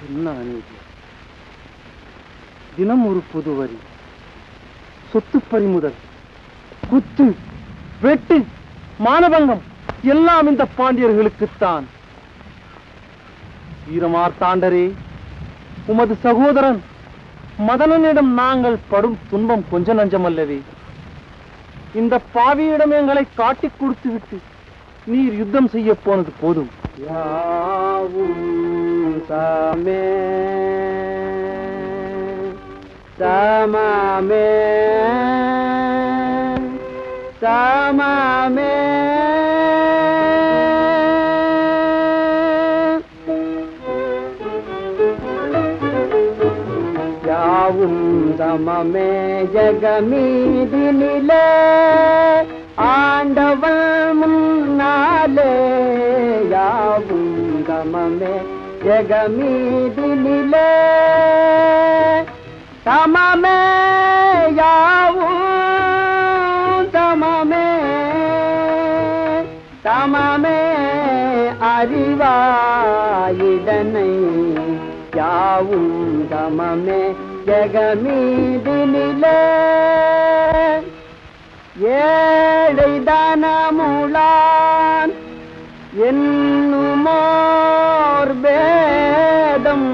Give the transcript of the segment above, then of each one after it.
என்ன அநீதி தினம் ஒரு புது வரி சொத்து பறிமுதல் குத்து வெட்டு மானபங்கம் எல்லாம் இந்த பாண்டியர்களுக்குத்தான் வீரமார்த்தாண்டரே உமது சகோதரன் மதனனிடம் நாங்கள் படும் துன்பம் கொஞ்ச நஞ்சமல்லவே இந்த பாவியிடம் எங்களை காட்டிக் கொடுத்து விட்டு நீர் யுத்தம் செய்ய போனது போதும் யாவும் சமே சமமே சமமே யாவும் சமமே ஜகமீதினிலே ஆண்டவன் முன்னாலே யாவும் சமமே ஜகமீதினிலே சமமே யாவும் சமமே சமமே அறிவாயிடனை யாவும் சமமே ஜெகமீதினிலே ஏழை தனமுளான் என்னுமோர் பேதம்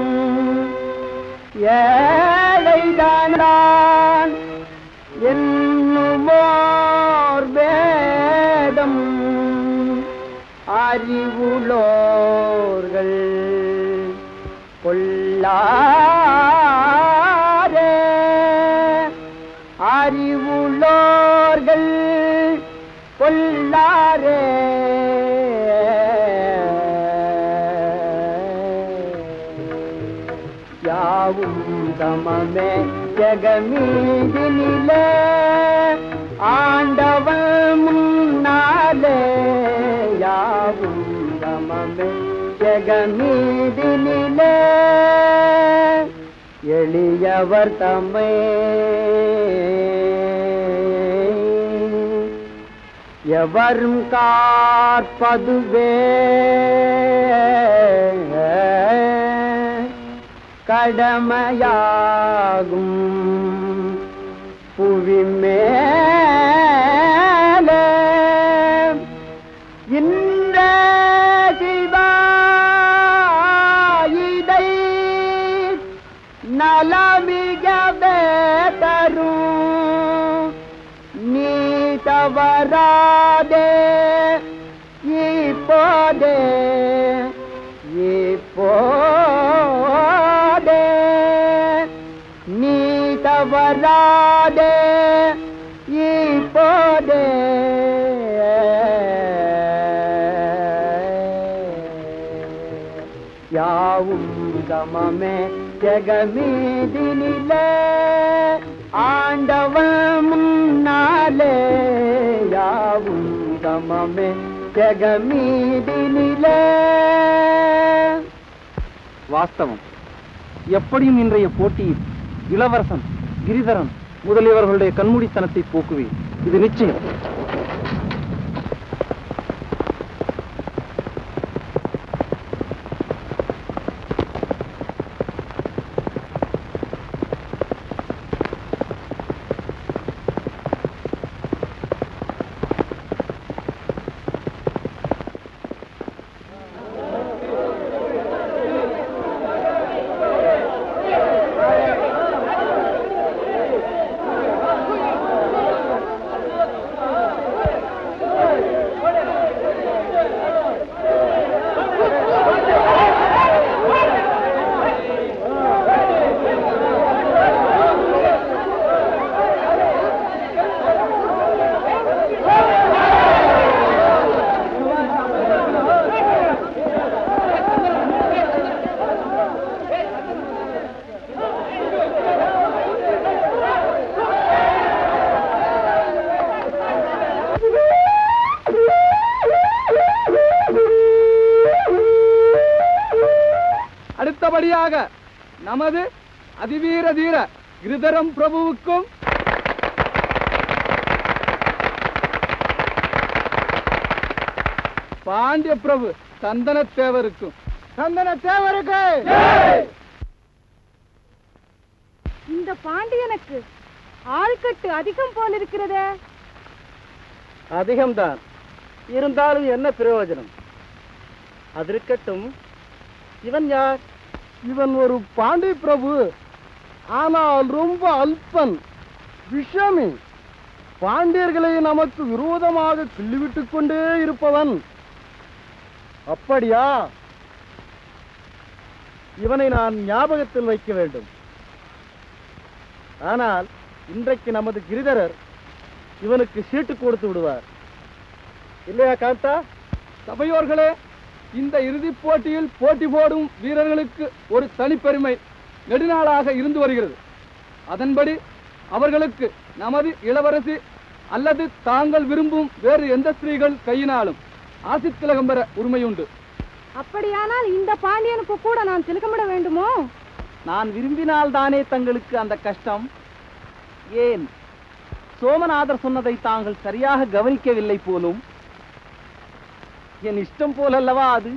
ஏழை தானான் என்னுமோர் வேதம் அறிவுளோர்கள் கொள்ளாரே அறிவுளோர்கள் கொள்ளாரே யாவும் சமமே ஜெகமீதினிலே ஆண்டவன் முன்னாலே யாவும் சமமே ஜெகமீதினிலே எளியவர் தம்மை எவரும் காற்பதுவே கடமையாகும் புவி மேலே இந்த சிவாயிதை நலமிகவே தரும் நீ தவறாதே இப்போதே இப்போதே நீ தவறாதே இப்போதே யாவும் சமமே ஜெகமீதினிலே ஆண்டவன் முன்னாலே யாவும் சமமே ஜெகமீதினிலே வாஸ்தவம் எப்படியும் இன்றைய போட்டியில் இளவரசன் கிரிதரன் முதலியவர்களுடைய கண்மூடித்தனத்தை போக்குவேன் இது நிச்சயம் அடுத்தபடியாக நமது அதிவீர தீர கிருதரம் பிரபுவுக்கும் பாண்டிய பிரபு சந்தன தேவருக்கும் சந்தன தேவருக்கு இந்த பாண்டியனுக்கு ஆள்கட்டு அதிகம் போல் இருக்கிறதே அதிகம்தான் இருந்தாலும் என்ன பிரயோஜனம் அது இருக்கட்டும் இவன் யார் இவன் ஒரு பாண்டி பிரபு ஆனால் ரொம்ப அல்பன் விஷமி பாண்டியர்களை நமக்கு விரோதமாக கிள்ளிவிட்டுக் கொண்டே இருப்பவன் அப்படியா இவனை நான் ஞாபகத்தில் வைக்க வேண்டும் ஆனால் இன்றைக்கு நமது கிரிதரர் இவனுக்கு சீட்டு கொடுத்து விடுவார் இல்லையா காந்தா சபையோர்களே இந்த இறுதிப் போட்டியில் போட்டி போடும் வீரர்களுக்கு ஒரு தனிப்பெருமை நெடுநாளாக இருந்து வருகிறது அதன்படி அவர்களுக்கு நமது இளவரசி அல்லது தாங்கள் விரும்பும் வேறு எந்த ஸ்திரீகள் கையினாலும் ஆசித்திலகம் பெற உரிமையுண்டு அப்படியானால் இந்த பாண்டியனுக்கு கூட நான் திலகமிட வேண்டுமோ நான் விரும்பினால் தானே தங்களுக்கு அந்த கஷ்டம் ஏன் சோமநாதர் சொன்னதை தாங்கள் சரியாக கவனிக்கவில்லை போலும் என் இஷ்டம் போலல்லவா அது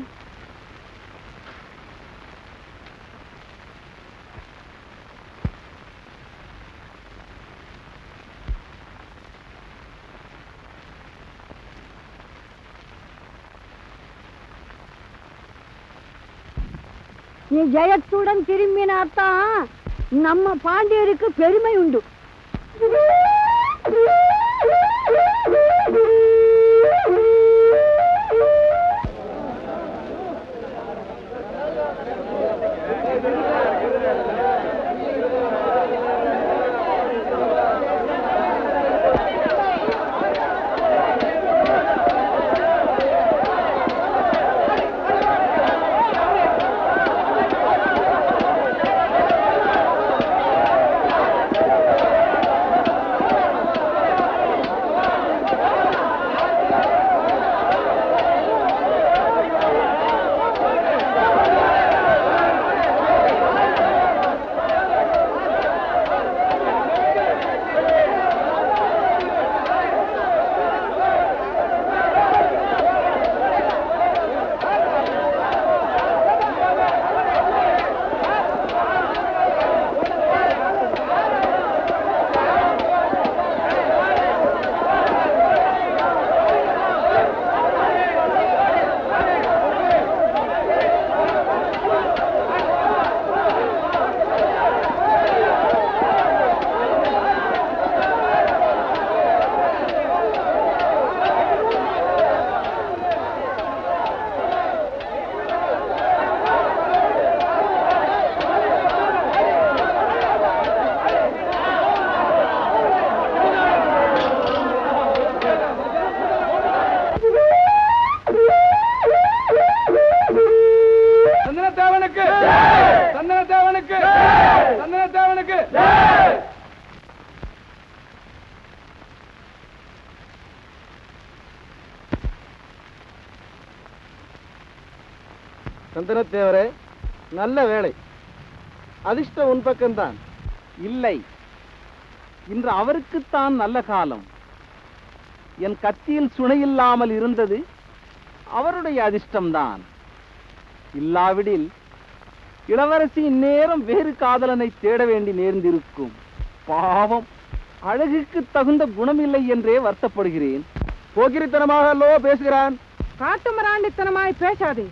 நீ ஜெயத்துடன் திரும்பினாத்தான் நம்ம பாண்டியருக்கு பெருமை உண்டு சந்தனத்தேவனுக்கு சந்தனத்தேவனுக்கு சந்தனத்தேவனுக்கு சந்தனத்தேவரே நல்ல வேலை அதிர்ஷ்டம் உன் பக்கம்தான் இல்லை இன்று அவருக்குத்தான் நல்ல காலம் என் கத்தியில் சுனையில்லாமல் இருந்தது அவருடைய அதிர்ஷ்டம்தான் இல்லாவிடில் இளவரசி இந்நேரம் வேறு காதலனை தேட வேண்டி நேர்ந்திருக்கும் பாவம் அழகுக்கு தகுந்த குணமில்லை என்றே வருத்தப்படுகிறேன் போக்கிரித்தனமாக அல்லவோ பேசுகிறான் காட்டு மிராண்டித்தனமாய் பேசாதே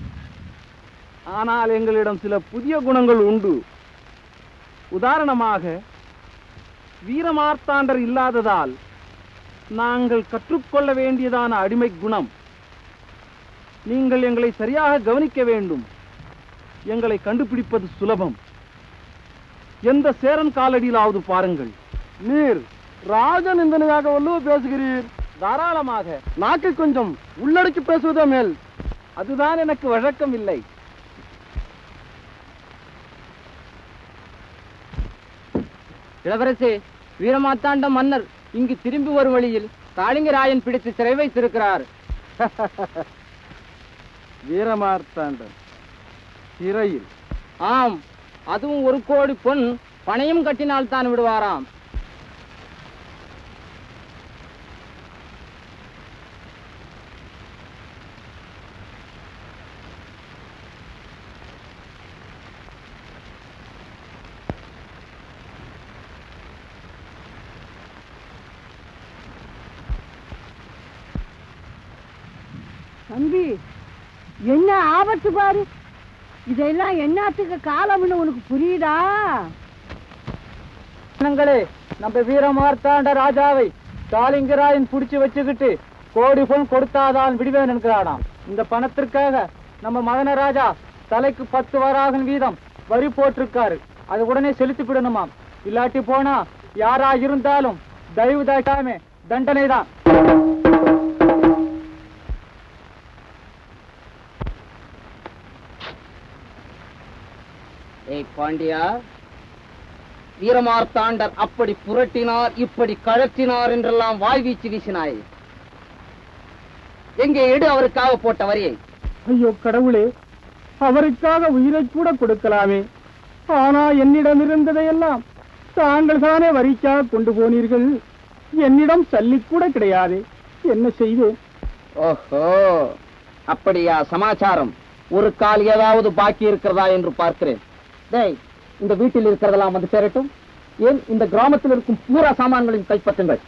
ஆனால் எங்களிடம் சில புதிய குணங்கள் உண்டு உதாரணமாக வீரமார்த்தாண்டர் இல்லாததால் நாங்கள் கற்றுக்கொள்ள வேண்டியதான அடிமை குணம் நீங்கள் எங்களை சரியாக கவனிக்க வேண்டும் எங்களை கண்டுபிடிப்பது சுலபம் எந்த சேரன் காலடியிலாவது பாருங்கள் நீர் ராஜநிந்தனையாக வல்லவோ பேசுகிறீர் தாராளமாக நாக்கை கொஞ்சம் உள்ளடக்கி பேசுவதே மேல் அதுதான் எனக்கு வழக்கம் இல்லை இளவரசே வீரமாத்தாண்ட மன்னர் இங்கு திரும்பி வரும் வழியில் காளிங்கராயன் பிடித்து சிறை வைத்திருக்கிறார் வீரமார்த்தாண்டன் சிறையில் ஆம் அதுவும் ஒரு கோடி பொன் பணையும் கட்டினால் தான் விடுவாராம் தம்பி என்ன ஆபத்து பாரு இதெல்லாம் என்னத்துக்கு காலம்னு உனக்கு புரியுதா ஜனங்களே நம்ம வீரமார்த்தாண்ட ராஜாவை காளிங்கராயன் புடிச்சு வச்சுக்கிட்டு கோடி பொன் கொடுத்தாதான் விடுவேன் என்கிறானாம் இந்த பணத்திற்காக நம்ம மதன ராஜா தலைக்கு பத்து வராகன் வீதம் வரி போட்டிருக்காரு அது உடனே செலுத்திவிடணுமாம் இல்லாட்டி போனா யாரா இருந்தாலும் தயவு தாக்காமே தண்டனை தான் ஏய் பாண்டியா வீரமார்த்தாண்டர் அப்படி புரட்டினார் இப்படி கழற்றினார் என்றெல்லாம் வாய் வீச்சு வீசினாய் எங்கே எடு அவருக்காக போட்ட வரியை ஐயோ கடவுளே அவருக்காக உயிரை கூட கொடுக்கலாமே ஆனா என்னிடம் இருந்ததையெல்லாம் தாங்கள் தானே வரிக்காக கொண்டு போனீர்கள் என்னிடம் சல்லி கூட கிடையாது என்ன செய்வேன் ஓஹோ அப்படியா சமாச்சாரம் ஒரு கால் ஏதாவது பாக்கி இருக்கிறதா என்று பார்க்கிறேன் டேய் இந்த வீட்டில் இருக்கிறதெல்லாம் வந்து சேரட்டும் ஏன் இந்த கிராமத்தில் இருக்கும் பூரா சாமான்களையும் கைப்பற்றுங்கள்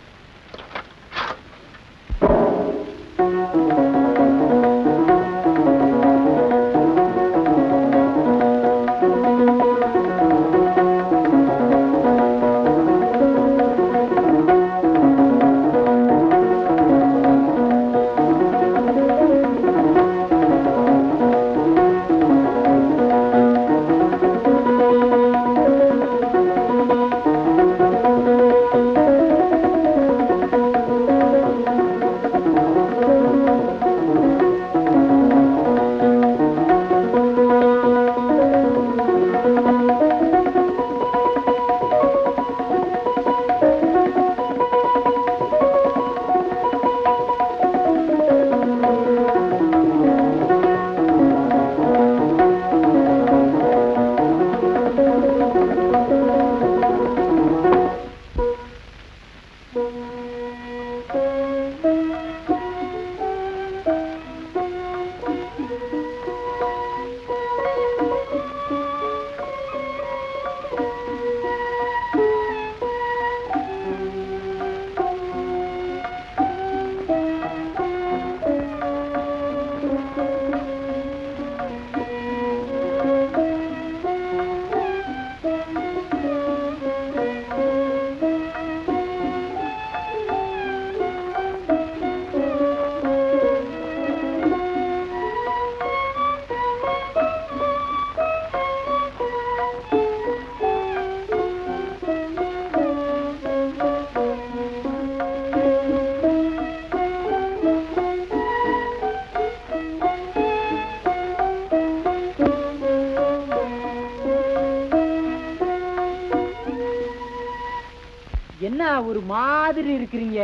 என்ன ஒரு மாதிரி இருக்கிறீங்க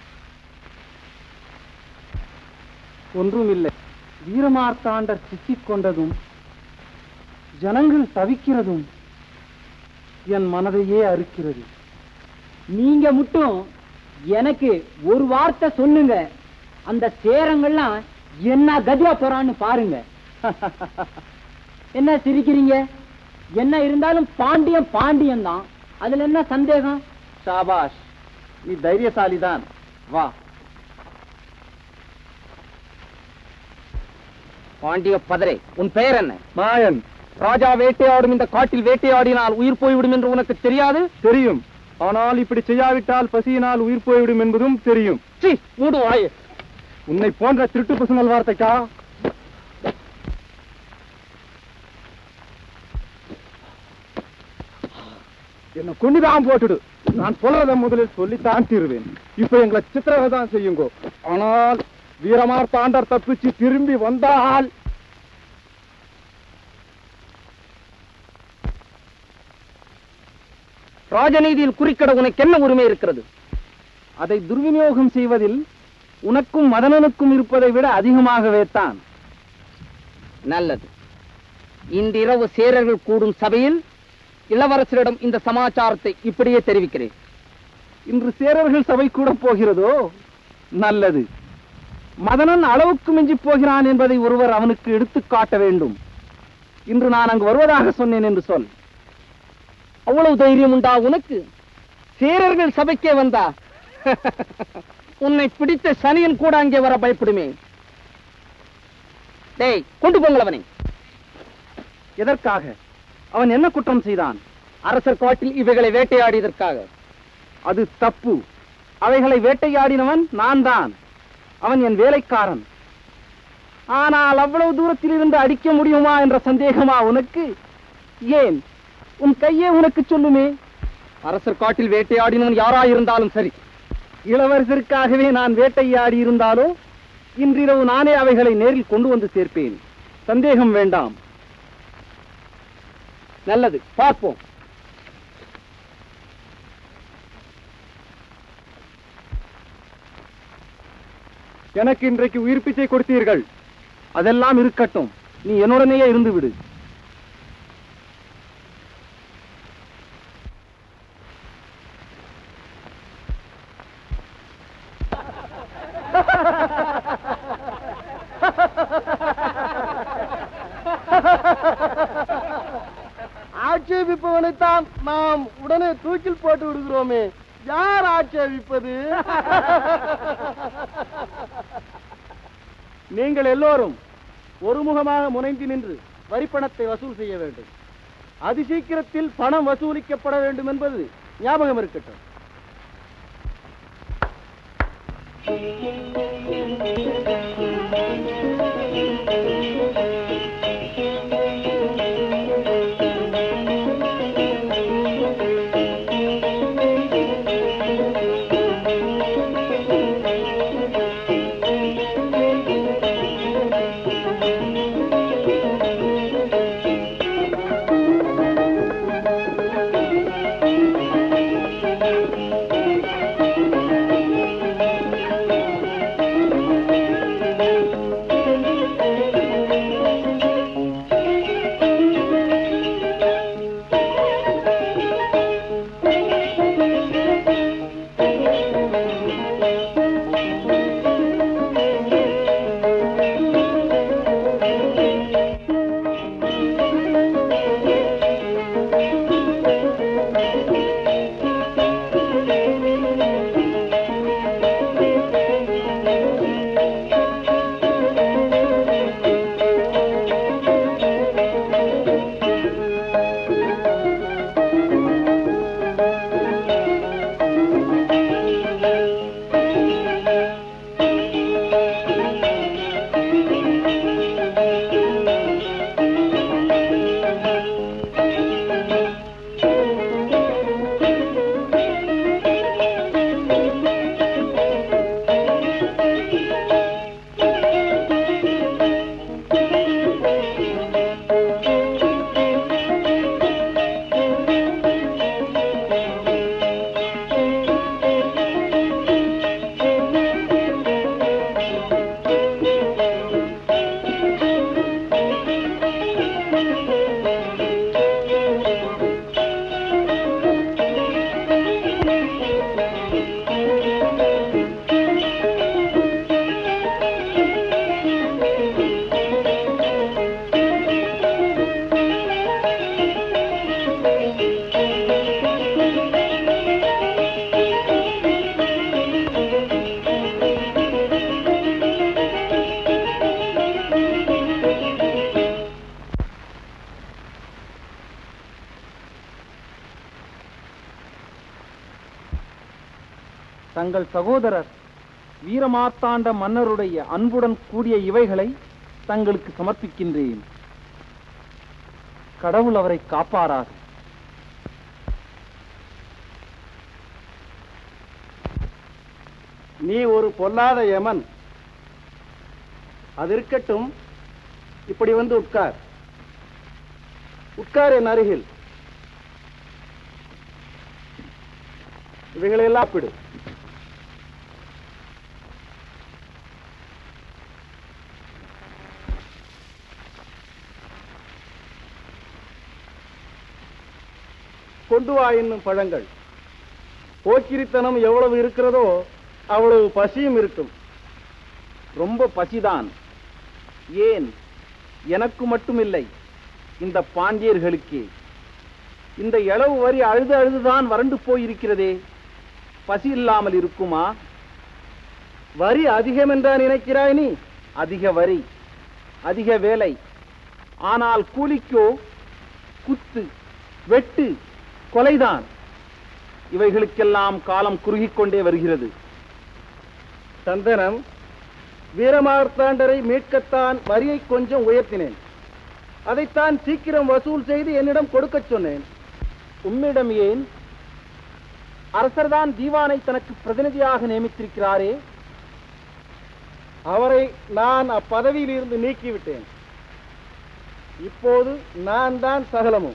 ஒன்றும் இல்லை வீரமார்த்தாண்டர் சிக்கிக் கொண்டதும் ஜனங்கள் தவிக்கிறதும் என் மனதையே அறுக்கிறது நீங்க மட்டும் எனக்கு ஒரு வார்த்தை சொல்லுங்க அந்த சேரங்கள்லாம் என்ன கதியா போறான்னு பாருங்க என்ன சிரிக்கிறீங்க என்ன இருந்தாலும் பாண்டியன் பாண்டியன் தான் அதுல என்ன சந்தேகம் ஷாபாஷ் நீ தைரியசாலிதான் வா பாண்டிய பதரே உன் பெயர் என்ன மாயன் ராஜா வேட்டையாடும் இந்த காட்டில் வேட்டையாடினால் உயிர் போய்விடும் என்று உனக்கு தெரியாது தெரியும் ஆனால் இப்படி செய்யாவிட்டால் பசியினால் உயிர் போய்விடும் என்பதும் தெரியும் சீ, மூடு வாய் உன்னை போன்ற திருட்டு பசுங்கள் வார்த்தைக்கா என்ன கொண்டுதான் போட்டுடு நான் சொல்றத முதலில் சொல்லித்தான் தீருவேன் இப்ப எங்களை சித்திரவதை தான் செய்யுங்கோ ஆனால் வீரமார்த்தாண்டர் தப்பிச்சு திரும்பி வந்தால் ராஜநீதியில் குறுக்கிட உனக்கு என்ன உரிமை இருக்கிறது அதை துர்விநியோகம் செய்வதில் உனக்கும் மதனனுக்கும் இருப்பதை விட அதிகமாகவே தான் நல்லது இன்றிரவு சேரர்கள் கூடும் சபையில் இளவரசரிடம் இந்த சமாச்சாரத்தை இப்படியே தெரிவிக்கிறேன் இன்று சேரர்கள் சபை கூட போகிறதோ நல்லது மதனன் அளவுக்கு மிஞ்சி போகிறான் என்பதை ஒருவர் அவனுக்கு எடுத்துக் காட்ட வேண்டும் இன்று நான் அங்கு வருவதாக சொன்னேன் என்று சொல் அவ்வளவு தைரியம் உண்டா உனக்கு சேரர்கள் சபைக்கே வந்தா உன்னை பிடித்த சனியன் கூட அங்கே வர பயப்படுமே டேய் கொண்டு போங்கள் அவனை எதற்காக அவன் என்ன குற்றம் செய்தான் அரசர் காட்டில் இவைகளை வேட்டையாடியதற்காக அது தப்பு அவைகளை வேட்டையாடினவன் நான் தான் அவன் என் வேலைக்காரன் ஆனால் அவ்வளவு தூரத்தில் இருந்து அடிக்க முடியுமா என்ற சந்தேகமா உனக்கு ஏன் உன் கையே உனக்கு சொல்லுமே அரசர் காட்டில் வேட்டையாடினவன் யாராயிருந்தாலும் சரி இளவரசருக்காகவே நான் வேட்டையாடி இருந்தாலோ இன்றிரவு நானே அவைகளை நேரில் கொண்டு வந்து சேர்ப்பேன் சந்தேகம் வேண்டாம் நல்லது பார்ப்போம் எனக்கு இன்றைக்கு உயிர் பிச்சை கொடுத்தீர்கள் அதெல்லாம் இருக்கட்டும் நீ என்னுடனேயே இருந்து விடு ஆட்சேபிப்பவனைத்தான் நாம் உடனே தூக்கில் போட்டு விடுகிறோமே யார் ஆட்சேபிப்பது நீங்கள் எல்லோரும் ஒருமுகமாக முனைந்து நின்று வரிப்பணத்தை வசூல் செய்ய வேண்டும் அதிசீக்கிரத்தில் பணம் வசூலிக்கப்பட வேண்டும் என்பது ஞாபகம் இருக்கட்டும் தங்கள் சகோதரர் வீரமார்த்தாண்ட மன்னருடைய அன்புடன் கூடிய இவைகளை தங்களுக்கு சமர்ப்பிக்கின்றேன் கடவுள் அவரை காப்பாராக நீ ஒரு பொல்லாத யமன் அது இருக்கட்டும் இப்படி வந்து உட்கார் உட்கார் என் அருகில் இவைகளையெல்லாம் சாப்பிடு கொண்டு வா என்னும் பழங்கள் போக்கிரித்தனம் எவ்வளவு இருக்கிறதோ அவ்வளவு பசியும் இருக்கும் ரொம்ப பசிதான் ஏன் எனக்கு மட்டுமில்லை இந்த பாண்டியர்களுக்கே இந்த இளவு வரி அழுது அழுதுதான் வறண்டு போயிருக்கிறதே பசி இல்லாமல் இருக்குமா வரி அதிகம் என்றா நினைக்கிறாய் நீ அதிக வரி அதிக வேலை ஆனால் கூலிக்கோ குத்து வெட்டு கொலைதான் இவைகளுக்கெல்லாம் காலம் குறுகிக் கொண்டே வருகிறது சந்தனம் வீரமார்த்தாண்டரை மீட்கத்தான் வரியை கொஞ்சம் உயர்த்தினேன் அதைத்தான் சீக்கிரம் வசூல் செய்து என்னிடம் கொடுக்கச் சொன்னேன் உம்மிடம் ஏன் அரசர்தான் தீவானை தனக்கு பிரதிநிதியாக நியமித்திருக்கிறாரே அவரை நான் அப்பதவியில் இருந்து நீக்கிவிட்டேன் இப்போது நான் தான் சகலமும்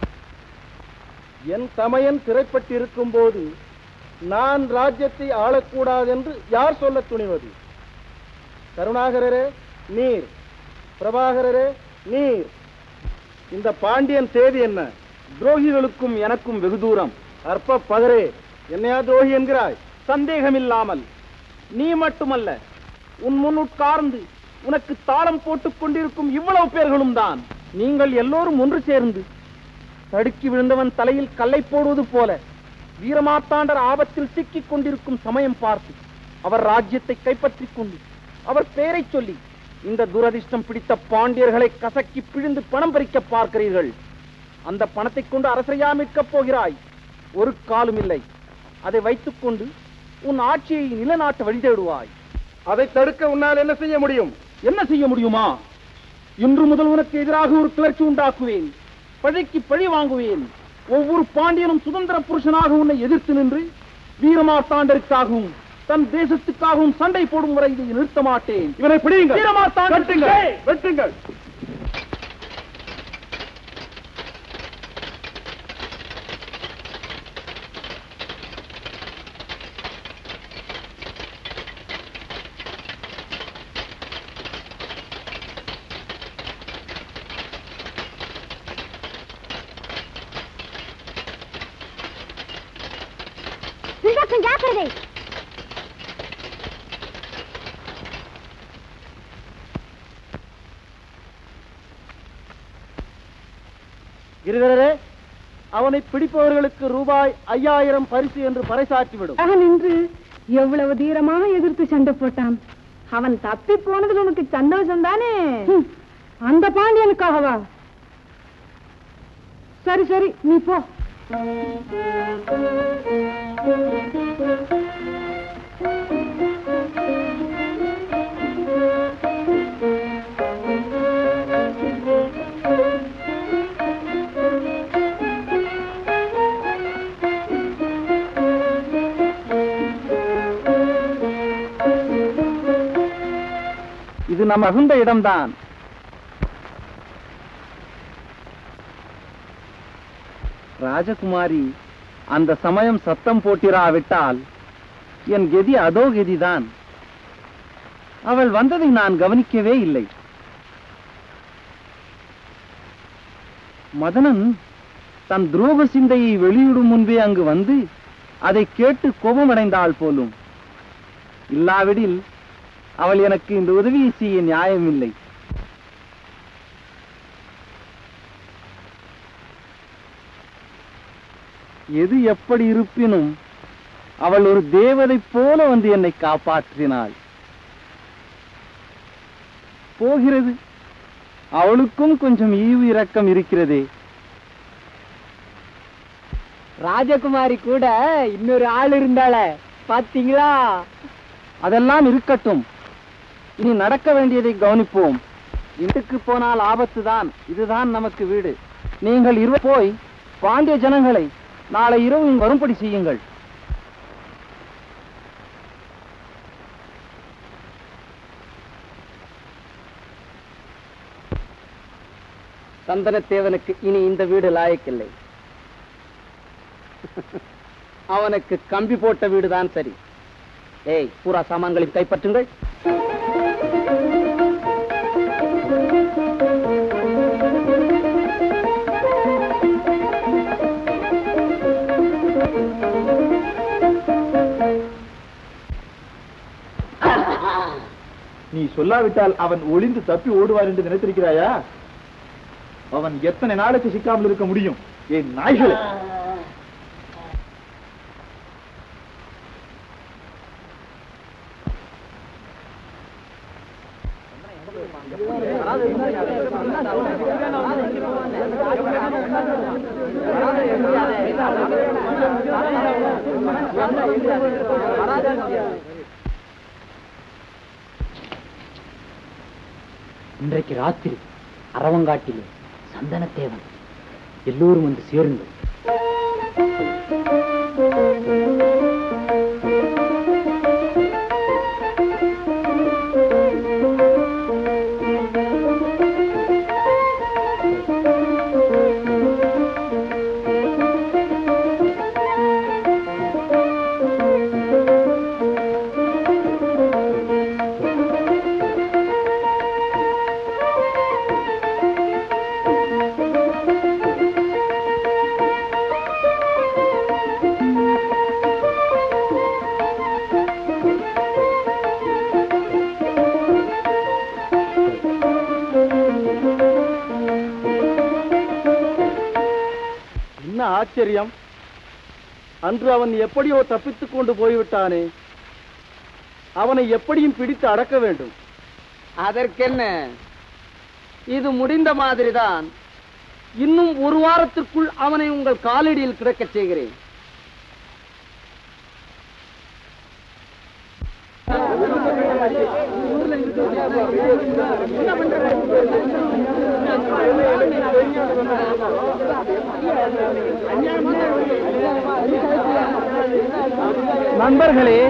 என் தமையன் சிறைப்பட்டிருக்கும் போது நான் ராஜ்யத்தை ஆளக்கூடாது என்று யார் சொல்ல துணிவது கருணாகரரே நீர் பிரபாகரரே நீர் இந்த பாண்டியன் செய்தி என்ன துரோகிகளுக்கும் எனக்கும் வெகு தூரம் அற்ப பதரே என்னையா துரோகி என்கிறாய் சந்தேகமில்லாமல் நீ மட்டுமல்ல உன் முன் உட்கார்ந்து உனக்கு தாளம் போட்டுக் கொண்டிருக்கும் இவ்வளவு பேர்களும் தான் நீங்கள் எல்லோரும் ஒன்று சேர்ந்து தடுக்கி விழுந்தவன் தலையில் கல்லை போடுவது போல வீரமாத்தாண்டர் ஆபத்தில் சிக்கிக் கொண்டிருக்கும் சமயம் பார்த்து அவர் ராஜ்யத்தை கைப்பற்றிக் கொண்டு அவர் பெயரை சொல்லி இந்த துரதிர்ஷ்டம் பிடித்த பாண்டியர்களை கசக்கி பிழிந்து பணம் பறிக்க பார்க்கிறீர்கள் அந்த பணத்தை கொண்டு அரசரையா மீட்கப் போகிறாய் ஒரு காலும் இல்லை அதை வைத்துக்கொண்டு உன் ஆட்சியை நிலநாட்ட வழி தேடுவாய் அதை தடுக்க உன்னால் என்ன செய்ய முடியும் என்ன செய்ய முடியுமா இன்று முதல் உனக்கு எதிராக ஒரு கிளர்ச்சி உண்டாக்குவேன் பழிக்கு பழி வாங்குவேன் ஒவ்வொரு பாண்டியனும் சுதந்திர புருஷனாக உன்னை எதிர்த்து நின்று வீரமார்த்தாண்டருக்காகவும் தன் தேசத்துக்காகவும் சண்டை போடும் வரை இதை நிறுத்த மாட்டேன் இவனை பிடியுங்கள் வீரமார்த்தாண்டர் கட்டுங்கள் வெட்டுங்கள் சிங்காசன் ஜாக்கிரதை கிரிதரரே அவனை பிடிப்பவர்களுக்கு ரூபாய் ஐயாயிரம் பரிசு என்று பறைசாற்றிவிடும் அவன் நின்று எவ்வளவு தீரமாக எதிர்த்து சண்டை போட்டான் அவன் தப்பி போனதுல உனக்கு சந்தோஷம் தானே அந்த பாண்டியனுக்காகவா சரி சரி நீ போ இது நம் அகுந்த இடம்தான் ராஜகுமாரி அந்த சமயம் சத்தம் போட்டிராவிட்டால் என் கெதி அதோ கெதிதான் அவள் வந்ததை நான் கவனிக்கவே இல்லை மதனன் தன் துரோக சிந்தையை வெளியிடும் முன்பே அங்கு வந்து அதை கேட்டு கோபமடைந்தாள் போலும் இல்லாவிடில் அவள் எனக்கு இந்த உதவியை செய்ய நியாயமில்லை எது எப்படி இருப்பினும் அவள் ஒரு தேவதை போல வந்து என்னை காப்பாற்றினாள் போகிறது அவளுக்கும் கொஞ்சம் ஈவு இரக்கம் இருக்கிறதே ராஜகுமாரி கூட இன்னொரு ஆள் இருந்தாள பாத்தீங்களா அதெல்லாம் இருக்கட்டும் இனி நடக்க வேண்டியதை கவனிப்போம் வீட்டுக்கு போனால் ஆபத்து தான் இதுதான் நமக்கு வீடு நீங்கள் இருவர் போய் பாண்டிய ஜனங்களை நாளை இரவு இங்கு வரும்படி செய்யுங்கள் சந்தனத்தேவனுக்கு இனி இந்த வீடு லாயக்கில்லை அவனுக்கு கம்பி போட்ட வீடுதான் சரி ஏய் பூரா சாமான்களை கைப்பற்றுங்கள் நீ சொல்லாவிட்டால் அவன் ஒளிந்து தப்பி ஓடுவார் என்று நினைத்திருக்கிறாயா அவன் எத்தனை நாளைக்கு சிக்காமல் இருக்க முடியும் என் நாய்களே இன்றைக்கு ராத்திரி அரவங்காட்டிலே சந்தனத்தேவன் எல்லோரும் வந்து சேருங்கள் என்ன ஆச்சரியம் அன்று அவன் எப்படியோ தப்பித்துக் கொண்டு போய்விட்டானே அவனை எப்படியும் பிடித்து அடக்க வேண்டும் அதற்கென்ன இது முடிந்த மாதிரிதான் இன்னும் ஒரு வாரத்திற்குள் அவனை உங்கள் காலடியில் கிடக்கச் செய்கிறேன் நண்பர்களே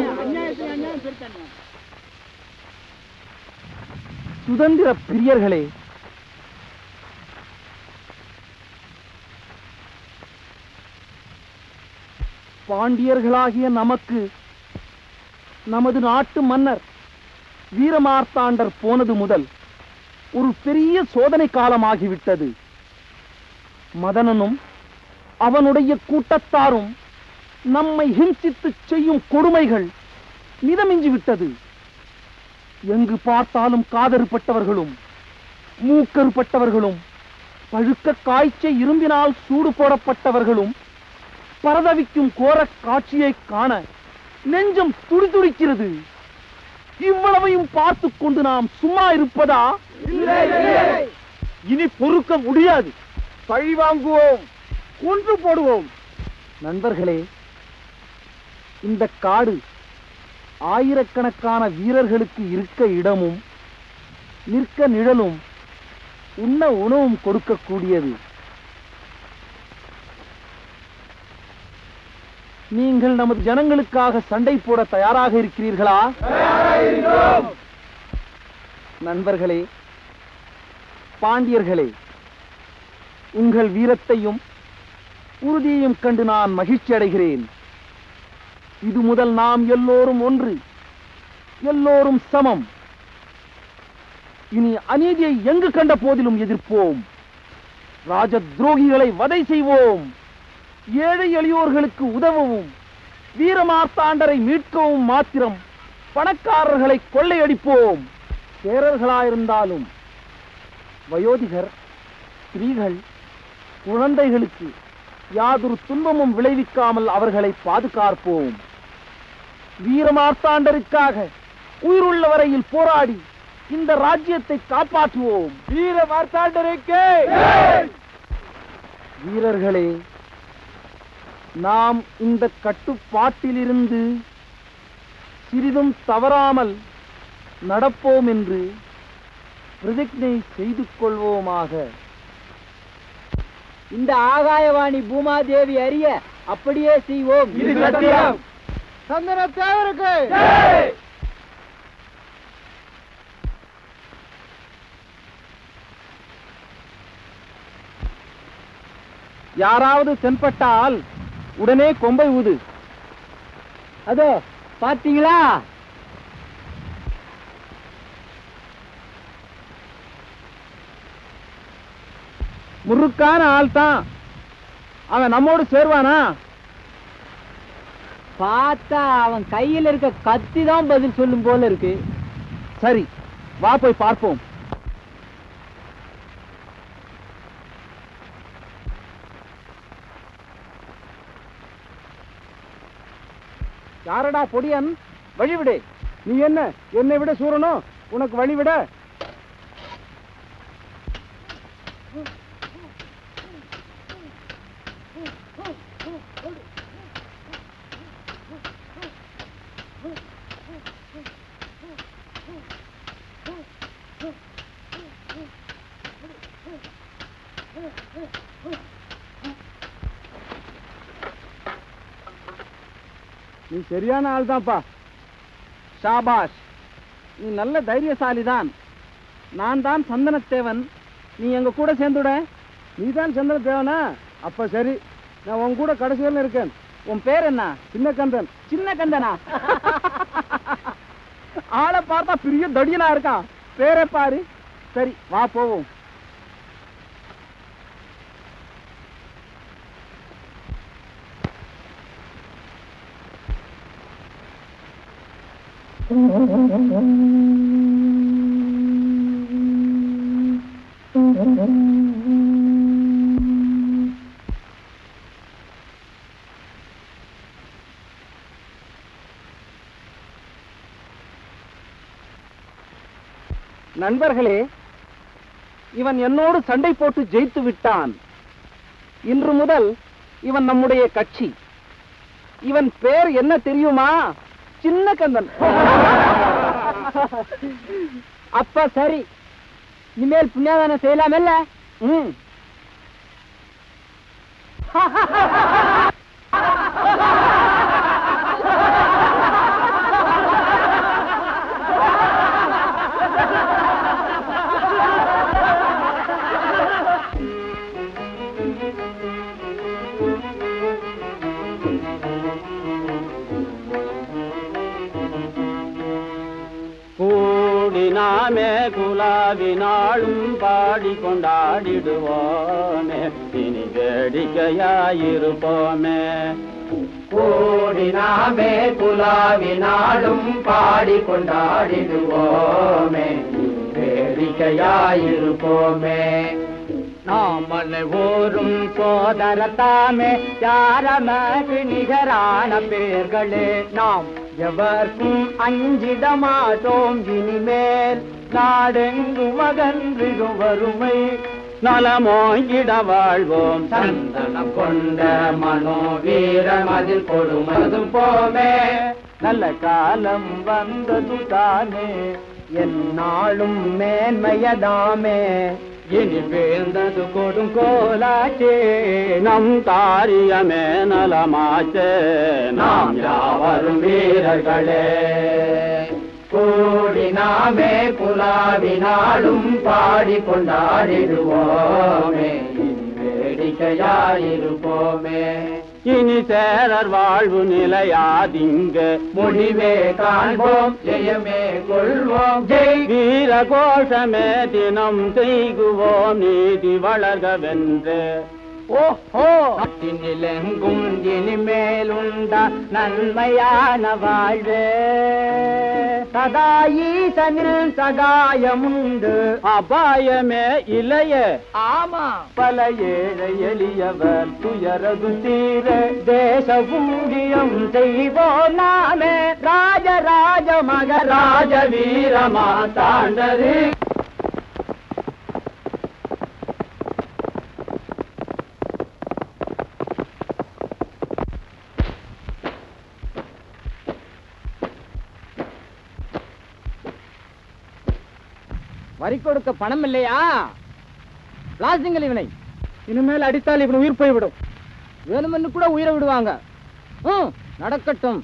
சுதந்திர பிரியர்களே பாண்டியர்களாகிய நமக்கு நமது நாட்டு மன்னர் வீரமார்த்தாண்டர் போனது முதல் ஒரு பெரிய சோதனை காலமாகிவிட்டது மதனனும் அவனுடைய கூட்டத்தாரும் நம்மை ஹிம்சித்து செய்யும் கொடுமைகள் மிதமிஞ்சி விட்டது எங்கு பார்த்தாலும் காதறுபட்டவர்களும் மூக்கறுபட்டவர்களும் பழுக்க காய்ச்ச இரும்பினால் சூடு போடப்பட்டவர்களும் பரதவிக்கும் கோரக் காட்சியை காண நெஞ்சம் துடிதுடிக்கிறது இவ்வளவையும் பார்த்து கொண்டு நாம் சும்மா இருப்பதா இனி பொறுக்க முடியாது பழி வாங்குவோம் கொன்று போடுவோம் நண்பர்களே இந்த காடு ஆயிரக்கணக்கான வீரர்களுக்கு இருக்க இடமும் நிற்க நிழலும் உண்ண உணவும் கொடுக்கக்கூடியது நீங்கள் நமது ஜனங்களுக்காக சண்டை போட தயாராக இருக்கிறீர்களா நண்பர்களே பாண்டியர்களே உங்கள் வீரத்தையும் உறுதியையும் கண்டு நான் மகிழ்ச்சி அடைகிறேன் இது முதல் நாம் எல்லோரும் ஒன்று எல்லோரும் சமம் இனி அநீதியை எங்கு கண்ட போதிலும் எதிர்ப்போம் ராஜ துரோகிகளை வதை செய்வோம் ஏழை எளியோர்களுக்கு உதவவும் வீரமார்த்தாண்டரை மீட்கவும் மாத்திரம் பணக்காரர்களை கொள்ளையடிப்போம் சேரர்களாயிருந்தாலும் வயோதிகர் ஸ்திரீகள் குழந்தைகளுக்கு யாதொரு துன்பமும் விளைவிக்காமல் அவர்களை பாதுகாப்போம் வீரமார்த்தாண்டருக்காக உயிருள்ள வரையில் போராடி இந்த ராஜ்யத்தை காப்பாற்றுவோம் வீர மார்த்தாண்டருக்கு வீரர்களே நாம் இந்த கட்டுப்பாட்டிலிருந்து சிறிதும் தவறாமல் நடப்போம் என்று பிரதிஜை செய்து கொள்வோமாக இந்த ஆகாயவாணி பூமாதேவி அறிய அப்படியே செய்வோம் இது சத்தியம். சந்தன தேவருக்கு யாராவது தென்பட்டால் உடனே கொம்பை ஊது அதோ பாத்தீங்களா முறுக்கான ஆள் தான் அவன் நம்மோடு சேருவானா பார்த்தா அவன் கையில இருக்க கத்தி தான் பதில் சொல்லும் போல இருக்கு சரி வா போய் பார்ப்போம் யாரடா பொடியன் வழிவிடு நீ என்ன என்னை விட சூரனோ உனக்கு வழிவிட நீ சரியான ஆள் தான்ப்பா ஷாபாஷ் நீ நல்ல தைரியசாலி தான் நான் தான் சந்தனத்தேவன் நீ எங்க கூட சேர்ந்துட நீ தான் சந்தனத்தேவனா அப்ப சரி நான் உன் கூட கடைசி வரலும் இருக்கேன் உன் பேர் என்ன சின்ன கந்தன் சின்ன கந்தனா ஆளை பார்த்தா பெரிய தடியனா இருக்கான் பேரை பாரு சரி வா போவோம் நண்பர்களே இவன் என்னோடு சண்டை போட்டு ஜெயித்து விட்டான் இன்று முதல் இவன் நம்முடைய கட்சி இவன் பேர் என்ன தெரியுமா சின்ன கந்தன் அப்ப சரி இனிமேல் புண்ணியாதானம் செய்யலாமல்ல ம் கூடினாமே குலாவினாலும் பாடி கொண்டாடிடுவோமே இனி வேடிக்கையாயிருப்போமே கூடினாமே குலாவினாலும் பாடி கொண்டாடிடுவோமே வேடிக்கையாயிருப்போமே நாமல் ஓரும் சோதரத்தாமே யாரமக்கு நிகரான பேர்களே நாம் எவர்க்கும் அஞ்சிட மாட்டோம் இனிமேல் நாடெங்கும் அகன்றிடும் வறுமை நலமோங்கிட வாழ்வோம் சந்தனம் கொண்ட மனோ வீரம் அதில் கொடுமதும் போமே நல்ல காலம் வந்தது தானே என்னாலும் மேன்மையதாமே இனி வீழ்ந்தது கொடும் கோலாச்சே நம் காரியமே நலமாச்சே நாம் யாவரும் வீரர்களே கூடினாமே புலாவினாலும் பாடி கொண்டாடிடுவோமே இனி வேடிக்கையாயிருப்போமே இனி சேரர் வாழ்வு நிலையாதிங்க முடிவே காண்போம் ஜெயமே கொள்வோம் ஜெய் வீர கோஷமே தினம் செய்குவோம் நீதி வளர்கவென்று ஓஹோ நாட்டினிலெங்கும் இனிமேலுண்ட நன்மையான வாழ்வே சதா ஈசனில் சகாயமுண்டு அபாயமே இல்லையே ஆமா பல ஏழை எளியவர் துயரது தீர தேச ஊழியம் செய்வோம் நாமே ராஜராஜ மகராஜ வீரமா தாண்டது வரி கொடுக்க பணம் இல்லையா லாசிங்கள் இவனை இனிமேல் அடித்தால் இவன் உயிர் போய்விடும் வேணுமென்னு கூட உயிரை விடுவாங்க ம், நடக்கட்டும்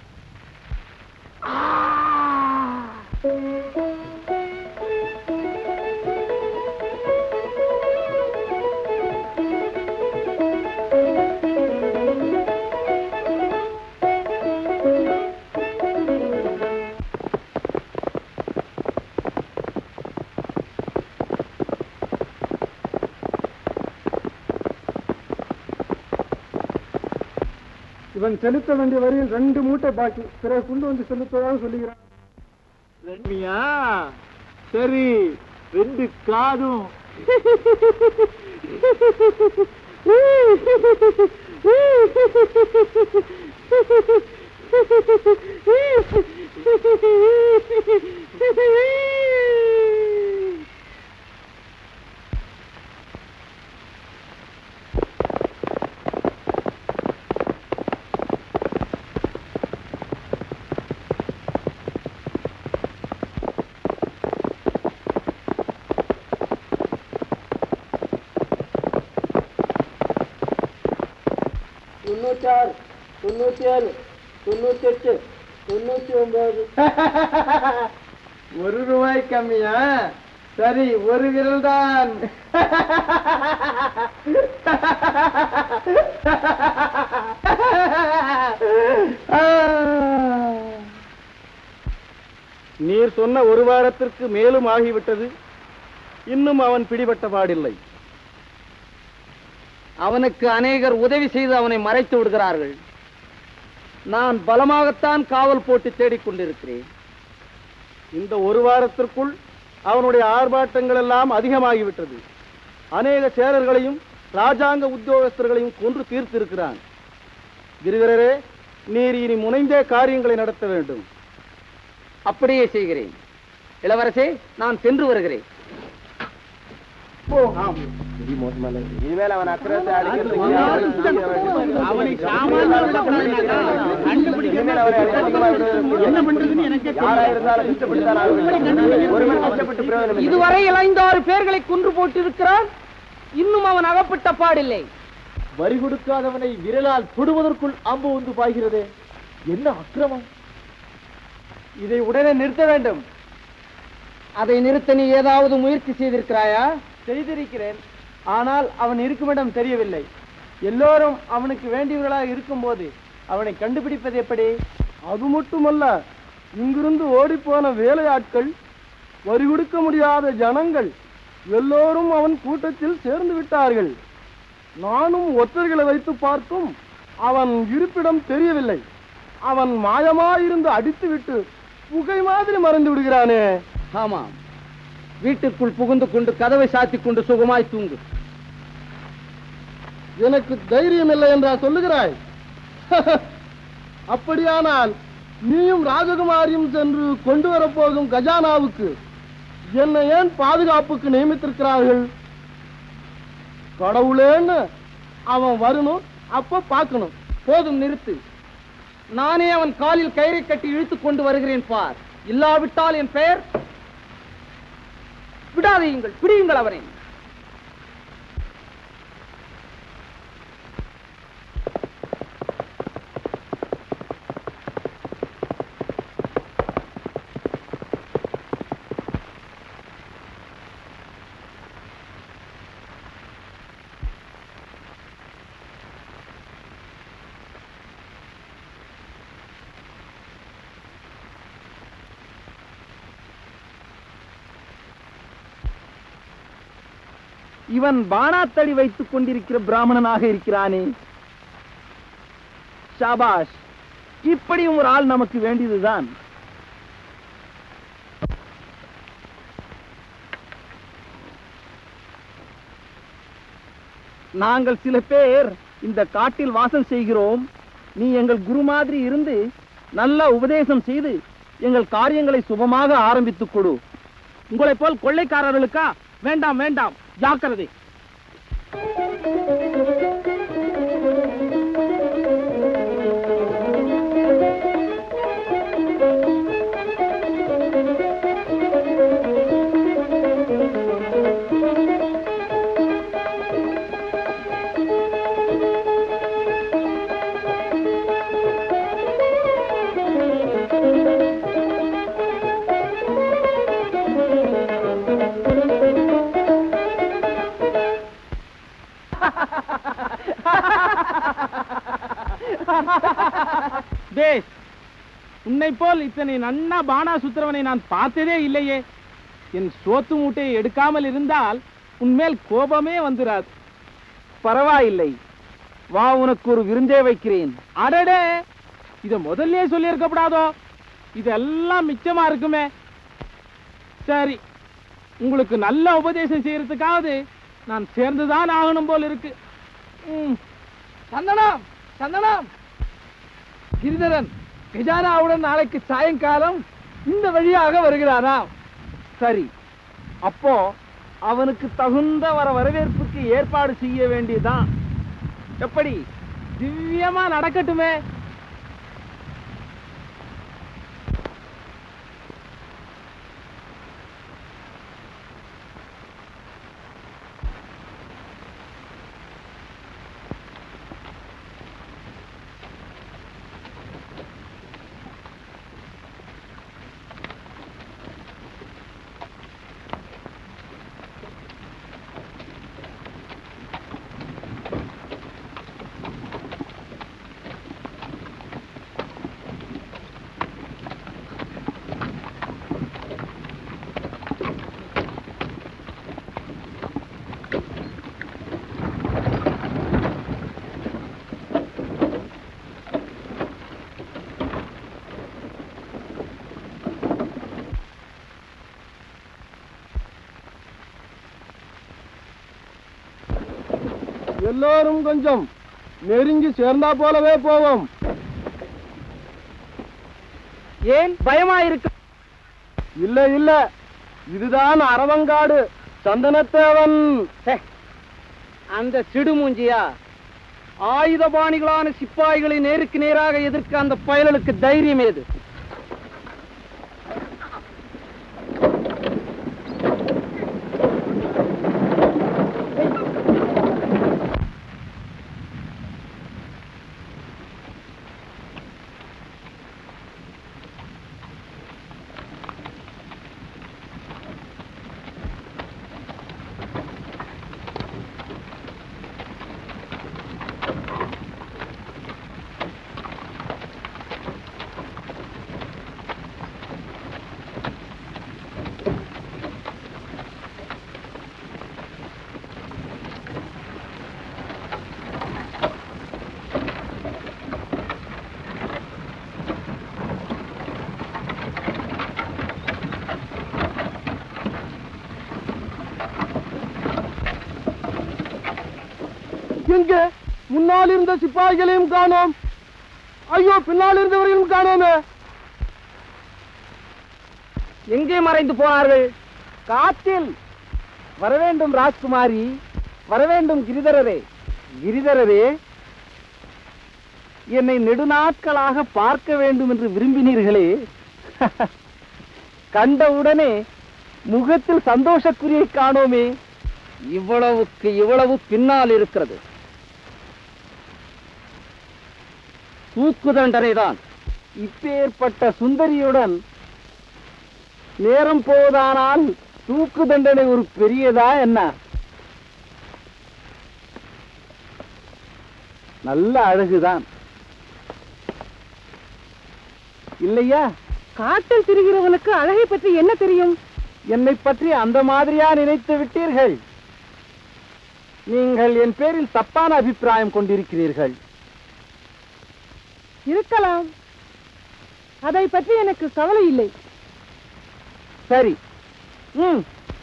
இவன் செலுத்த வேண்டிய வரியில் ரெண்டு மூட்டை பாக்கி பிறகு கொண்டு வந்து செலுத்துவதாக சொல்லுகிறான் ரெண்மியா சரி ரெண்டு காதும் தொண்ணூத்தாறு தொண்ணூத்தி ஏழு தொண்ணூத்தி எட்டு தொண்ணூத்தி ஒன்பது ஒரு ரூபாய் கம்மியா சரி ஒரு விரல் தான் நீர் சொன்ன ஒரு வாரத்திற்கு மேலும் ஆகிவிட்டது இன்னும் அவன் பிடிபட்ட பாடில்லை அவனுக்கு அநேகர் உதவி செய்து அவனை மறைத்து விடுகிறார்கள் நான் பலமாகத்தான் காவல் போட்டு தேடிக்கொண்டிருக்கிறேன் இந்த ஒரு வாரத்திற்குள் அவனுடைய ஆர்ப்பாட்டங்கள் எல்லாம் அதிகமாகிவிட்டது அநேக சேரர்களையும் ராஜாங்க உத்தியோகஸ்தர்களையும் கொன்று தீர்த்திருக்கிறான் கிரிவரரே நீர் இனி முனைந்தே காரியங்களை நடத்த வேண்டும் அப்படியே செய்கிறேன் இளவரசே நான் சென்று வருகிறேன் இனிமேல் அவன் அக்கிரத்தை அவனை என்ன பண்றதுன்னு எனக்கு இதுவரை ஐந்தாறு பேர்களை கொன்று போட்டிருக்கிறான் இன்னும் அவன் அகப்பட்ட பாடில்லை வரி கொடுக்காதவனை விரலால் தொடுவதற்குள் அம்பு வந்து பாய்கிறதே என்ன அக்கிரமம் இதை உடனே நிறுத்த வேண்டும் அதை நிறுத்த நீ ஏதாவது முயற்சி செய்திருக்கிறாயா செய்திருக்கிறேன் ஆனால் அவன் இருக்குமிடம் தெரியவில்லை எல்லோரும் அவனுக்கு வேண்டியவர்களாக இருக்கும்போது அவனை கண்டுபிடிப்பது எப்படி அது மட்டுமல்ல இங்கிருந்து ஓடிப்போன வேலையாட்கள் வரி கொடுக்க முடியாத ஜனங்கள் எல்லோரும் அவன் கூட்டத்தில் சேர்ந்து விட்டார்கள் நானும் ஒற்றர்களை வைத்து பார்த்தும் அவன் இருப்பிடம் தெரியவில்லை அவன் மாயமாயிருந்து அடித்துவிட்டு புகை மாதிரி மறைந்து விடுகிறானே ஆமாம் வீட்டுக்குள் புகுந்து கொண்டு கதவை சாத்திக் கொண்டு சுகமாய் தூங்கு எனக்கு தைரியம் இல்லை என்றா சொல்லுகிறாய் அப்படியானால் நீயும் ராஜகுமாரியும் சென்று கொண்டு வரப்போகும் கஜானாவுக்கு என்னை ஏன் பாதுகாப்புக்கு நியமித்திருக்கிறார்கள் கடவுளேன்னு அவன் வரணும் அப்ப பார்க்கணும் போதும் நிறுத்து நானே அவன் காலில் கயிறை கட்டி இழுத்துக் கொண்டு வருகிறேன் பார் இல்லாவிட்டால் என் பெயர் விடாதீங்கள் பிடியுங்கள் அவரை இவன் பானாத்தடி வைத்துக் கொண்டிருக்கிற பிராமணனாக இருக்கிறானே ஷாபாஷ் இப்படியும் ஒரு ஆள் நமக்கு வேண்டியதுதான் நாங்கள் சில பேர் இந்த காட்டில் வாசம் செய்கிறோம் நீ எங்கள் குரு மாதிரி இருந்து நல்ல உபதேசம் செய்து எங்கள் காரியங்களை சுபமாக ஆரம்பித்துக் கொடு உங்களைப் போல் கொள்ளைக்காரர்களுக்கா வேண்டாம் வேண்டாம் ஜாக்கிரதை டேய் உன்னை போல் இத்தனை நன்னா பானா சுத்திரவனை நான் பார்த்ததே இல்லையே என் சோத்து மூட்டையை எடுக்காமல் இருந்தால் உன்மேல் கோபமே வந்துராது பரவாயில்லை வா உனக்கு ஒரு விருந்தே வைக்கிறேன் அடடே இத முதல்லயே சொல்லி இருக்கப்படாதோ இதெல்லாம் மிச்சமா இருக்குமே சரி உங்களுக்கு நல்ல உபதேசம் செய்யறதுக்காவது நான் சேர்ந்துதான் ஆகணும் போல் இருக்கு ம் சந்தனம் சந்தனம் கிரிதரன் கஜானாவுடன் நாளைக்கு சாயங்காலம் இந்த வழியாக வருகிறானாம் சரி அப்போ அவனுக்கு தகுந்த வர வரவேற்புக்கு ஏற்பாடு செய்ய வேண்டியதுதான் எப்படி திவ்யமா நடக்கட்டுமே எல்லோரும் கொஞ்சம் நெருங்கி சேர்ந்தா போலவே போவோம் ஏன் பயமா இருக்கு இல்ல இல்ல இதுதான் அரவங்காடு சந்தனத்தேவன் அந்த சிடுமூஞ்சியா ஆயுதபாணிகளான சிப்பாய்களை நேருக்கு நேராக எதிர்க்க அந்த பயலுக்கு தைரியம் ஏது எங்க முன்னால் இருந்த சிப்பாய்களையும் காணோம் ஐயோ பின்னால் இருந்தவரையும் காணோமே எங்கே மறைந்து போனார்கள் காற்றில் வரவேண்டும் ராஜ்குமாரி வரவேண்டும் கிரிதரரே கிரிதரரே என்னை நெடுநாட்களாக பார்க்க வேண்டும் என்று விரும்பினீர்களே கண்டவுடனே முகத்தில் சந்தோஷக்குறியை காணோமே இவ்வளவுக்கு இவ்வளவு பின்னால் இருக்கிறது தூக்கு தண்டனைதான் இப்பேற்பட்ட சுந்தரியுடன் நேரம் போவதானால் தூக்கு தண்டனை ஒரு பெரியதா என்ன நல்ல அழகுதான் இல்லையா காட்டில் திரிகிறவனுக்கு அழகை பற்றி என்ன தெரியும் என்னை பற்றி அந்த மாதிரியா நினைத்து விட்டீர்கள் நீங்கள் என் பேரில் தப்பான அபிப்பிராயம் கொண்டிருக்கிறீர்கள் இருக்கலாம் அதை பற்றி எனக்கு கவலை இல்லை சரி ம்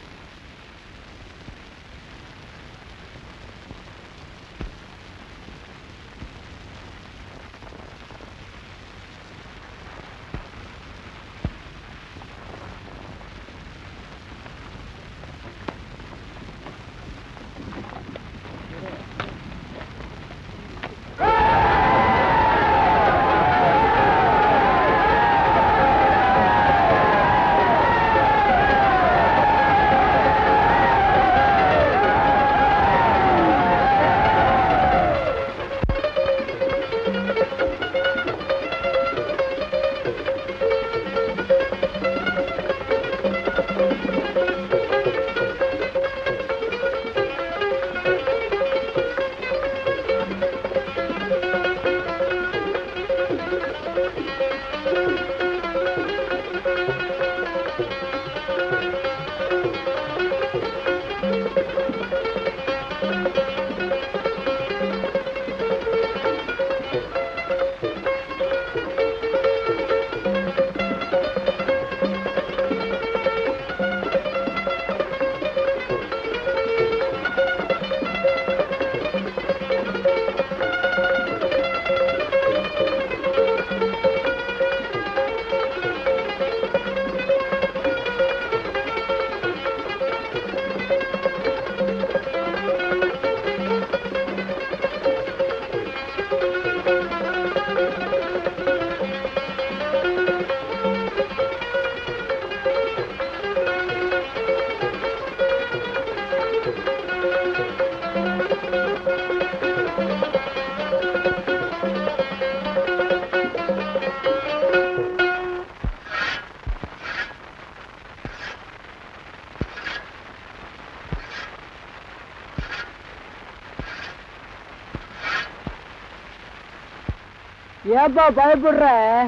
ஏப்பா பயப்படுற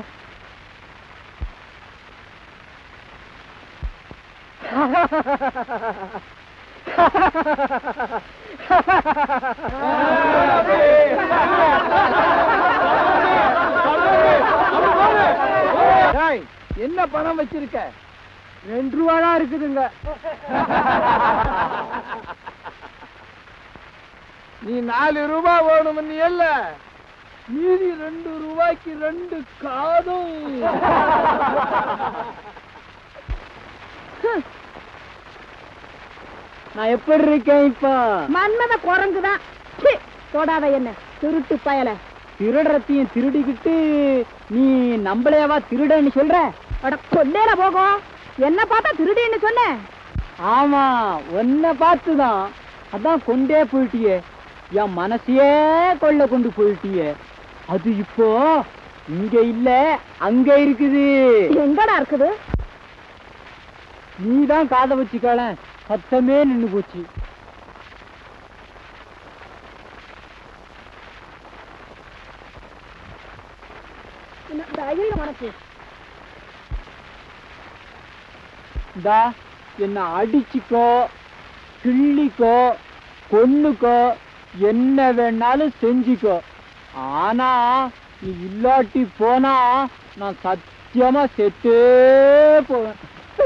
டேய், என்ன பணம் வச்சிருக்க ரெண்டு ரூபாதான் இருக்குதுங்க நீ நாலு ரூபாய் வேணும் நீ இல்ல மீதி ரெண்டு ரூபாய்க்கு ரெண்டு காதும் நான் எப்படி இருக்கேன் இப்போ மன்மத குரங்குதான் ச்சீ, தொடாத என்ன திருட்டு பயல திருடுறத்தையும் திருடிக்கிட்டு நீ நம்மளையவா திருடன்னு சொல்ற அட கொல்லேல போகும் என்ன பார்த்தா திருடின்னு சொன்னேன் ஆமா உன்னை பார்த்துதான் அதான் கொண்டே போயிட்டியே என் மனசையே கொள்ள கொண்டு போயிட்டியே அது இப்போ இங்க இல்ல அங்க இருக்குது எங்கடா இருக்குது நீ தான் காதை வச்சுக்கால சத்தமே நின்னு போச்சு என்ன தைரியம் உனக்கு இந்தா என்ன அடிச்சுக்கோ கிள்ளிக்கோ கொன்னுக்கோ என்ன வேணாலும் செஞ்சுக்கோ ஆனா நீ இல்லாட்டி போனா நான் சத்தியமா செத்தே போவேன்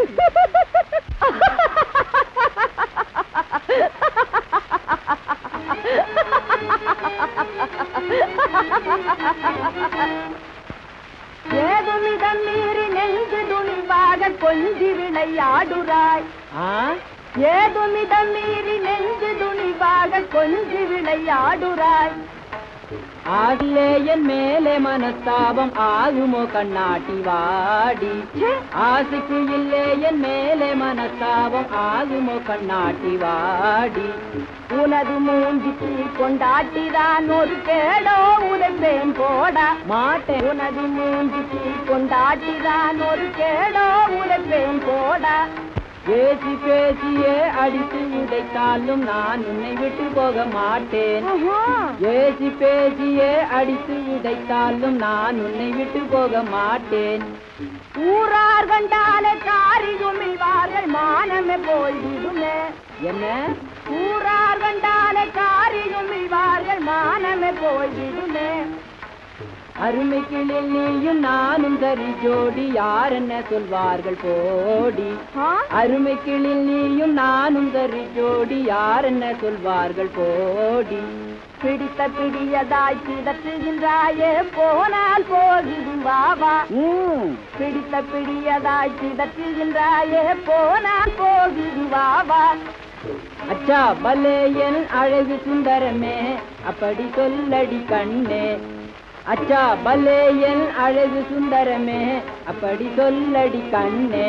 ஏதுமிதம் மீறி நெஞ்சு துணிவாக கொஞ்சி விளையாடுறாய் ஆ? ஏதுமிதம் மீறி நெஞ்சு துணிவாக கொஞ்சி விளையாடுறாய் ஆதிலே என் மேலே மனஸ்தாபம் ஆகுமோ கண்ணாட்டி வாடி ஆசைக்கு இல்லே என் மேலே மனஸ்தாபம் ஆகுமோ கண்ணாட்டி வாடி உனது மூஞ்சிக்கு கொண்டாட்டிதான் ஒரு கேடோ உதைப்பேன் போடா மாட்டேன் உனது மூஞ்சிக்கு கொண்டாட்டிதான் ஒரு கேடோ உதைப்பேன் போடா பேசி பேசியே அடித்து உதைத்தாலும் நான் உன்னை விட்டு போக மாட்டேன் ஏசி பேசியே அடித்து உதைத்தாலும் நான் உன்னை விட்டு போக மாட்டேன் ஊரார் கண்டாலே காரி குமிழ்வார்கள் மானமே போய்விடுமே என்ன ஊரார் கண்டாலே காரி குமிழ்வார்கள் மானமே போய்விடுமே அருமைக்கிளில் நீயும் நானும் சரி ஜோடி யார் என்ன சொல்வார்கள் போடி ஆ? அருமைக்கிளில் நீயும் நானும் சரி ஜோடி யார் என்ன சொல்வார்கள் போடி பிடித்த பிடியதாய் கிடத்துகின்றாயே போனால் போகிடும் வாவா ம், பிடித்த பிடியதாய் கிடத்துகின்றாயே போனால் போகிடும் வாவா அச்சா பலே என் அழகு சுந்தரமே அப்படி சொல்லடி கண்ணே அச்சா பலே என் அழகு சுந்தரமே அப்படி சொல்லடி கண்ணே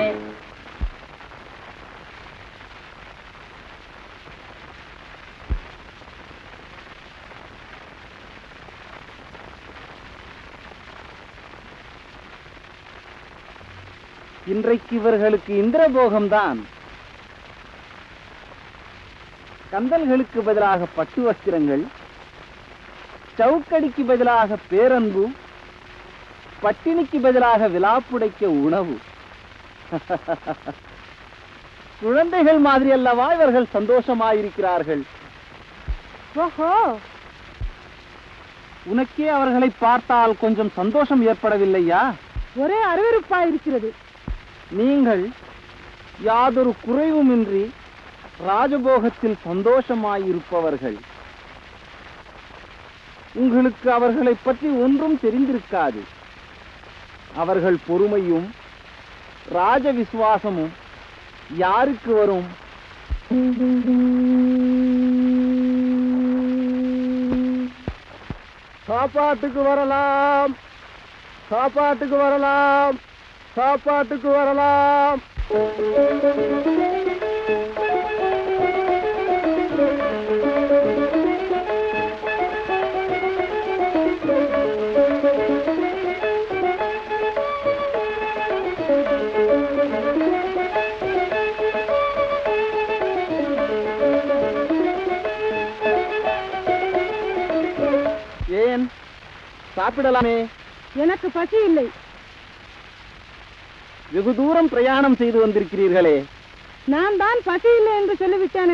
இன்றைக்கு இவர்களுக்கு இந்திரபோகம்தான் கந்தல்களுக்கு பதிலாக பட்டு வஸ்திரங்கள் சவுக்கடிக்கு பதிலாக பேரன்பு பட்டினிக்கு பதிலாக விலாப்புடைக்க உணவு குழந்தைகள் மாதிரி அல்லவா இவர்கள் சந்தோஷமாயிருக்கிறார்கள் ஓஹோ உனக்கே அவர்களை பார்த்தால் கொஞ்சம் சந்தோஷம் ஏற்படவில்லையா ஒரே அருவருப்பா இருக்கிறது நீங்கள் யாதொரு குறைவுமின்றி ராஜபோகத்தில் சந்தோஷமாயிருப்பவர்கள் உங்களுக்கு அவர்களை பற்றி ஒன்றும் தெரிந்திருக்காது அவர்கள் பொறுமையும் ராஜ விசுவாசமும் யாருக்கு வரும் சாப்பாட்டுக்கு வரலாம் சாப்பாட்டுக்கு வரலாம் சாப்பாட்டுக்கு வரலாம் ஏன் சாப்பிடலாமே எனக்கு பசி இல்லை வெகு தூரம் பிரயாணம் செய்து வந்திருக்கிறீர்களே நான் தான் பசி இல்லை என்று சொல்லிவிட்டேனே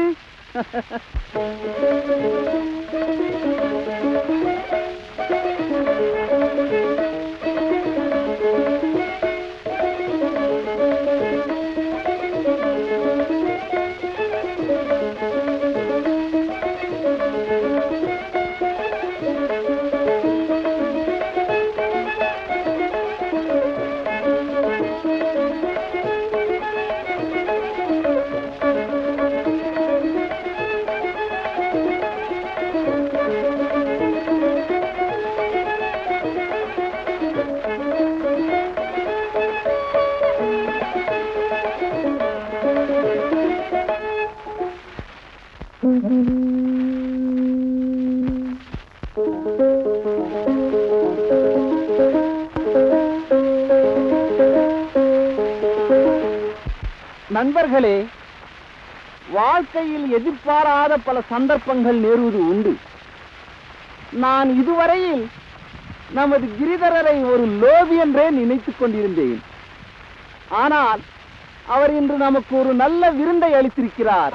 நண்பர்களே வாழ்க்கையில் எதிர்பாராத பல சந்தர்ப்பங்கள் நேருவது உண்டு நான் இதுவரையில் நமது கிரிதரரை ஒரு லோபி என்றே நினைத்துக் கொண்டிருந்தேன் ஆனால் அவர் இன்று நமக்கு ஒரு நல்ல விருந்தை அளித்திருக்கிறார்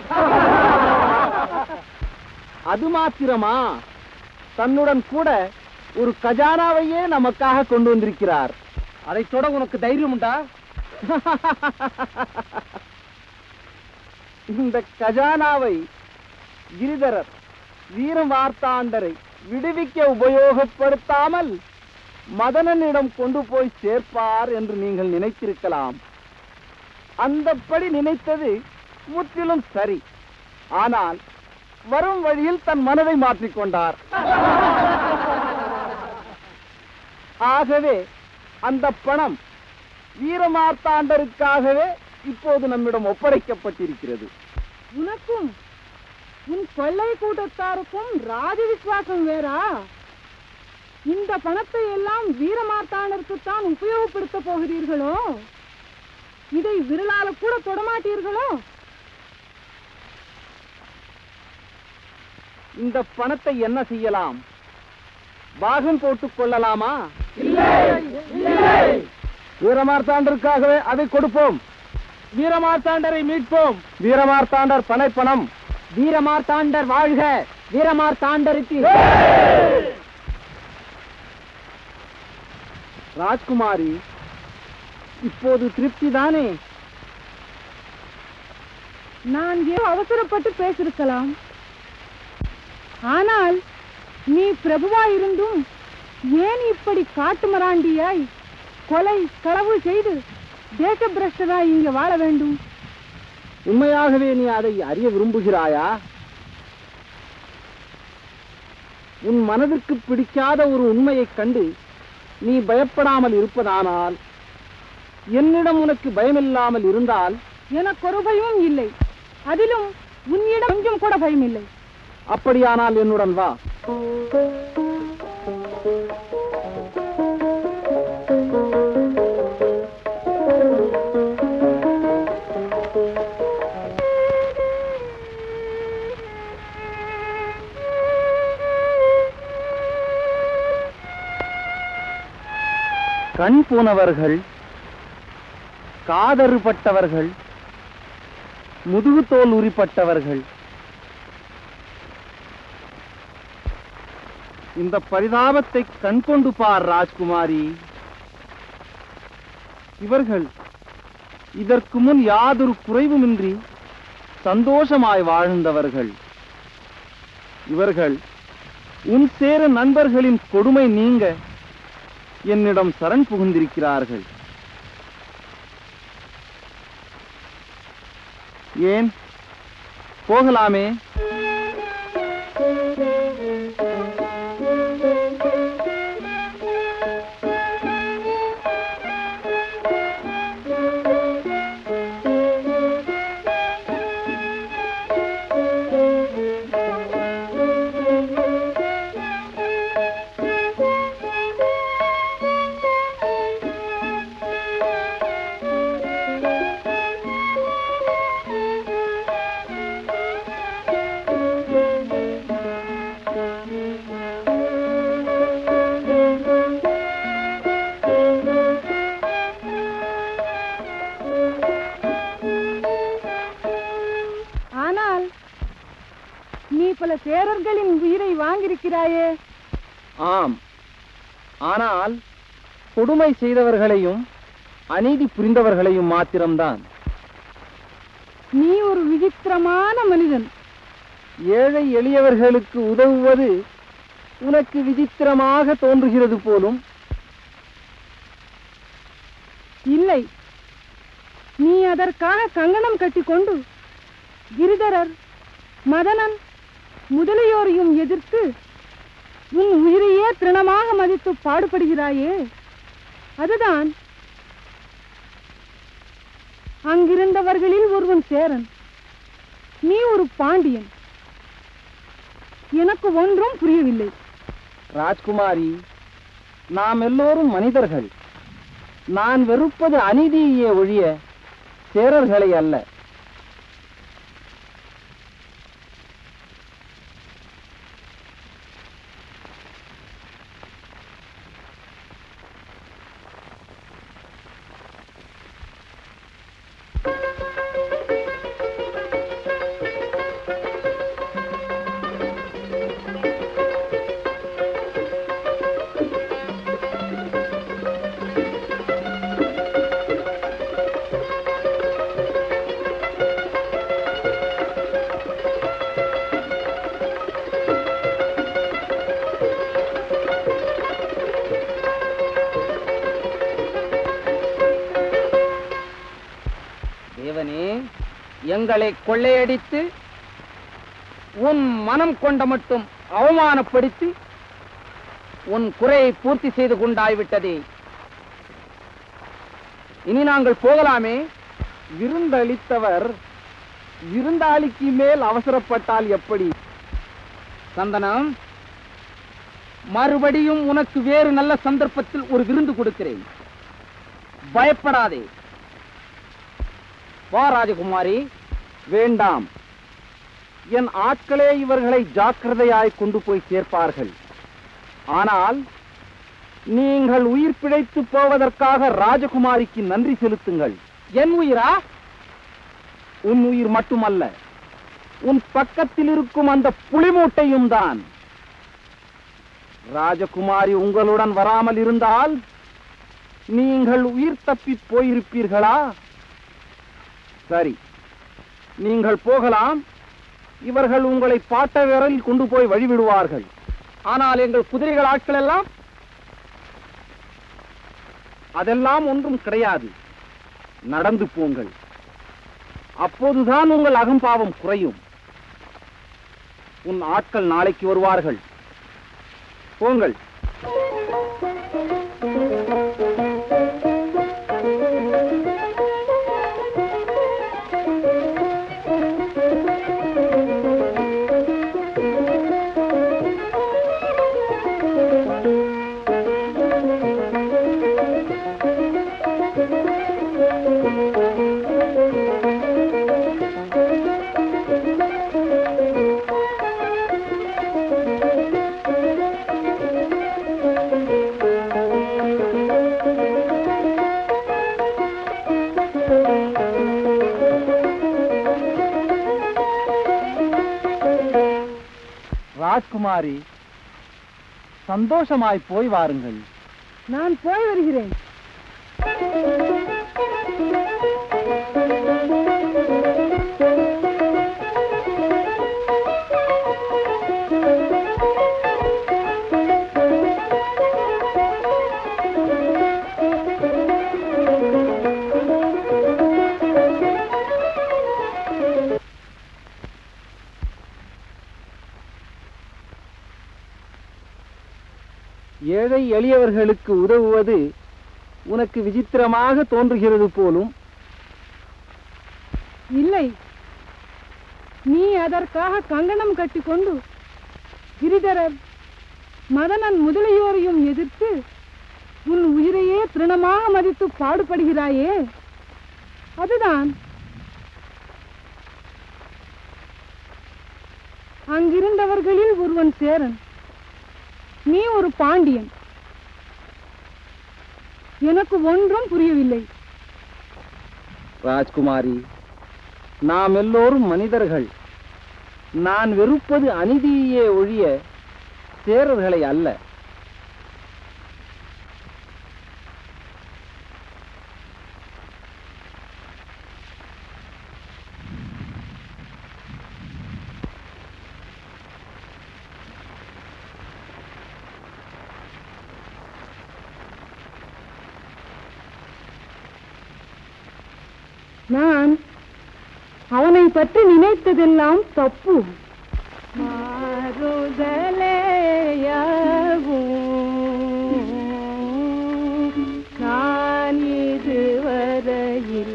அது மாத்திரமா தன்னுடன் கூட ஒரு கஜானாவையே நமக்காக கொண்டு வந்திருக்கிறார் அதை தொட உனக்கு தைரியம் உண்டா இந்த கஜானாவை கிரிதரர் வீரமார்த்தாண்டரை விடுவிக்க உபயோகப்படுத்தாமல் மதனனிடம் கொண்டு போய் சேர்ப்பார் என்று நீங்கள் நினைத்திருக்கலாம் அந்தப்படி நினைத்தது முற்றிலும் சரி ஆனால் வரும் வழியில் தன் மனதை மாற்றிக்கொண்டார் ஆகவே அந்த பணம் வீரமார்த்தாண்டருக்காகவே இப்போது நம்மிடம் ஒப்படைக்கப்பட்டிருக்கிறது உனக்கும் உன் கொள்ளை கூட்டத்தாருக்கும் ராஜ விசுவாசம் வேறா இந்த பணத்தை எல்லாம் வீரமார்த்தானருக்குத்தான் உபயோகப்படுத்த போகிறீர்களோ இதை விரலால கூட தொடமாட்டீர்களோ இந்த பணத்தை என்ன செய்யலாம் பாகம் போட்டுக் கொள்ளலாமா வீரமார்த்தாண்டருக்காகவே அதை கொடுப்போம் வீரமார்த்தாண்டரை மீட்போம் வீரமார்த்தாண்டர் பனைப்பணம் வீரமார்த்தாண்டர் வாழ்க வீரமார்த்தாண்டருக்கு ராஜ்குமாரி இப்போது திருப்தி தானே நான் ஏதோ அவசரப்பட்டு பேசிருக்கலாம் ஆனால் நீ பிரபுவா இருந்தும் ஏன் இப்படி காட்டுமராண்டியாய் கொலை களவு செய்து தேச பிரஷ்டராய் இங்க வாழ வேண்டும் உண்மையாகவே நீ அதை அறிய விரும்புகிறாயா உன் மனதிற்கு பிடிக்காத ஒரு உண்மையைக் கண்டு நீ பயப்படாமல் இருப்பதானால் என்னிடம் உனக்கு பயமில்லாமல் இருந்தால் எனக்கு ஒரு பயமும் இல்லை அதிலும் உன்னிடம் கொஞ்சம் கூட பயம் இல்லை அப்படியானால் என்னுடன் வா கண் போனவர்கள் காதறுபட்டவர்கள் முதுகுத்தோல் உரிப்பட்டவர்கள் இந்த பரிதாபத்தை கண்கொண்டு பார் ராஜ்குமாரி இவர்கள் இதற்கு முன் யாதொரு குறைவுமின்றி சந்தோஷமாய் வாழ்ந்தவர்கள் இவர்கள் உன் சேர நண்பர்களின் கொடுமை நீங்க என்னிடம் சரண் புகுந்திருக்கிறார்கள் ஏன் போகலாமே ஆனால் நீ பல சேரர்களின் உயிரை வாங்கியிருக்கிறாயே ஆம் ஆனால் கொடுமை செய்தவர்களையும் அநீதி புரிந்தவர்களையும் மாத்திரம்தான் நீ ஒரு விசித்திரமான மனிதன் ஏழை எளியவர்களுக்கு உதவுவது உனக்கு விசித்திரமாக தோன்றுகிறது போலும் இல்லை நீ அதற்காக கங்கணம் கட்டிக்கொண்டு கிரிதரர் மதனன் முதலியோரையும் எதிர்த்து உன் உயிரையே திரணமாக மதித்து பாடுபடுகிறாயே அதுதான் அங்கிருந்தவர்களில் ஒருவன் சேரன் நீ ஒரு பாண்டியன் எனக்கு ஒன்றும் புரியவில்லை ராஜ்குமாரி நாம் எல்லோரும் மனிதர்கள் நான் வெறுப்பது அநீதியே ஒழிய சேரர்களை அல்ல தேவனே எங்களை கொள்ளையடித்து உன் மனம் கொண்ட மட்டும் அவமானப்படுத்தி உன் குறையை பூர்த்தி செய்து கொண்டாய்விட்டதே இனி நாங்கள் போகலாமே விருந்தளித்தவர் விருந்தாளிக்கு மேல் அவசரப்பட்டால் எப்படி சந்தனம் மறுபடியும் உனக்கு வேறு நல்ல சந்தர்ப்பத்தில் ஒரு விருந்து கொடுக்கிறேன் பயப்படாதே வா ராஜகுமாரி வேண்டாம் என் ஆட்களே இவர்களை ஜாக்கிரதையாய் கொண்டு போய் சேர்ப்பார்கள் ஆனால் நீங்கள் உயிர் பிழைத்து போவதற்காக ராஜகுமாரிக்கு நன்றி செலுத்துங்கள் என் உயிரா உன் உயிர் மட்டுமல்ல உன் பக்கத்தில் இருக்கும் அந்த புலிமூட்டையும் தான் ராஜகுமாரி உங்களுடன் வராமல் இருந்தால் நீங்கள் உயிர் தப்பி போயிருப்பீர்களா சரி நீங்கள் போகலாம் இவர்கள் உங்களை பாட்ட விரலில் கொண்டு போய் வழிவிடுவார்கள் ஆனால் எங்கள் குதிரைகள் ஆட்கள் எல்லாம் அதெல்லாம் ஒன்றும் கிடையாது நடந்து போங்கள் அப்போதுதான் உங்கள் அகம்பாவம் குறையும் உன் ஆட்கள் நாளைக்கு வருவார்கள் போங்கள் ராஜ்குமாரி சந்தோஷமாய் போய் வாருங்கள் நான் போய் வருகிறேன் ஏழை எளியவர்களுக்கு உதவுவது உனக்கு விசித்திரமாக தோன்றுகிறது போலும் இல்லை நீ அதற்காக கங்கணம் கட்டிக்கொண்டு கிரிதரர் மதனன் முதலியோரையும் எதிர்த்து உன் உயிரையே திருணமாக மதித்து பாடுபடுகிறாயே அதுதான் அங்கிருந்தவர்களில் ஒருவன் சேரன் நீ ஒரு பாண்டியன் எனக்கு ஒன்றும் புரியவில்லை ராஜ்குமாரி நாம் எல்லோரும் மனிதர்கள் நான் வெறுப்பது அநீதியே ஒழிய சேரர்களை அல்ல நான் அவனை பற்றி நினைத்ததெல்லாம் தப்பு நான் இதுவரையில்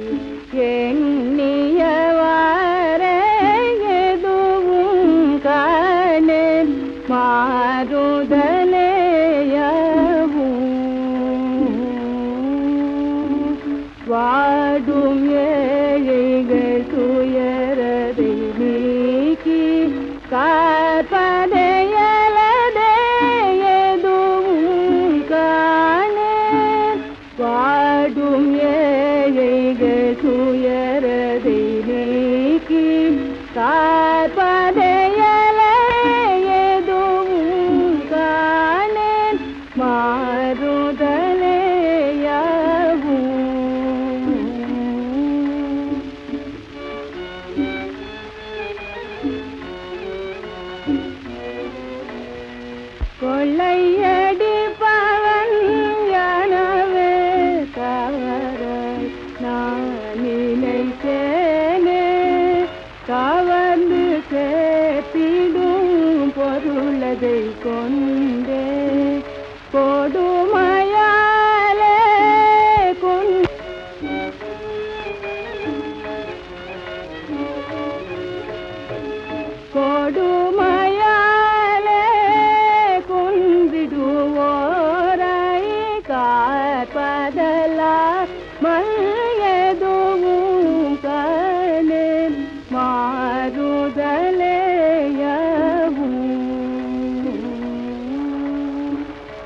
எண்ணியவாறே எதுவும் காணல் மாறுதலேயவும் வாடும் ஏழைகள் துயரதை நீக்கி காப்பதையலதே எதுவும் காணேன் வாடும் ஏழைகள் துயரதை நீக்கி காப்பதையல எதுவும் காணேன் மாறுதலேயாவும் கொள்ளையடிப்பவன் எனவே தவற நான் நினைத்தேனே கவர்ந்து சேர்த்திடும் பொருளதை கொண்டே கொடுமையாலே கொண்டு கொடுமையாலே குந்திடுவோரை காப்பதலா எதுவும் கணேன் மாறுதலேயவும்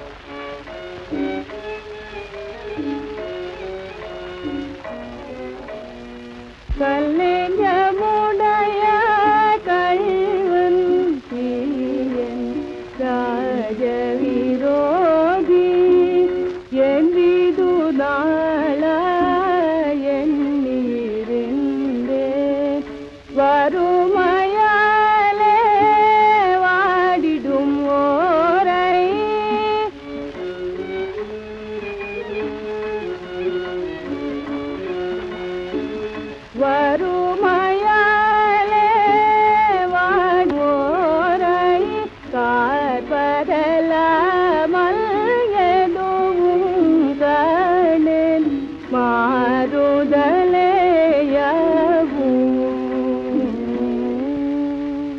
கல்லிங்கமுடைய கழிவன் தீயன் ராஜவிரோதி என்றிது நாள எண்ணிருந்தேன் வறுமையாலே வாடிடும் ஓரை வறுமையாலே வாழ்வோரை காப்பதலாமல் எதுவும் கணேன் மாறுதலேயவும்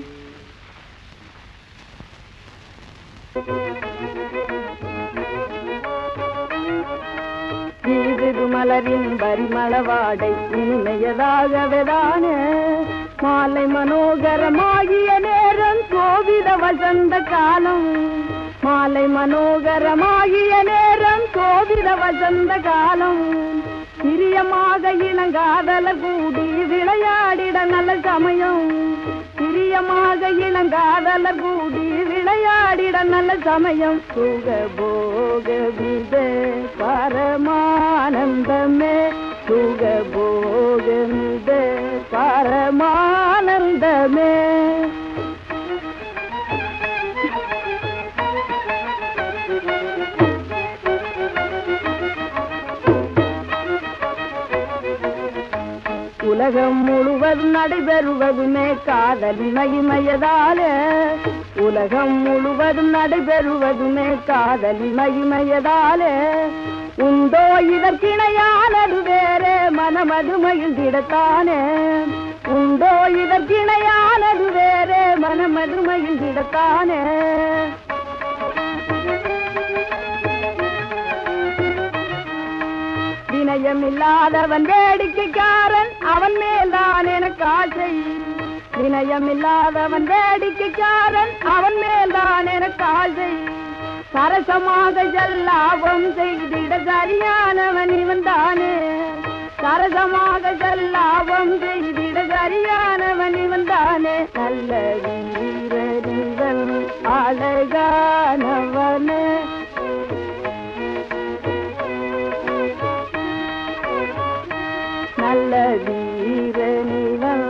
வீது மலரின் பரிமள வாடை இனிமையதாகவேதான மாலை மனோகரமாகிய நேரம் கோவித வசந்த காலம் மாலை மனோகரமாகிய நேரம் கோவித வசந்த காலம் பிரியமாக இளங்காதலர் கூடி விளையாடிட நல்ல சமயம் பிரியமாக இளங்காதலர் கூடி விளையாடிட நல்ல சமயம் சுக போக வித பரமானந்தமே சுக போக வித பரமானந்தமே உலகம் முழுவதும் நடைபெறுவதுமே காதலின் மகிமையதாலே உலகம் முழுவதும் நடைபெறுவதுமே காதலின் மகிமையதாலே உண்டோ இதற்கிணையானது வேறே மனமது மகிழ்ந்திடத்தானே உண்டோ இதற்கிணையானது வேறே மனமது மகிழ்ந்திடத்தானே வினயம் இல்லாதவன் வேடிக்கைக்காரன் அவன் மேல்தான் எனக்கு ஆசை வினயம் இல்லாதவன் வேடிக்கைக்காரன் அவன் மேல்தான் எனக்கு ஆசை சரசமாக செல்லாபம் செய்திட சரியானவன் இவன் தானே சரசமாக செல்லாபம் செய்திட சரியானவன் இவன் தானே நல்ல வீரனிவன் அழகானவனே நல்ல வீரனிவன்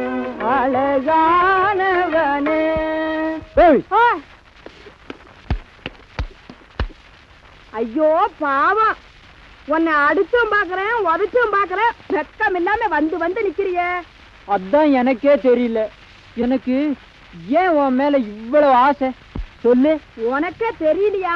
அழகானவனே ஆ! ஐயோ பாவம் உன்னை அடிச்சும் பாக்குறேன் உதச்சும் பாக்குறேன் வெக்கம் இல்லாம வந்து வந்து நிக்கிறியே அதான் எனக்கே தெரியல எனக்கு ஏன் உன் மேல இவ்வளவு ஆசை சொல்லு உனக்கே தெரியலையா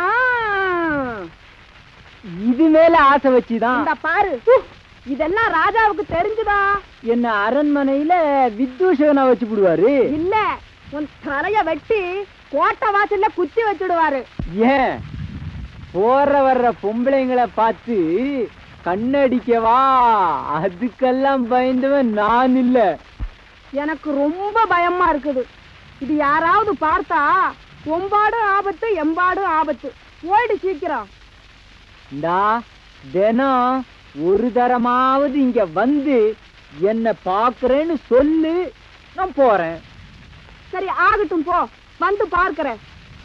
இது மேல ஆசை வச்சுதான் இந்த பாரு உஹ், இதெல்லாம் ராஜாவுக்கு தெரிஞ்சுதா என்ன அரண்மனையில வித்தூஷகனா வச்சு விடுவாரு இல்ல உன் தலைய வெட்டி கோட்டை வாசல்ல குத்தி வச்சுடுவாரு ஏன் போற வர்ற பொம்பளைங்களை பார்த்து கண்ணடிக்கவா அதுக்கெல்லாம் பயந்தவன் நான் இல்ல எனக்கு ரொம்ப பயமா இருக்குது இது யாராவது பார்த்தா ஒம்பாடும் ஆபத்து எம்பாடும் ஆபத்து ஓடு சீக்கிரம் டா தினம் ஒரு தரமாவது இங்க வந்து என்ன பாக்குறேன்னு சொல்லு நான் போறேன் சரி ஆகட்டும் போ வந்து பார்க்கிறேன்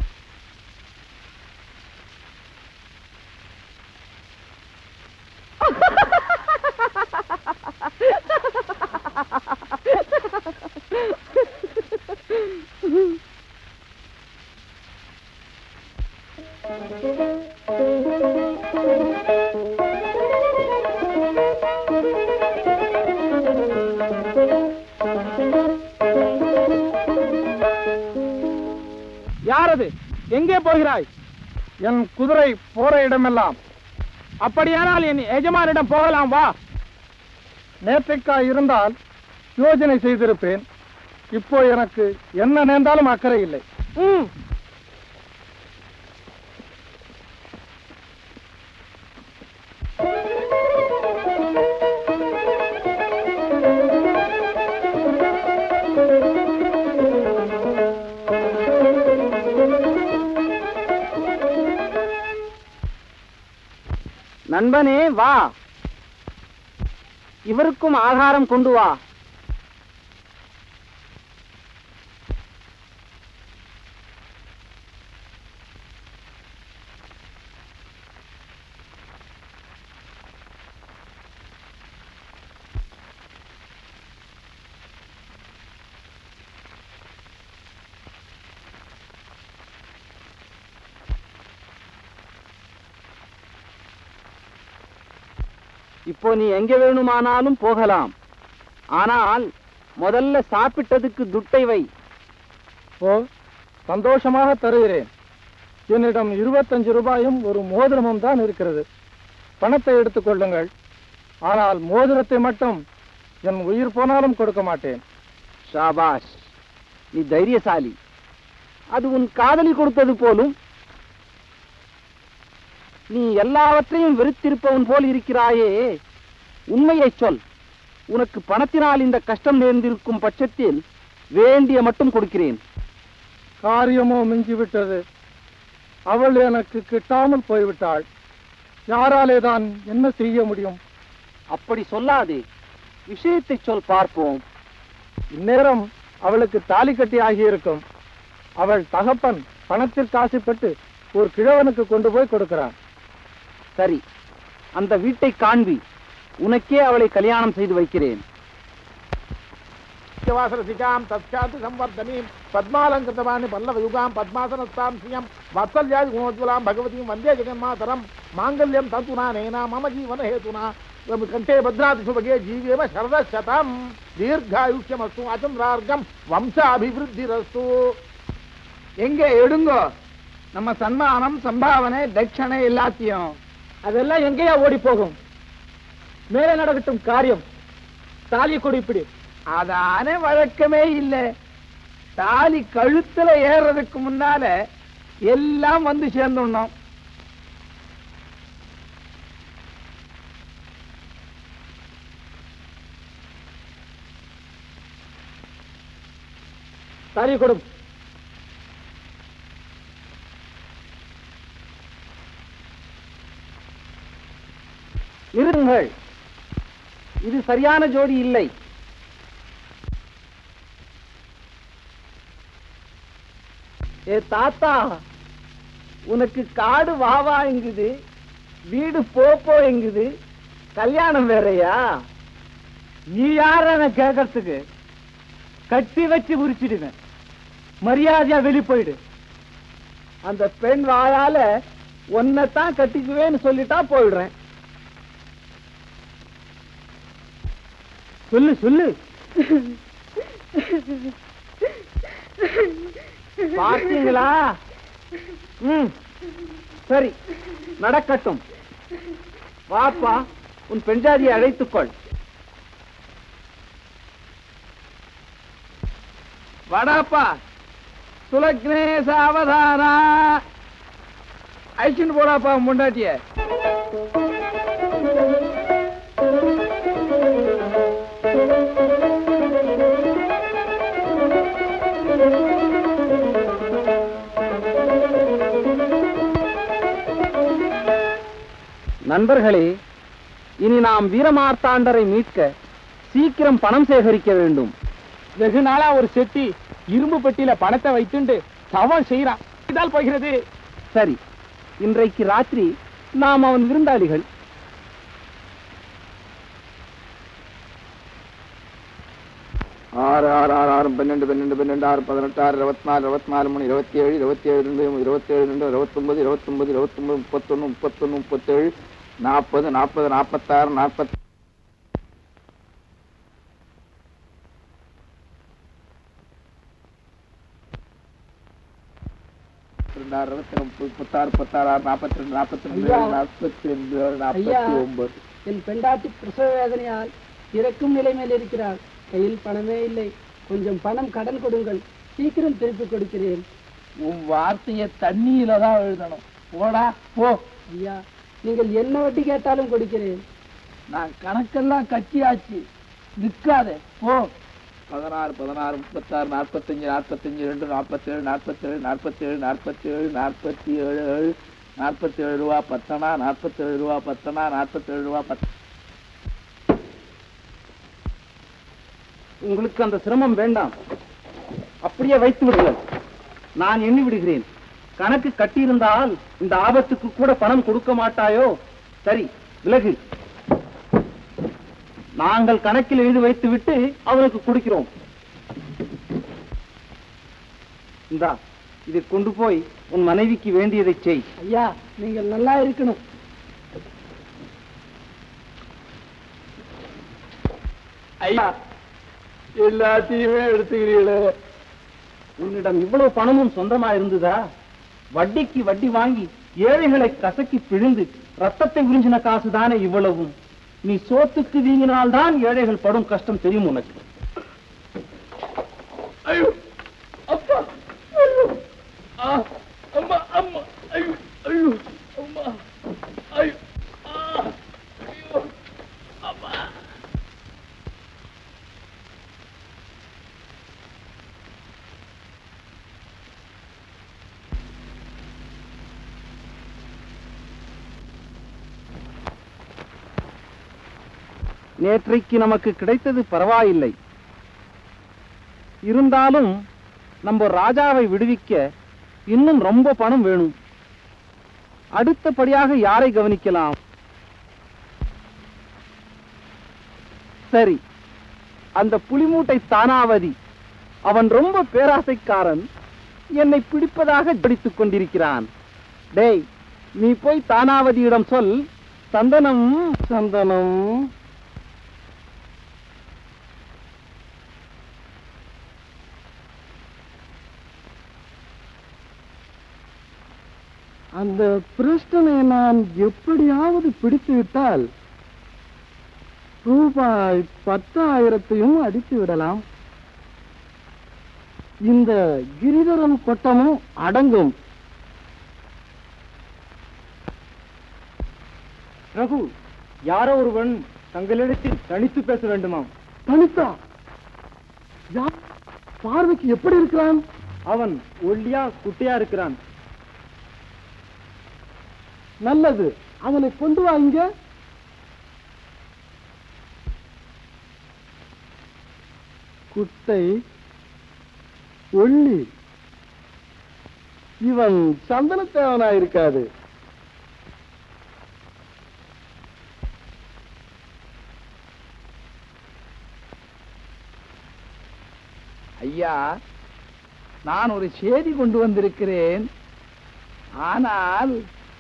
யாரது எங்கே போகிறாய் என் குதிரை போற இடமெல்லாம் அப்படியானால் என் எஜமானிடம் போகலாம் வா நேற்றைக்கா இருந்தால் யோஜனை செய்திருப்பேன் இப்போ எனக்கு என்ன நேர்ந்தாலும் அக்கறை இல்லை ம் நண்பனே வா இவருக்கும் ஆகாரம் கொண்டு வா இப்போ நீ எங்க வேணுமானாலும் போகலாம் ஆனால் முதல்ல சாப்பிட்டதுக்கு துட்டை வை ஓ சந்தோஷமாக தருகிறேன் என்னிடம் இருபத்தஞ்சு ரூபாயும் ஒரு மோதிரமும் தான் இருக்கிறது பணத்தை எடுத்துக் கொள்ளுங்கள் ஆனால் மோதிரத்தை மட்டும் என் உயிர் போனாலும் கொடுக்க மாட்டேன் ஷாபாஷ் நீ தைரியசாலி அது உன் காதலி கொடுத்தது போலும் நீ எல்லாவற்றையும் வெறுத்திருப்பவன் போல் இருக்கிறாயே உண்மையைச் சொல் உனக்கு பணத்தினால் இந்த கஷ்டம் நேர்ந்திருக்கும் பட்சத்தில் வேண்டிய மட்டும் கொடுக்கிறேன் காரியமோ மிஞ்சிவிட்டது அவள் எனக்கு கிட்டாமல் போய்விட்டாள் யாராலே தான் என்ன செய்ய முடியும் அப்படி சொல்லாதே விஷயத்தை சொல் பார்ப்போம் இந்நேரம் அவளுக்கு தாலி கட்டி ஆகியிருக்கும் அவள் தகப்பன் பணத்திற்கு ஆசைப்பட்டு ஒரு கிழவனுக்கு கொண்டு போய் கொடுக்கிறான் சரி அந்த வீட்டை காண்பி உனக்கே அவளை கல்யாணம் செய்து வைக்கிறேன் వాసరసికాం తస్యాతి సంవర్ధనీం పద్మాలంకృతవాణి పల్లవయుగాం పద్మాసనస్తాం శ్రియం వాత్సల్యాది గుణోజ్వలాం భగవతీం వందే జగన్మాతరం మాంగళ్యం తంతునా నేనా మమ జీవన హేతునా కంఠే భద్రాతి సుభగే జీవేమ శరద శతం దీర్ఘాయుష్యమస్తు అచంద్రార్గం వంశాభివృద్ధిరస్తు எங்க எடுங்கோ நம்ம சன்மானம் சம்பாவனை தட்சணை எல்லாத்தையும் அதெல்லாம் எங்கேயா ஓடி போகும் மேலே நடக்கட்டும் காரியம் தாலி கொடிப்பிடி அதான வழக்கமே இல்ல தாலி கழுத்துல ஏறுறதுக்கு முன்னால எல்லாம் வந்து சேர்ந்துடணும் தாலி கொடும் இருங்கள் இது சரியான ஜோடி இல்லை ஏ தாத்தா உனக்கு காடு வா வா எங்குது வீடு போ போ எங்குது கல்யாணம் வேறயா நீ யார கேட்கறதுக்கு கட்டி வச்சு உரிச்சிடுவேன் மரியாதையா வெளி போயிடு அந்த பெண் வாயால உன்னைத்தான் கட்டிக்குவேன்னு சொல்லிட்டா போயிடுறேன் சொல்லு சொல்லு பார்த்தீங்களா ம் சரி நடக்கட்டும் வாப்பா உன் பெண்ஜாதியை அழைத்துக்கொள் வடாப்பா சுலக்னே சாவதானா அழிச்சுட்டு போடாப்பா முண்டாட்டிய நண்பர்களே இனி நாம் வீரமார்த்தாண்டரை மீட்க சீக்கிரம் பணம் சேகரிக்க வேண்டும் வெகு நாளா ஒரு செட்டி இரும்பு பெட்டியில பணத்தை வைத்துண்டு தவம் செய்யறான் இதால் போகிறது சரி இன்றைக்கு ராத்திரி நாம் அவன் விருந்தாளிகள் ஆறு ஆறு ஆறு ஆறு பன்னெண்டு பன்னெண்டு பன்னெண்டு ஆறு பதினெட்டு ஆறு இருபத்தினாலு இருபத்தினாலு மணி இருபத்தி ஏழு இருபத்தி ஏழு ரெண்டு இருபத்தேழு ரெண்டு இருபத்தொன்பது இருபத்தொன்பது இருபத்தொன்பது முப்பத்தொன்னு முப்பத்தொன்னு முப்பத்தேழு நாற்பது நாற்பது நாற்பத்தாறு நாற்பத்தி ரெண்டாறு இருபத்தி முப்பது முப்பத்தாறு முப்பத்தாறு ஆறு நாற்பத்தி ரெண்டு நாற்பத்தி ரெண்டு நாற்பத்தி ரெண்டு நாற்பத்தி ஒன்பது என் பெண்டாட்டி பிரசவ வேதனையால் இறக்கும் நிலைமையில் இருக்கிறார் கையில் பணமே இல்லை கொஞ்சம் பணம் கடன் கொடுங்கள் சீக்கிரம் திருப்பி கொடுக்கிறேன் உன் வார்த்தைய தண்ணியில தான் எழுதணும் போடா போ ஐயா நீங்கள் என்ன வட்டி கேட்டாலும் கொடுக்கிறேன் நான் கணக்கெல்லாம் கட்சியாச்சு நிக்காதே போ பதினாறு பதினாறு முப்பத்தாறு நாற்பத்தஞ்சு நாற்பத்தஞ்சு ரெண்டு நாற்பத்தேழு நாற்பத்தேழு நாற்பத்தேழு நாற்பத்தேழு நாற்பத்தி ஏழு ஏழு நாற்பத்தேழு ரூபா பத்தனா நாற்பத்தேழு ரூபா பத்தனா நாற்பத்தேழு ரூபா பத்து உங்களுக்கு அந்த சிரமம் வேண்டாம் அப்படியே வைத்து விடுங்கள் நான் எண்ணி விடுகிறேன் கணக்கு கட்டியிருந்தால் இந்த ஆபத்துக்கு கூட பணம் கொடுக்க மாட்டாயோ சரி விலகு நாங்கள் கணக்கில் எழுதி வைத்து விட்டு அவனுக்கு கொடுக்கிறோம் இந்தா இதை கொண்டு போய் உன் மனைவிக்கு வேண்டியதை செய் ஐயா நீங்கள் நல்லா இருக்கணும் ஐயா எல்லாத்தையுமே எடுத்துக்கிறீங்களே உன்னிடம் இவ்வளவு பணமும் சொந்தமா இருந்ததா வட்டிக்கு வட்டி வாங்கி ஏழைகளை கசக்கி பிழிந்து ரத்தத்தை உறிஞ்சின காசு தானே இவ்வளவும் நீ சோத்துக்கு வீங்கினால்தான் ஏழைகள் படும் கஷ்டம் தெரியும் உனக்கு ஐயோ அப்பா ஐயோ ஆ அம்மா அம்மா ஐயோ ஐயோ அம்மா ஐயோ ஆ ஐயோ அம்மா நேற்றைக்கு நமக்கு கிடைத்தது பரவாயில்லை இருந்தாலும் நம்ம ராஜாவை விடுவிக்க இன்னும் ரொம்ப பணம் வேணும் அடுத்தபடியாக யாரை கவனிக்கலாம் சரி அந்த புலிமூட்டை தானாவதி அவன் ரொம்ப பேராசைக்காரன் என்னை பிடிப்பதாக ஜடித்துக் கொண்டிருக்கிறான் டேய் நீ போய் தானாவதியிடம் சொல் சந்தனம் சந்தனம் அந்த பிரஷ்டனை நான் எப்படியாவது பிடித்து விட்டால் ரூபாய் பத்தாயிரத்தையும் அடித்து விடலாம் இந்த கிரிதரன் கொட்டமும் அடங்கும் ரகு யாரோ ஒருவன் தங்களிடத்தில் தனித்து பேச வேண்டுமாம் தனித்தா யார் பார்வைக்கு எப்படி இருக்கிறான் அவன் ஒல்லியா குட்டியா இருக்கிறான் நல்லது அவனை கொண்டு வா இங்க குட்டை ஒள்ளி இவன் சந்தனத்தேவனா இருக்காது ஐயா நான் ஒரு செய்தி கொண்டு வந்திருக்கிறேன் ஆனால்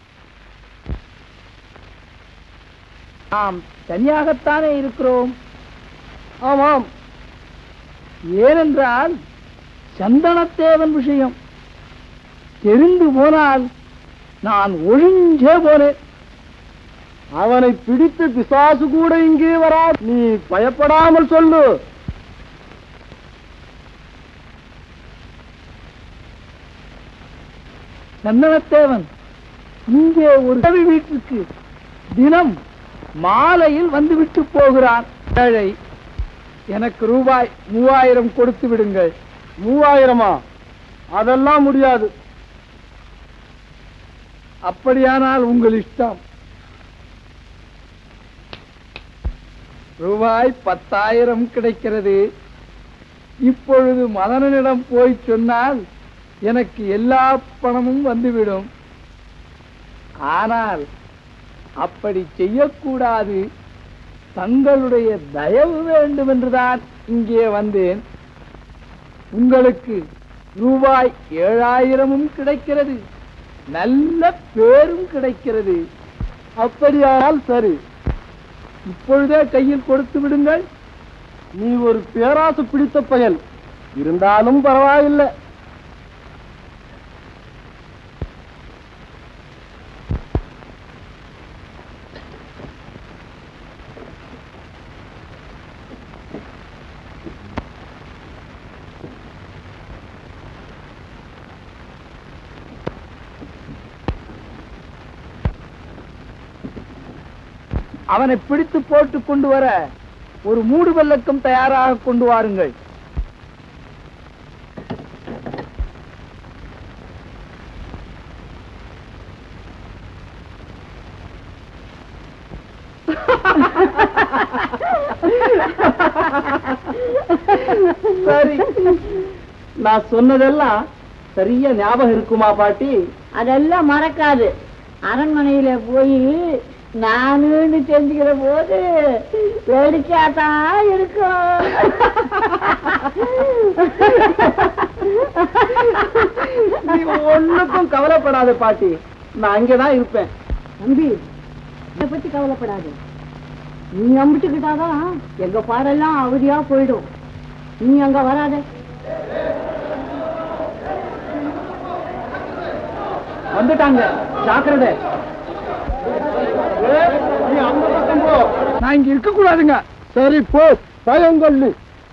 நாம் தனியாகத்தானே இருக்கிறோம் ஆமாம் ஏனென்றால் சந்தனத்தேவன் விஷயம் தெரிந்து போனால் நான் ஒழிஞ்சே போனேன் அவனை பிடித்து பிசாசு கூட இங்கே வரா நீ பயப்படாமல் சொல்லு சந்தனத்தேவன் இங்கே ஒரு உதவி வீட்டுக்கு தினம் மாலையில் வந்துவிட்டு போகிறான் ஏழை எனக்கு ரூபாய் மூவாயிரம் கொடுத்து விடுங்கள் மூவாயிரமா அதெல்லாம் முடியாது அப்படியானால் உங்கள் இஷ்டம் ரூபாய் பத்தாயிரம் கிடைக்கிறது இப்பொழுது மதனனிடம் போய் சொன்னால் எனக்கு எல்லா பணமும் வந்துவிடும் ஆனால் அப்படி செய்யக்கூடாது தங்களுடைய தயவு வேண்டும் என்றுதான் இங்கே வந்தேன் உங்களுக்கு ரூபாய் ஏழாயிரமும் கிடைக்கிறது நல்ல பேரும் கிடைக்கிறது அப்படியானால் சரி இப்பொழுதே கையில் கொடுத்து விடுங்கள் நீ ஒரு பேராசு பிடித்த பயல் இருந்தாலும் பரவாயில்லை அவனை பிடித்து போட்டு கொண்டு வர ஒரு மூடு வெள்ளக்கம் தயாராக கொண்டு வாருங்கள் சரி நான் சொன்னதெல்லாம் சரியா ஞாபகம் இருக்குமா பாட்டி அதெல்லாம் மறக்காது அரண்மனையில போய் நானுன்னு தெரிஞ்சுக்கிற போது வேடிக்கையாத்தான் இருக்கும் நீ ஒண்ணுக்கும் கவலைப்படாத பாட்டி நான் அங்கதான் இருப்பேன் தம்பி இதை பத்தி கவலைப்படாது நீ அம்பிட்டுக்கிட்டாதான் எங்க பாடெல்லாம் அவதியா போயிடும் நீ அங்க வராத வந்துட்டாங்க ஜாக்கிரதை நீ அந்த பக்கம் போ நான் இங்க இருக்க கூடாதுங்க சரி போ பயங்கொல்லு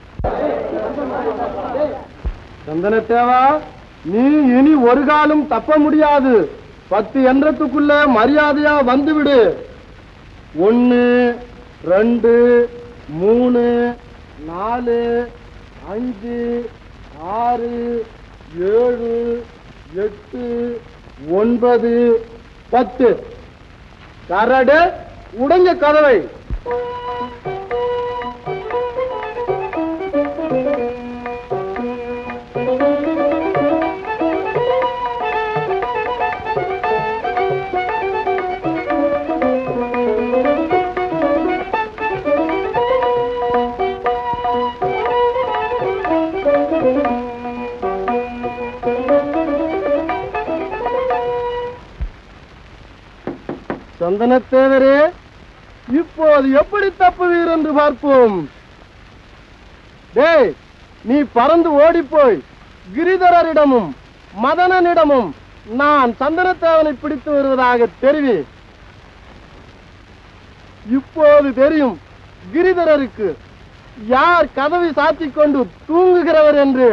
சந்தனத்தேவா நீ இனி ஒரு காலம் தப்ப முடியாது பத்து எண்ணத்துக்குள்ள மரியாதையா வந்துவிடு ஒன்னு ரெண்டு மூணு நாலு அஞ்சு ஆறு ஏழு எட்டு ஒன்பது பத்து கரடு உடைஞ்ச கதவை சந்தனத்தேவரே இப்போது எப்படி தப்புவீர் என்று பார்ப்போம் டேய் நீ பறந்து ஓடிப்போய் கிரிதரரிடமும் மதனனிடமும் நான் சந்தனத்தேவனை பிடித்து வருவதாக தெரிவி இப்போது தெரியும் கிரிதரருக்கு யார் கதவை சாத்திக் கொண்டு தூங்குகிறவர் என்று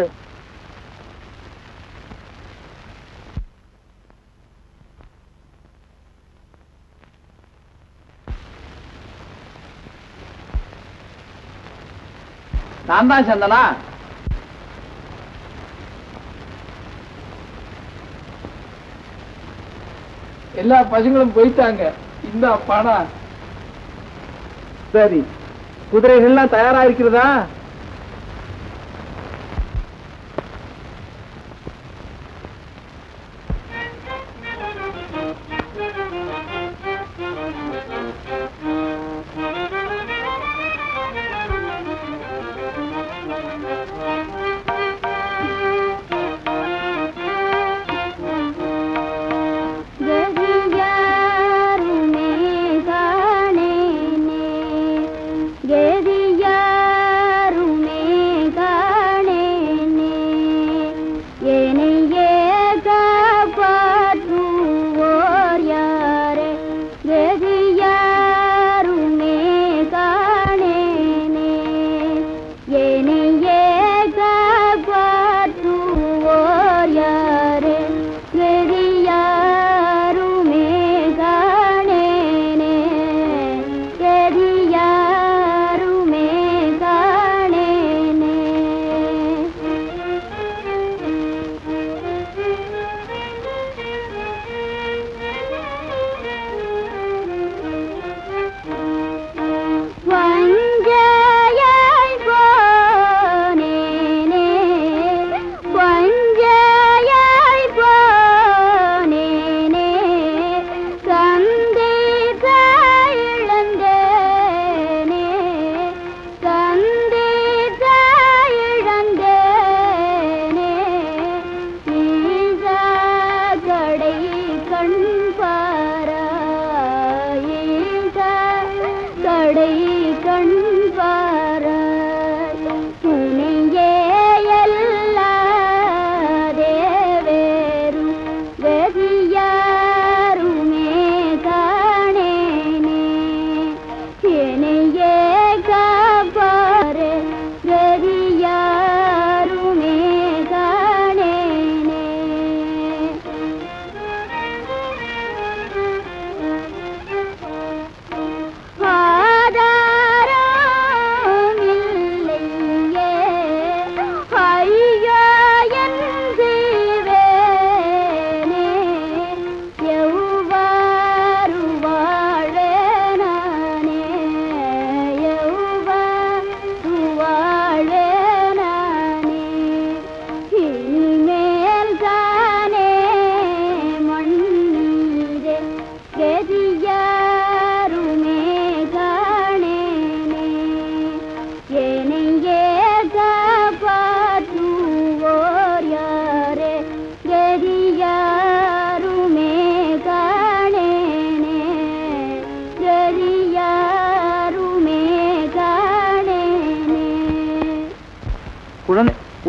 நான் தான் சந்தனா எல்லா பசங்களும் போயிட்டாங்க இந்த பணம் சரி குதிரைகள்லாம் தயாரா இருக்கிறதா ಗೆದಿಯಾರು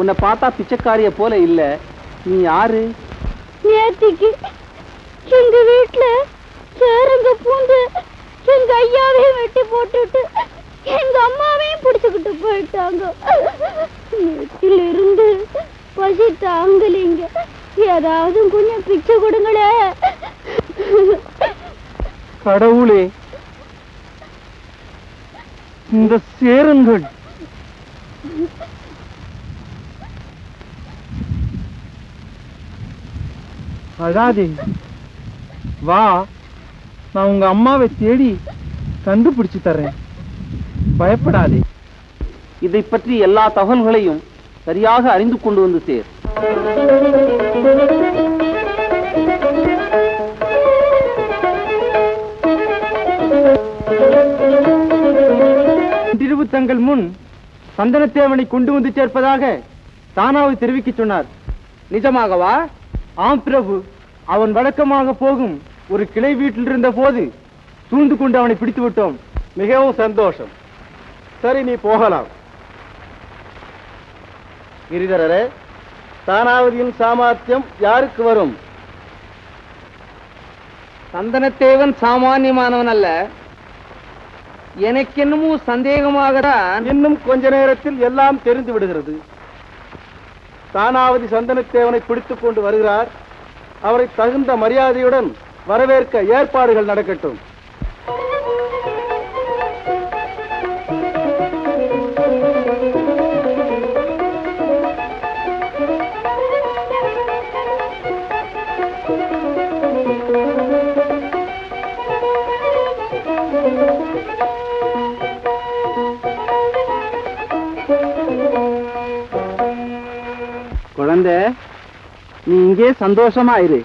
உன்னை பார்த்தா பிச்சைக்காரிய போல இல்ல நீ யாரு நேத்திக்கு எங்க வீட்டுல சேருங்க பூந்து எங்க ஐயாவையும் வெட்டி போட்டுட்டு எங்க அம்மாவையும் பிடிச்சுக்கிட்டு போயிட்டாங்க நேத்தில இருந்து பசி தாங்கலைங்க ஏதாவது கொஞ்சம் பிச்சை கொடுங்களே கடவுளே இந்த சேருங்கள் அழாதே வா நான் உங்க அம்மாவை தேடி கண்டுபிடிச்சு தர்றேன் பயப்படாதே இதை பற்றி எல்லா தகவல்களையும் சரியாக அறிந்து கொண்டு வந்து சேர் இன்றிரவு தங்கள் முன் சந்தனத்தேவனை கொண்டு வந்து சேர்ப்பதாக தானாவை தெரிவிக்க சொன்னார் நிஜமாகவா ஆம் பிரபு அவன் வழக்கமாக போகும் ஒரு கிளை வீட்டில் இருந்த போது சூழ்ந்து கொண்டு அவனை பிடித்து விட்டோம் மிகவும் சந்தோஷம் சரி நீ போகலாம் கிரிதரரே தானாவதியின் சாமர்த்தியம் யாருக்கு வரும் சந்தனத்தேவன் சாமானியமானவன் அல்ல எனக்கு என்னமோ சந்தேகமாகத்தான் இன்னும் கொஞ்ச நேரத்தில் எல்லாம் தெரிந்து விடுகிறது தானாவதி சந்தனத்தேவனை பிடித்துக் கொண்டு வருகிறார் அவரை தகுந்த மரியாதையுடன் வரவேற்க ஏற்பாடுகள் நடக்கட்டும் குழந்தை நீ இங்கே சந்தோஷமா இரு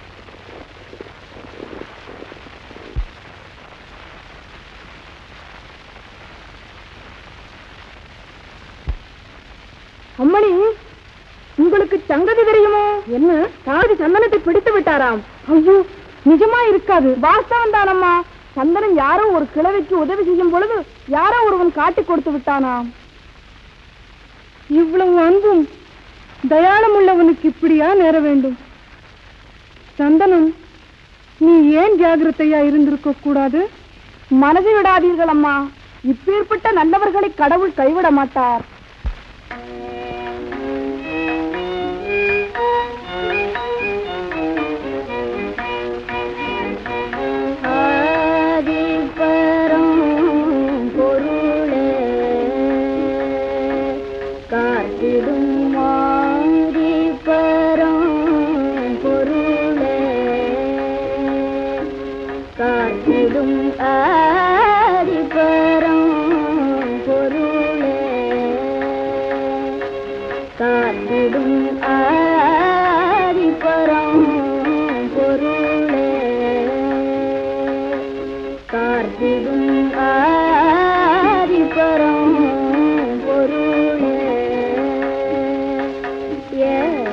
அம்மணி உங்களுக்கு சங்கதி தெரியுமோ என்ன சாதி சந்தனத்தை பிடித்து விட்டாராம் ஐயோ நிஜமா இருக்காது வாஸ்தவம் தானம்மா சந்தனம் யாரோ ஒரு கிழவிக்கு உதவி செய்யும் பொழுது யாரோ ஒருவன் காட்டி கொடுத்து விட்டானாம் இவ்வளவு அன்பும் தயாளம் உள்ளவனுக்கு இப்படியா நேர வேண்டும் சந்தனம் நீ ஏன் ஜாகிரதையா இருந்திருக்க கூடாது மனதை விடாதீர்கள் அம்மா இப்பேற்பட்ட நல்லவர்களை கடவுள் கைவிட மாட்டார் ஆதிபரம் பொருளே காத்திடும் ஆதிபரம் பொருளே காத்திடும் ஆதிபரம் பொருளே காத்திடும் ஆதிபரம் பொருளே கார்த்திடும் ஆதிபரம் பொருளே ஏ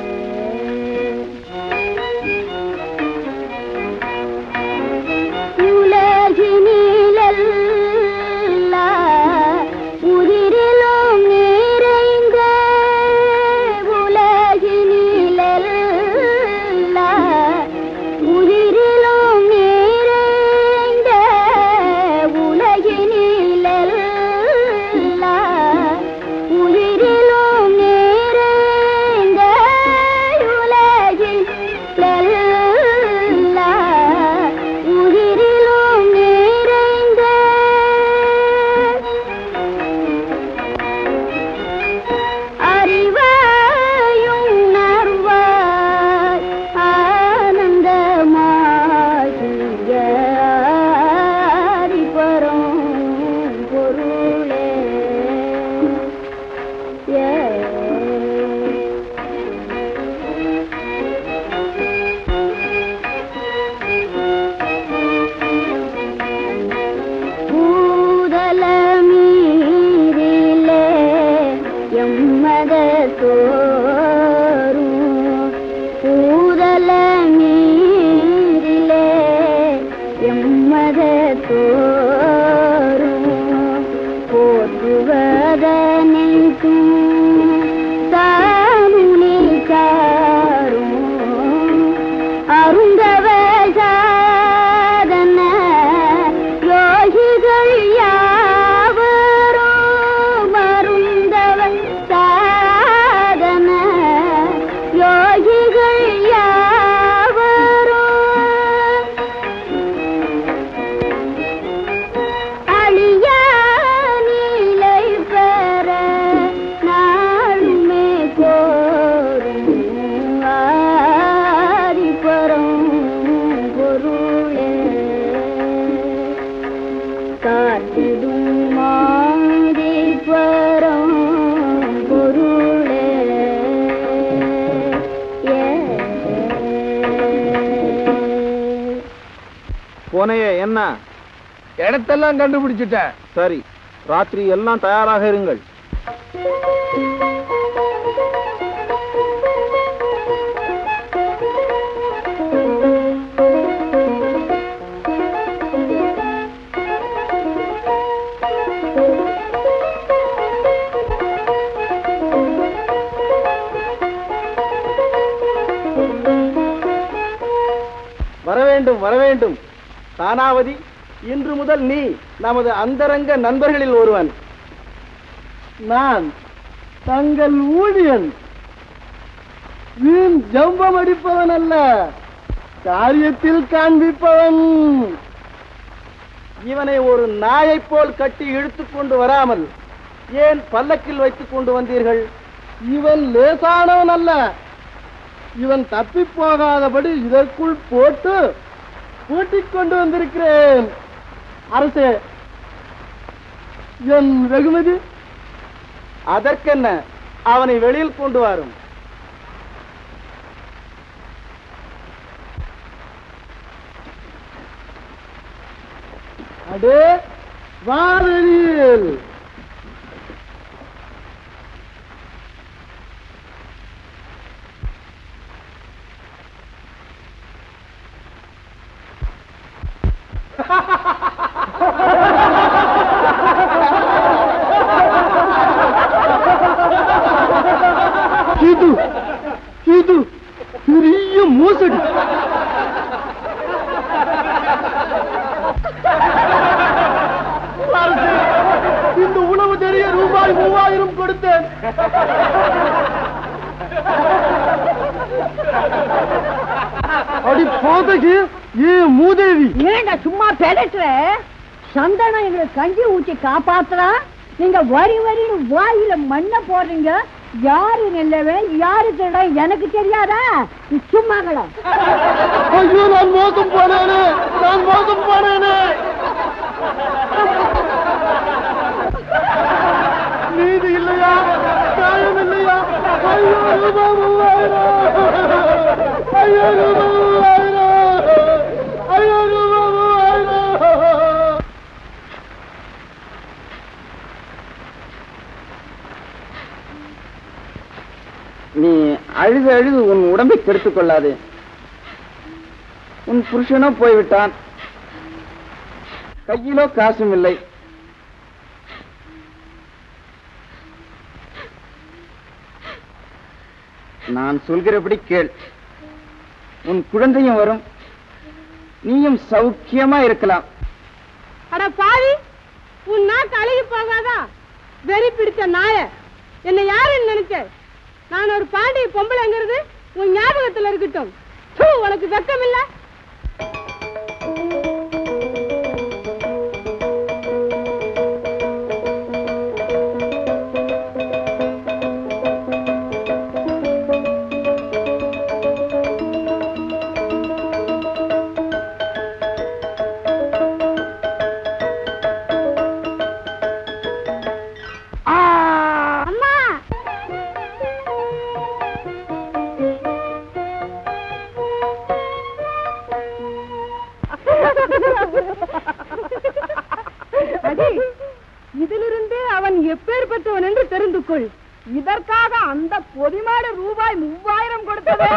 உலகினிலல்லா உயிரிலும் நிறைந்த உலகினிலல்லா உயிரிலும் நிறைந்த உலகினிலல்லா உயிரிலும் நிறைந்த உலகிலல்லா உயிரிலும் நிறைந்த அறிவாயும் உணர்வாய் ஆனந்தமாகிய அறிபரம் பொருளே ஏ பூதலமீரிலே எம்மத தோறும் பூதலமீரிலே எம்மத தோறும் போற்றுவதனைக்கும் சா அருந்தவ சாதன யோகிகள் யாவரும் அருந்தவ சாதன யோகிகள் யாவரும் அழியா நிலை பெற நாளுமே கோரும் ஆதிபரம் பொருளே காத்திடும் மாதிபரம் பொருளே ஏ போனையே என்ன இடத்தெல்லாம் கண்டுபிடிச்சிட்டேன் சரி ராத்திரி எல்லாம் தயாராக இருங்கள் வரவேண்டும் வரவேண்டும் தானாவதி இன்று முதல் நீ நமது அந்தரங்க நண்பர்களில் ஒருவன் நான் தங்கள் ஊழியன் வீண் ஜம்பம் அடிப்பவன் அல்ல காரியத்தில் காண்பிப்பவன் இவனை ஒரு நாயைப் போல் கட்டி இழுத்துக் கொண்டு வராமல் ஏன் பல்லக்கில் வைத்துக் கொண்டு வந்தீர்கள் இவன் லேசானவன் அல்ல இவன் தப்பி போகாதபடி இதற்குள் போட்டு பூட்டிக் கொண்டு வந்திருக்கிறேன் அரசே என் வெகுமதி அதற்கென்ன அவனை வெளியில் கொண்டு வரும் அடே வா வெளியில் இது இது பெரிய மோசடி அரசே, இந்த உணவு தெரிய ரூபாய் மூவாயிரம் கொடுத்தேன் அடி போதகி ஏ மூதேவி ஏண்டா சும்மா பெதட்டுற சந்தனம் எங்களுக்கு கஞ்சி ஊற்றி காப்பாத்துறா நீங்க வரி வரின்னு வாயில மண்ணை போடுறீங்க யாரு நல்லவன் யாரு திருட எனக்கு தெரியாதா நீ சும்மாங்களா ஐயோ நான் மோசம் போனேனே நான் மோசம் போனேனே நீதி இல்லையா நியாயம் இல்லையா ஐயோ ரூபாய் மூவாயிரம் ஐயோ ரூபாய் மூவாயிரம் ஐயோ ரூபாய் மூவாயிரம் நீ அழுது அழுது உன் உடம்பை கெடுத்துக் கொள்ளாதே உன் புருஷனோ போய்விட்டான் கையிலோ காசும் இல்லை நான் சொல்கிறபடி கேள் உன் குழந்தையும் வரும் நீயும் சௌக்கியமா இருக்கலாம் அட பாவி உன் நாக்கு அழுகி போகாதா வெறி பிடிச்ச நாய என்ன யாருன்னு நினைச்ச நான் ஒரு பாண்டிய பொம்பளைங்கிறது உன் ஞாபகத்துல இருக்கட்டும் தூ, உனக்கு வெக்கம் இல்ல அம்மா அடி இதிலிருந்து அவன் எப்பேற்பட்டவன் என்று தெரிந்து கொள் இதற்காக அந்த பொதிமாடு ரூபாய் மூவாயிரம் கொடுத்தது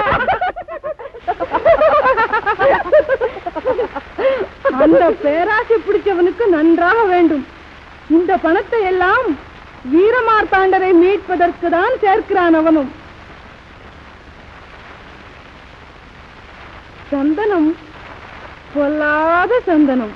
அந்த பேராசை பிடிச்சவனுக்கு நன்றாக வேண்டும் இந்த பணத்தை எல்லாம் வீரமார்த்தாண்டரை மீட்பதற்கு தான் சேர்க்கிறான் அவனும் சந்தனம் பொல்லாத சந்தனம்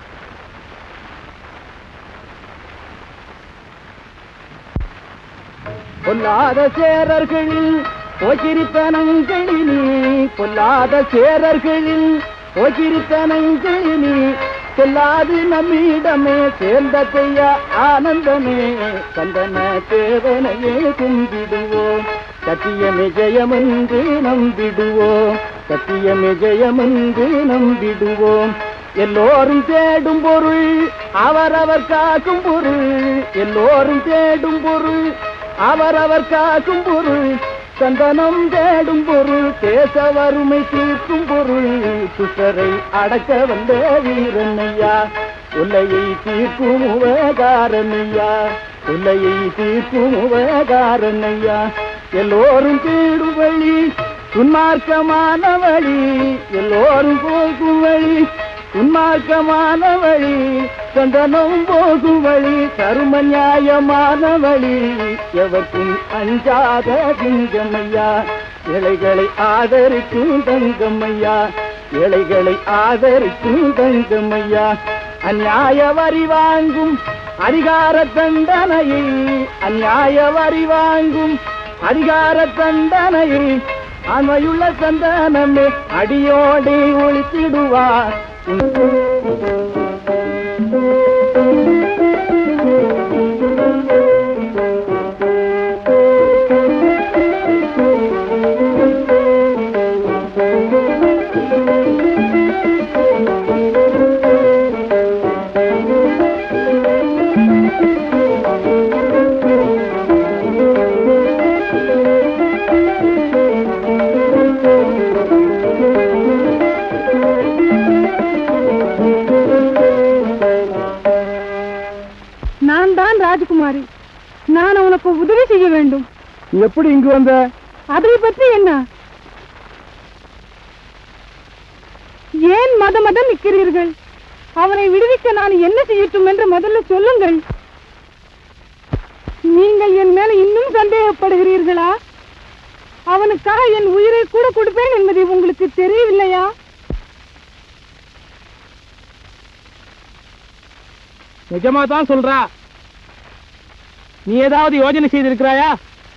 பொல்லாத சேரர்களில் போக்கிரித்தனங்களினி பொல்லாத சேரர்களில் போக்கிரித்தனங்களினி செல்லாது நம்மிடமே சேர்ந்த செய்ய ஆனந்தமே சந்தன தேவனையே கும்பிடுவோம் சத்தியமே ஜெயமென்று நம்பிடுவோம் சத்தியமே ஜெயமென்று நம்பிடுவோம் எல்லோரும் தேடும் பொருள் அவரவர் காக்கும் பொருள் எல்லோரும் தேடும் பொருள் அவரவர் காக்கும் பொருள் சந்தனம் தேடும் பொருள் தேச வறுமை தீர்க்கும் பொருள் துசரை அடக்க வந்த வீரனையா உல்லையை தீர்க்கும் உபகாரனையா உல்லையை தீர்க்கும் உபகாரனையா எல்லோரும் தேடும் வழி துன்மார்க்கமான வழி எல்லோரும் போகும் வழி உன்மார்க்கமான வழி சந்தனம் போகும் வழி கரும நியாயமான வழி எவர்க்கும் அஞ்சாத திங்கம்மையா இலைகளை ஆதரிக்கும் தங்கம்மையா இலைகளை ஆதரிக்கும் தங்கம்மையா அந்நியாய வரி வாங்கும் அதிகார தண்டனையை அந்நியாய வரி வாங்கும் அதிகார தண்டனையை ஆண்மையுள்ள சந்தனமே அடியோடி ஒழித்திடுவார் நான் தான் ராஜகுமாரி நான் உனக்கு உதவி செய்ய வேண்டும் எப்படி இங்கு வந்த அதை பற்றி என்ன ஏன் மத மதம் நிற்கிறீர்கள் அவனை விடுவிக்க நான் என்ன செய்யட்டும் என்று முதல்ல சொல்லுங்கள் நீங்கள் என் மேல இன்னும் சந்தேகப்படுகிறீர்களா அவனுக்காக என் உயிரை கூட கொடுப்பேன் என்பதை உங்களுக்கு தெரியவில்லையா நிஜமா தான் சொல்றா நீ ஏதாவது யோஜனை செய்திருக்கிறாயா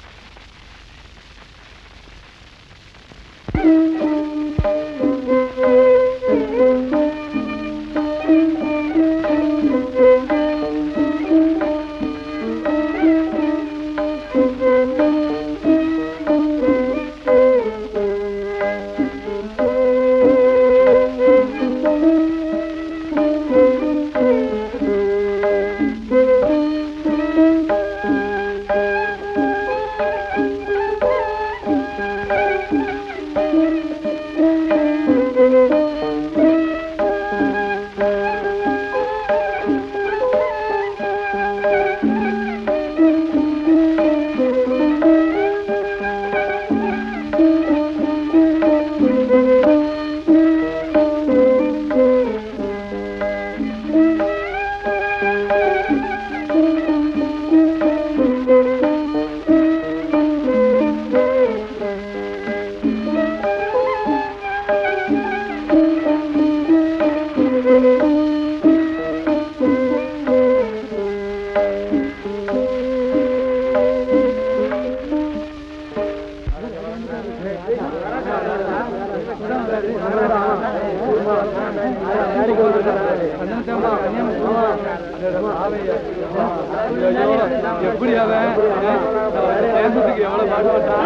எப்படி அவன் தேசத்துக்கு எவ்வளவு பாடுபட்டான்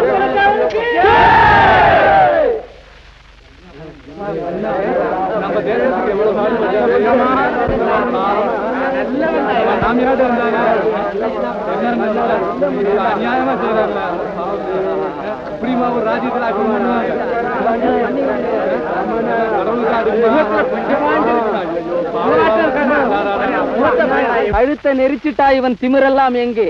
நம்ம தேசத்துக்கு எவ்வளவு பாடுபட்டான் சாமியாட்ட இருந்தாங்க அநியாயமா செய்யறாங்க இப்படிமா ஒரு ராஜ்யத்தில் ஆக்கம் பண்ணுவாங்க கழுத்தை நெரிச்சிட்டா இவன் திமிரெல்லாம் எங்கே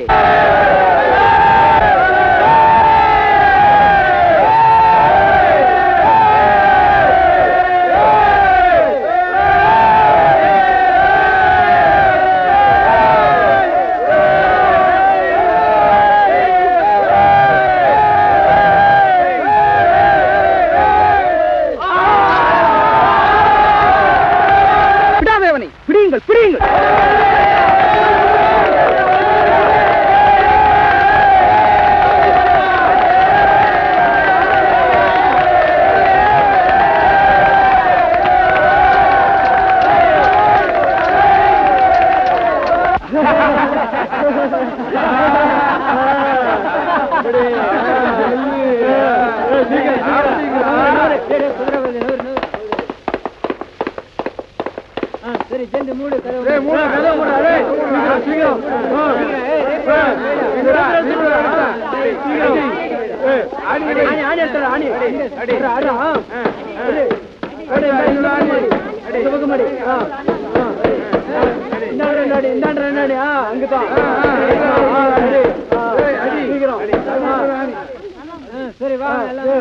ஆ சரி சேர்ந்து மூடு சரி வா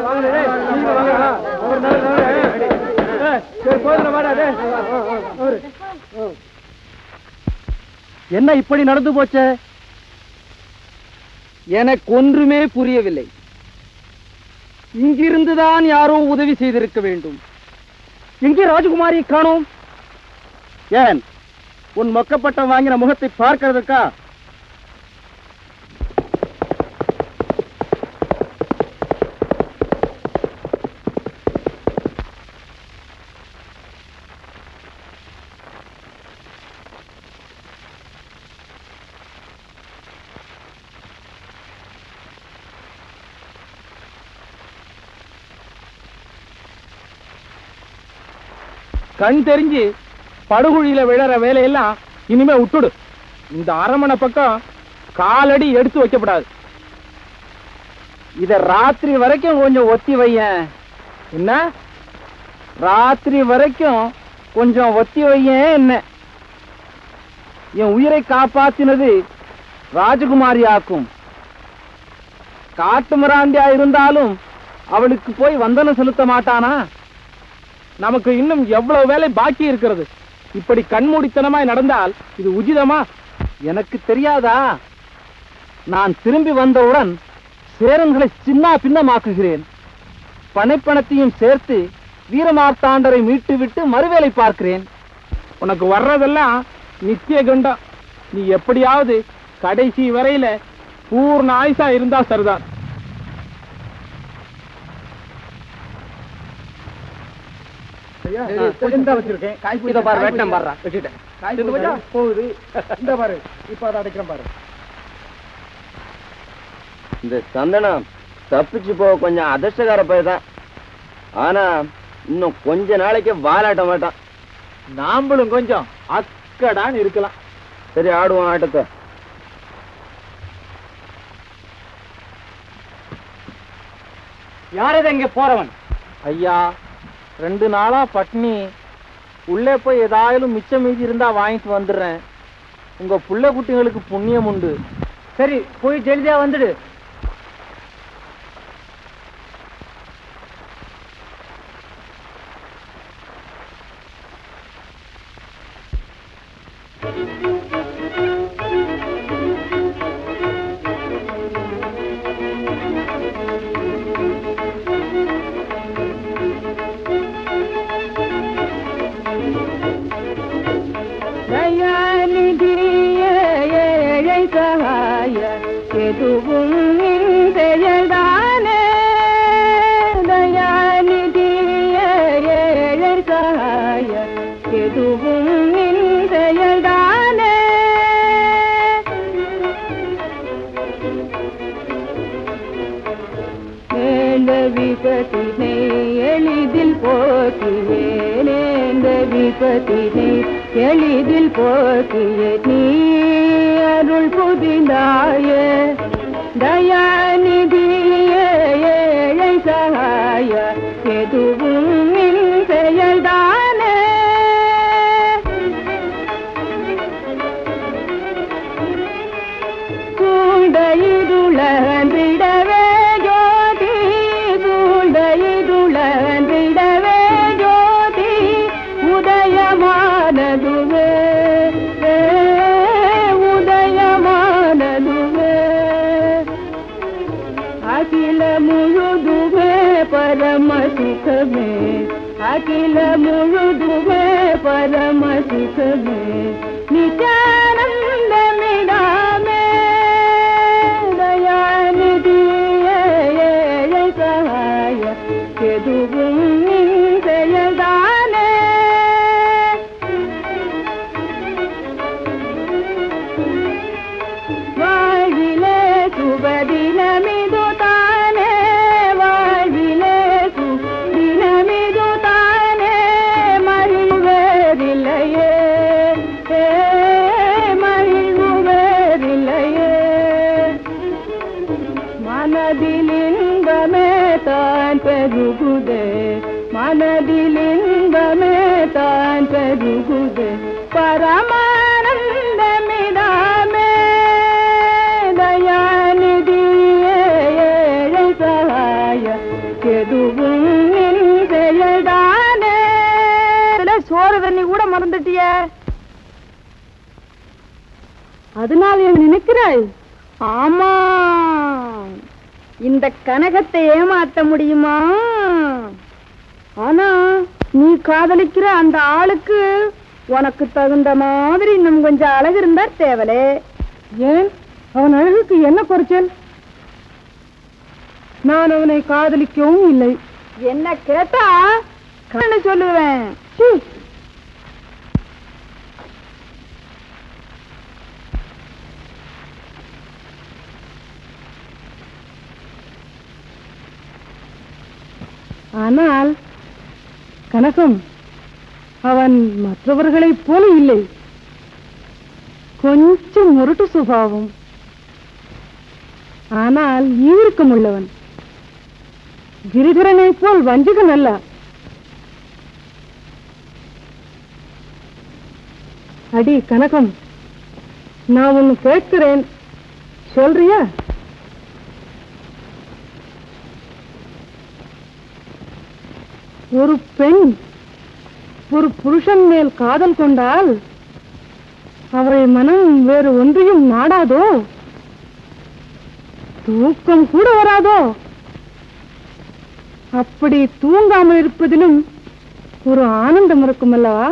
என்ன இப்படி நடந்து போச்சே எனக்கு ஒன்றுமே புரியவில்லை இங்கிருந்துதான் யாரோ உதவி செய்திருக்க வேண்டும் எங்கே ராஜகுமாரி காணோம் ஏன் உன் மொக்கப்பட்டம் வாங்கின முகத்தை பார்க்கிறதுக்கா கண் தெரிஞ்சு படுகுழியில விழற வேலையெல்லாம் இனிமே விட்டுடு இந்த அரமனை பக்கம் காலடி எடுத்து வைக்கப்படாது இத ராத்திரி வரைக்கும் கொஞ்சம் ஒத்தி வையேன் என்ன ராத்திரி வரைக்கும் கொஞ்சம் ஒத்தி வையேன் என்ன என் உயிரை காப்பாத்தினது ராஜகுமாரி ஆக்கும் காட்டு மிராண்டியா இருந்தாலும் அவளுக்கு போய் வந்தனம் செலுத்த மாட்டானா நமக்கு இன்னும் எவ்வளவு வேலை பாக்கி இருக்கிறது இப்படி கண்மூடித்தனமாய் நடந்தால் இது உச்சிதமா எனக்கு தெரியாதா நான் திரும்பி வந்தவுடன் சேரன்களை சின்ன பின்னமாக்குகிறேன் பனைப்பணத்தையும் சேர்த்து வீரமார்த்தாண்டரை மீட்டுவிட்டு மறுவேலை பார்க்கிறேன் உனக்கு வர்றதெல்லாம் நித்திய கண்டம் நீ எப்படியாவது கடைசி வரையில பூர்ண ஆயுசா இருந்தா சரிதான் இதை பாரு வெட்டம் பாரு வச்சுட்டேன் போகுது இந்த பாரு இப்ப அதை அடைக்கிறேன் பாரு இந்த சந்தனம் தப்பிச்சு போக கொஞ்சம் அதிர்ஷ்டக்கார பையன் தான் ஆனா இன்னும் கொஞ்ச நாளைக்கு வாலாட்ட மாட்டான் நாம்பளும் கொஞ்சம் அக்கடான்னு இருக்கலாம் சரி ஆடுவோம் ஆட்டத்தை யாரது இங்க போறவன் ஐயா ரெண்டு நாளா பட்னி உள்ளே போய் ஏதாயாலும் மிச்சம் மீதி இருந்தா வாங்கிட்டு வந்துடுறேன் உங்க புள்ள குட்டிங்களுக்கு புண்ணியம் உண்டு சரி போய் ஜெல்தியா வந்துடு தயாநிதிய ஏழை சகாய எதுவும் நின் செயல்தானே தயாநிதிய ஏழை சகாய எதுவும் நின் செயல்தானே நேர்ந்த விபத்தினை எளிதில் போக்கியே நேர்ந்த விபத்தினை எளிதில் போக்கியே நீ அருள் புதிந்தாயே தயாநிதிய ஏழை சகாய எதுவும் நின் செயல்தானே சூழ்ந்த இருளன்றிடவே ஜோதி சூழ்ந்த இருளன்றிடவே ஜோதி உதயமானதுவே ஏ, உதயமானதுவே அகில முழுதுவே பரம சுகமே அகில முழுதுவே பரம சுகமே நித்யானந்தமிடாமே தயாநிதிய ஏழை சகாய எதுவும் நின் செயல்தானே வாழ்விலே சுபதினமிது தானே வாழ்விலே சுதினமிது பெருகுதே மனதிலின்பமே தான் பெருகுதே பரமானந்தமிதாமே தயாநிதியே ஏழை சகாய எதுவும் நின் செயல்தானே சோறு தண்ணி கூட மறந்துட்டியே அதனால் என்ன நினைக்கிறாய் ஆமா இந்த கனகத்தை ஏமாத்த முடியுமா ஆனா நீ காதலிக்கிற அந்த ஆளுக்கு உனக்கு தகுந்த மாதிரி இன்னும் கொஞ்சம் அழகு இருந்தா தேவலே ஏன் அவன் அழகுக்கு என்ன குறைச்சல் நான் அவனை காதலிக்கவும் இல்லை என்ன கேட்டா கண்ணு சொல்லுவேன் சீ. ஆனால் கனகம் அவன் மற்றவர்களைப் போல இல்லை கொஞ்சம் முரட்டு சுபாவம் ஆனால் ஈர்க்கம் உள்ளவன் கிரிதரனைப் போல் வஞ்சகன் அல்ல அடி கனகம் நான் ஒன்னு கேட்கிறேன் சொல்றியா ஒரு பெண் ஒரு புருஷன் மேல் காதல் கொண்டால் அவரை மனம் வேறு ஒன்றையும் நாடாதோ தூக்கம் கூட வராதோ அப்படி தூங்காமல் இருப்பதிலும் ஒரு ஆனந்தம் இருக்கும் அல்லவா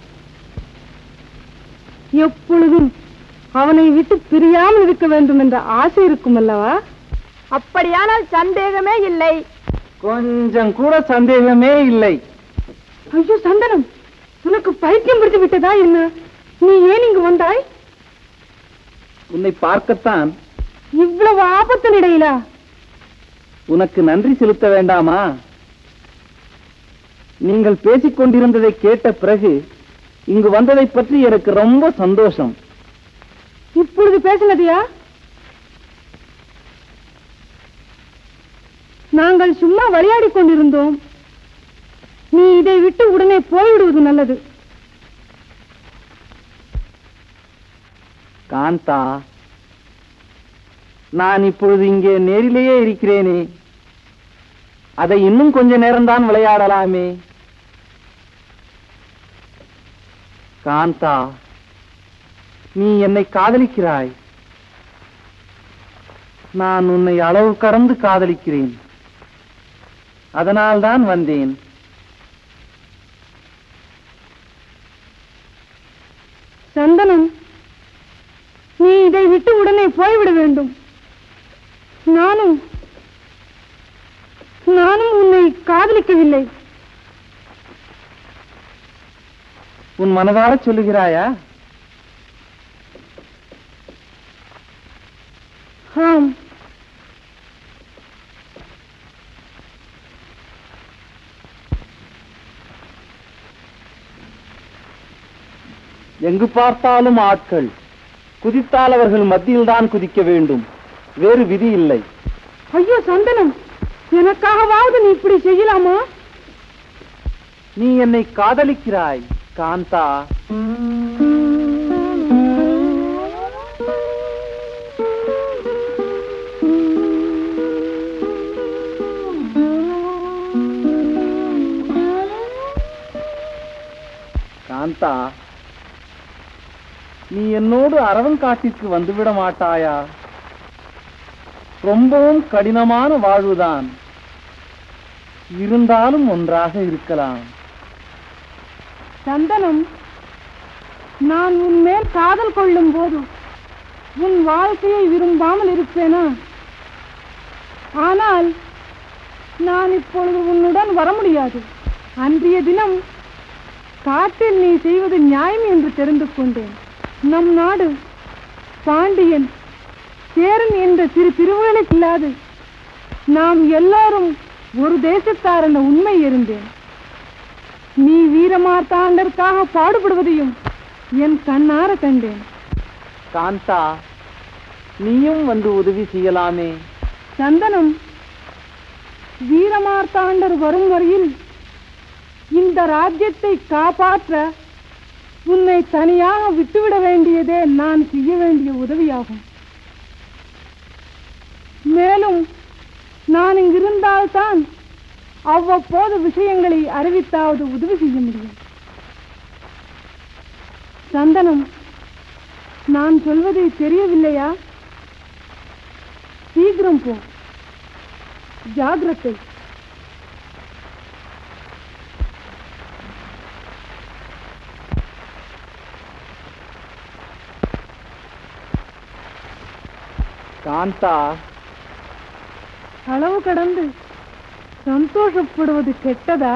எப்பொழுதும் அவனை விட்டு பிரியாமல் இருக்க வேண்டும் என்ற ஆசை இருக்கும் அல்லவா அப்படியானால் சந்தேகமே இல்லை கொஞ்சம் கூட சந்தேகமே இல்லை ஐயோ சந்தனம் உனக்கு பைத்தியம் பிடித்து விட்டதா என்ன நீ ஏன் இங்கு வந்தாய் உன்னை பார்க்கத்தான் இவ்வளவு ஆபத்து நிலையிலா உனக்கு நன்றி செலுத்த வேண்டாமா நீங்கள் பேசிக் கொண்டிருந்ததை கேட்ட பிறகு இங்கு வந்ததை பற்றி எனக்கு ரொம்ப சந்தோஷம் இப்பொழுது பேசினதையா நாங்கள் சும்மா விளையாடிக் கொண்டிருந்தோம் நீ இதை விட்டு உடனே போய்விடுவது நல்லது காந்தா நான் இப்பொழுது இங்கே நேரிலேயே இருக்கிறேனே அதை இன்னும் கொஞ்ச நேரம்தான் விளையாடலாமே காந்தா நீ என்னை காதலிக்கிறாய் நான் உன்னை அளவு கடந்து காதலிக்கிறேன் அதனால்தான் வந்தேன் சந்தனம் நீ இதை விட்டு உடனே போய்விட வேண்டும் நானும் நானும் உன்னை காதலிக்கவில்லை உன் மனதார சொல்லுகிறாயா ஆம் எங்கு பார்த்தாலும் ஆட்கள் குதித்தால் அவர்கள் மத்தியில்தான் குதிக்க வேண்டும் வேறு விதி இல்லை ஐயோ சந்தனம் எனக்காகவாவது நீ இப்படி செய்யலாமா நீ என்னை காதலிக்கிறாய் காந்தா காந்தா நீ என்னோடு அரவங்காட்டிற்கு வந்துவிட மாட்டாயா ரொம்பவும் கடினமான வாழ்வுதான் இருந்தாலும் ஒன்றாக இருக்கலாம் சந்தனம் நான் உன் மேல் காதல் கொள்ளும் போது உன் வாழ்க்கையை விரும்பாமல் இருப்பேனா ஆனால் நான் இப்பொழுது உன்னுடன் வர முடியாது அன்றைய தினம் காட்டில் நீ செய்வது நியாயம் என்று தெரிந்து கொண்டேன் நம் நாடு பாண்டியன் சேரன் என்ற சிறு பிரிவுகளை இல்லாது நாம் எல்லாரும் ஒரு தேசத்தார் என்ற உண்மை இருந்தேன் நீ வீரமார்த்தாண்டற்காக பாடுபடுவதையும் என் கண்ணார கண்டேன் காந்தா நீயும் வந்து உதவி செய்யலாமே சந்தனம் வீரமார்த்தாண்டர் வரும் வரையில் இந்த ராஜ்யத்தை காப்பாற்ற உன்னை தனியாக விட்டுவிட வேண்டியதே நான் செய்ய வேண்டிய உதவியாகும் மேலும் நான் இங்கிருந்தால்தான் அவ்வப்போது விஷயங்களை அறிவித்தாவது உதவி செய்ய முடியும் சந்தனம் நான் சொல்வதை தெரியவில்லையா சீக்கிரம் போ ஜாகிரதை காந்தா அளவு கடந்து சந்தோஷப்படுவது கெட்டதா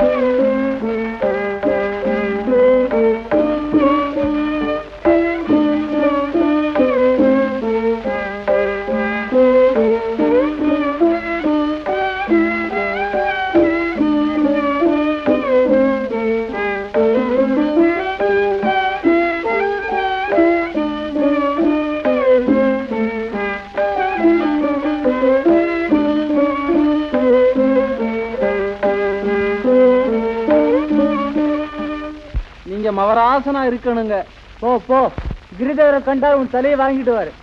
நீங்க மவராசனா இருக்கணுங்க போ போ கிரிதேவரை கண்டால் உன் தலையை வாங்கிட்டு வாரு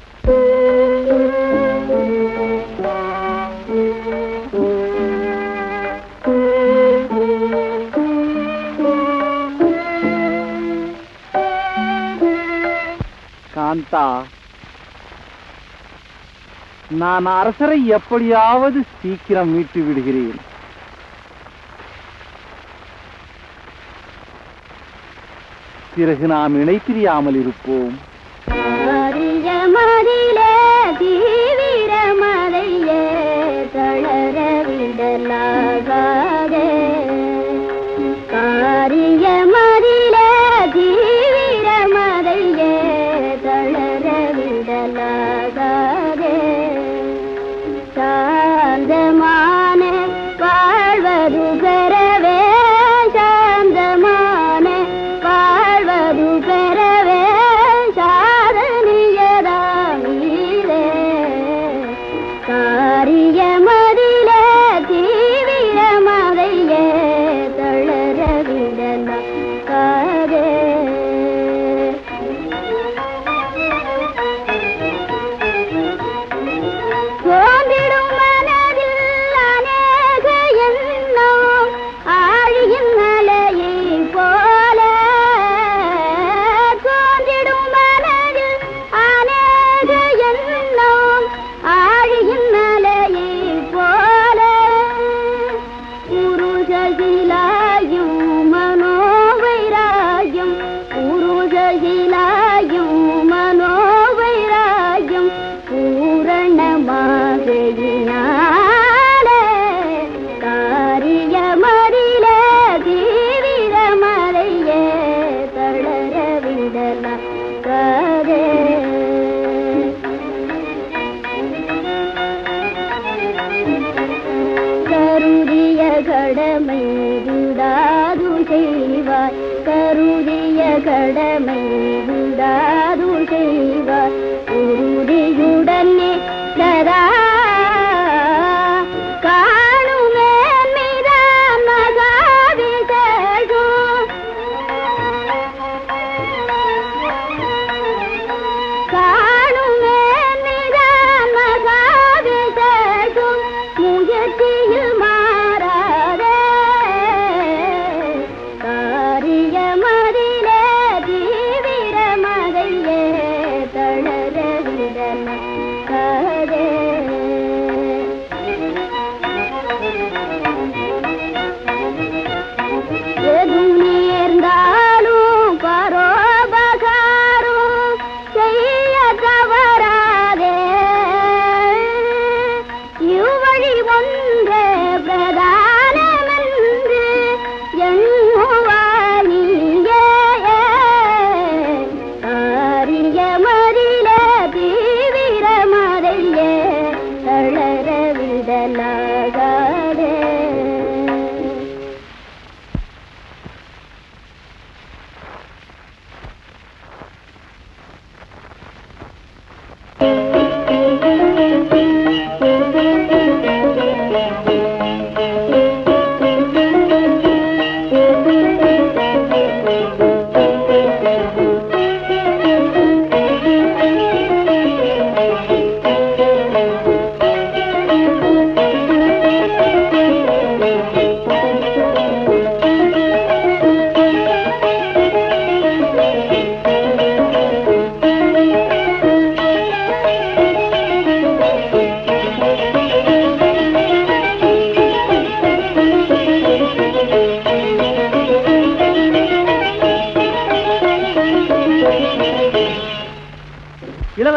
காந்தா நான் அரசரை எப்படியாவது சீக்கிரம் மீட்டு விடுகிறேன் பிறகு நாம் இணைப்பிரியாமல் இருப்போம் மதிலே தீவிர மதையே தளர விடலாகாதே காரிய மதிலே தீவிர மதையே தளர விடலாகாதே சாந்தமான வாழ்வது பெறவே சாந்தமான வாழ்வது பெறவே சாதனியதாமீரே காரியமதிலே தீவிர மதையே தளர விடலாம் காதே தோன்றிடும் மனதில் அநேக எண்ணம் ஆழியின் அலையை போல தோன்றிடும் மனதில் அநேக எண்ணம் ஆழியின் அலையை போல உருஜகிலாயும் மனோவைராயும் உருஜகிலாயும் மனோவைராயும் பூரணமாகையினாலே காரியமறிலே தீவிர மறையே தளர விடலாம் காதே கருதிய கடமை விடாது செய்வாய் கருதிய கடமை விடாது செய்வாய் உறுதியுடனே சதா காணுமே மிதான் மகாவிதழும் காணுமே மிதான் மகாவிதழும் முயற்சியில் மாறாதே காரியமதிலே தீவிர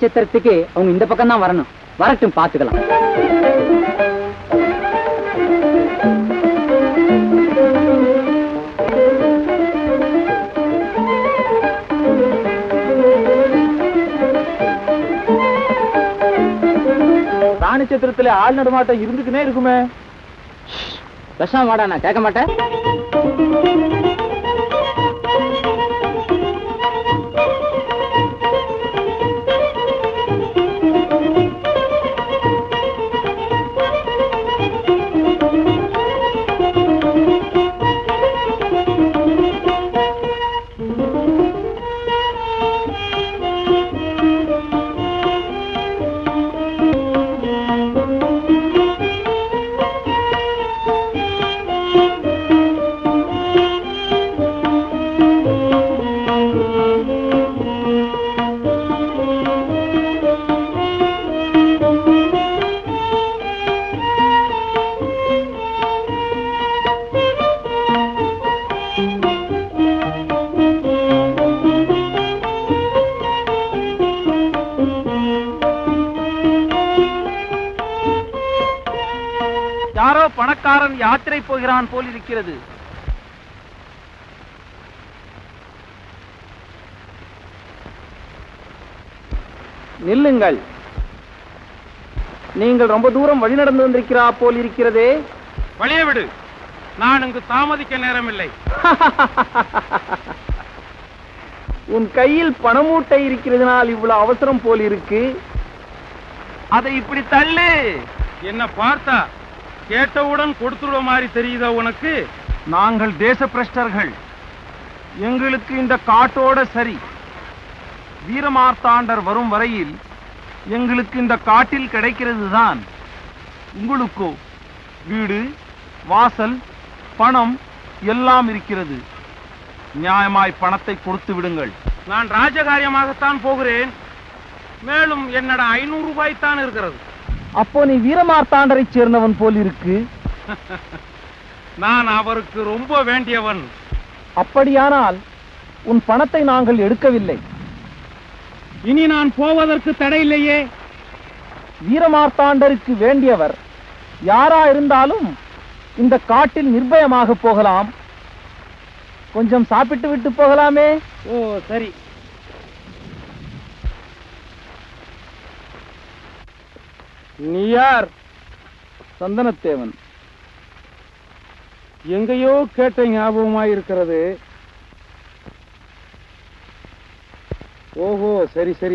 சித்திரத்துக்கு அவங்க இந்த பக்கம் தான் வரணும் வரட்டும் பாத்துக்கலாம் ராணி சத்திரத்துல ஆள் நடமாட்டம் இருந்துக்குனே இருக்குமே விஷம் வாடா நான் கேட்க மாட்டேன் யாரோ பணக்காரன் யாத்திரை போகிறான் போல் இருக்கிறது நில்லுங்கள் நீங்கள் ரொம்ப தூரம் வழி நடந்து வந்திருக்கிறா போல் இருக்கிறதே வழிய விடு நான் இங்கு தாமதிக்க நேரமில்லை உன் கையில் பணமூட்டை இருக்கிறதுனால் இவ்வளவு அவசரம் போல் இருக்கு அதை இப்படி தள்ளு என்ன பார்த்தா கேட்டவுடன் கொடுத்துடுற மாதிரி தெரியுதா உனக்கு நாங்கள் தேச பிரஷ்டர்கள் எங்களுக்கு இந்த காட்டோட சரி வீரமார்த்தாண்டர் வரும் வரையில் எங்களுக்கு இந்த காட்டில் கிடைக்கிறது தான் உங்களுக்கோ வீடு வாசல் பணம் எல்லாம் இருக்கிறது நியாயமாய் பணத்தை கொடுத்து விடுங்கள் நான் ராஜகாரியமாகத்தான் போகிறேன் மேலும் என்னோட ஐநூறு ரூபாய் தான் இருக்கிறது அப்போ நீ வீரமார்த்தாண்டரை சேர்ந்தவன் போல் இருக்கு நான் அவருக்கு ரொம்ப வேண்டியவன் அப்படியானால் உன் பணத்தை நாங்கள் எடுக்கவில்லை இனி நான் போவதற்கு தடையில்லையே வீரமார்த்தாண்டருக்கு வேண்டியவர் யாரா இருந்தாலும் இந்த காட்டில் நிர்பயமாக போகலாம் கொஞ்சம் சாப்பிட்டு விட்டு போகலாமே ஓ சரி நீ யார் சந்தனத்தேவன் எங்கேயோ கேட்ட ஞாபகமாய் இருக்கிறது ஓஹோ சரி சரி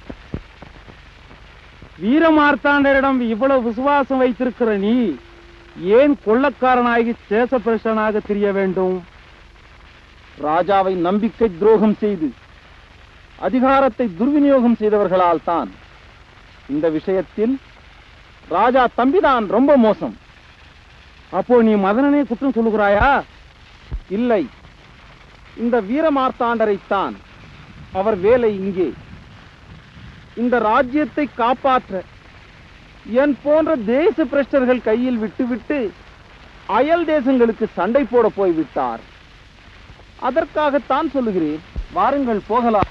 வீரமார்த்தாண்டரிடம் இவ்வளவு விசுவாசம் வைத்திருக்கிற நீ ஏன் கொள்ளக்காரனாகி தேசப்பிரசனாக தெரிய வேண்டும் ராஜாவை நம்பிக்கை துரோகம் செய்து அதிகாரத்தை துர்விநியோகம் செய்தவர்களால் தான் இந்த விஷயத்தில் ராஜா தம்பிதான் ரொம்ப மோசம் அப்போ நீ மதனனே குற்றம் சொல்லுகிறாயா இல்லை இந்த வீரமார்த்தாண்டரைத்தான் அவர் வேலை இங்கே இந்த ராஜ்யத்தை காப்பாற்ற என் போன்ற தேச பிரஷ்டர்கள் கையில் விட்டுவிட்டு அயல் தேசங்களுக்கு சண்டை போட போய்விட்டார் அதற்காகத்தான் சொல்லுகிறேன் வாருங்கள் போகலாம்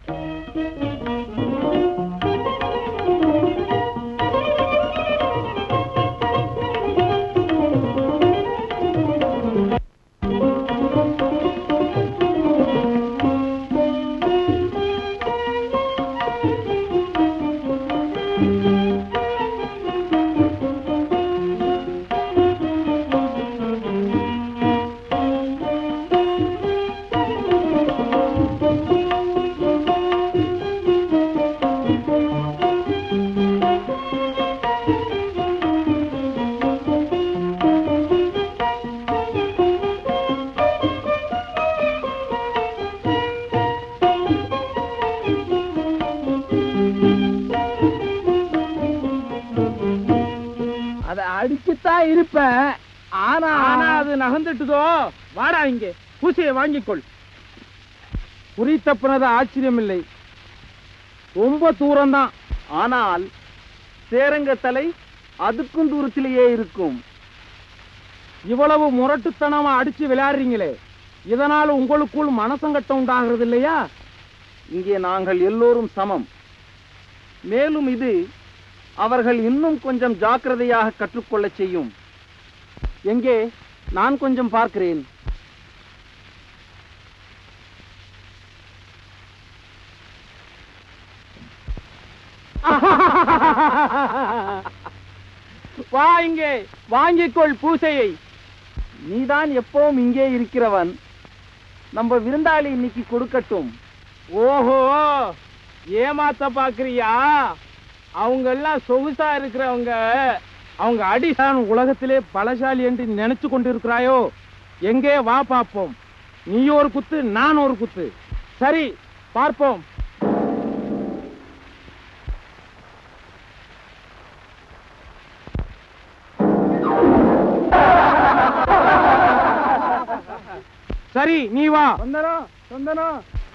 அத அடிச்சுத்தான் இருப்பேன் ஆனா ஆனா அது நகர்ந்துட்டுதோ வாடா இங்கே பூசையை வாங்கிக்கொள் குறி தப்புனது ஆச்சரியமில்லை ரொம்ப தூரம்தான் ஆனால் சேரங்க தலை அதுக்கும் தூரத்திலேயே இருக்கும் இவ்வளவு முரட்டுத்தனமா அடிச்சு விளையாடுறீங்களே இதனால உங்களுக்குள் மனசங்கட்டம் உண்டாகிறது இல்லையா இங்கே நாங்கள் எல்லோரும் சமம் மேலும் இது அவர்கள் இன்னும் கொஞ்சம் ஜாக்கிரதையாக கற்றுக்கொள்ளச் செய்யும் எங்கே நான் கொஞ்சம் பார்க்கிறேன் வா இங்கே வாங்கிக்கொள் பூசையை நீதான் எப்பவும் இங்கே இருக்கிறவன் நம்ம விருந்தாளி இன்னைக்கு கொடுக்கட்டும் ஓஹோ ஏமாத்த பாக்குறியா அவங்க எல்லாம் சொகுசா இருக்கிறவங்க அவங்க அடிசான் உலகத்திலே பலசாலி என்று நினைச்சு கொண்டிருக்கிறாயோ எங்கே வா பார்ப்போம் நீ ஒரு குத்து நான் ஒரு குத்து சரி பார்ப்போம் சரி நீ வா சந்தனம் சந்தனம்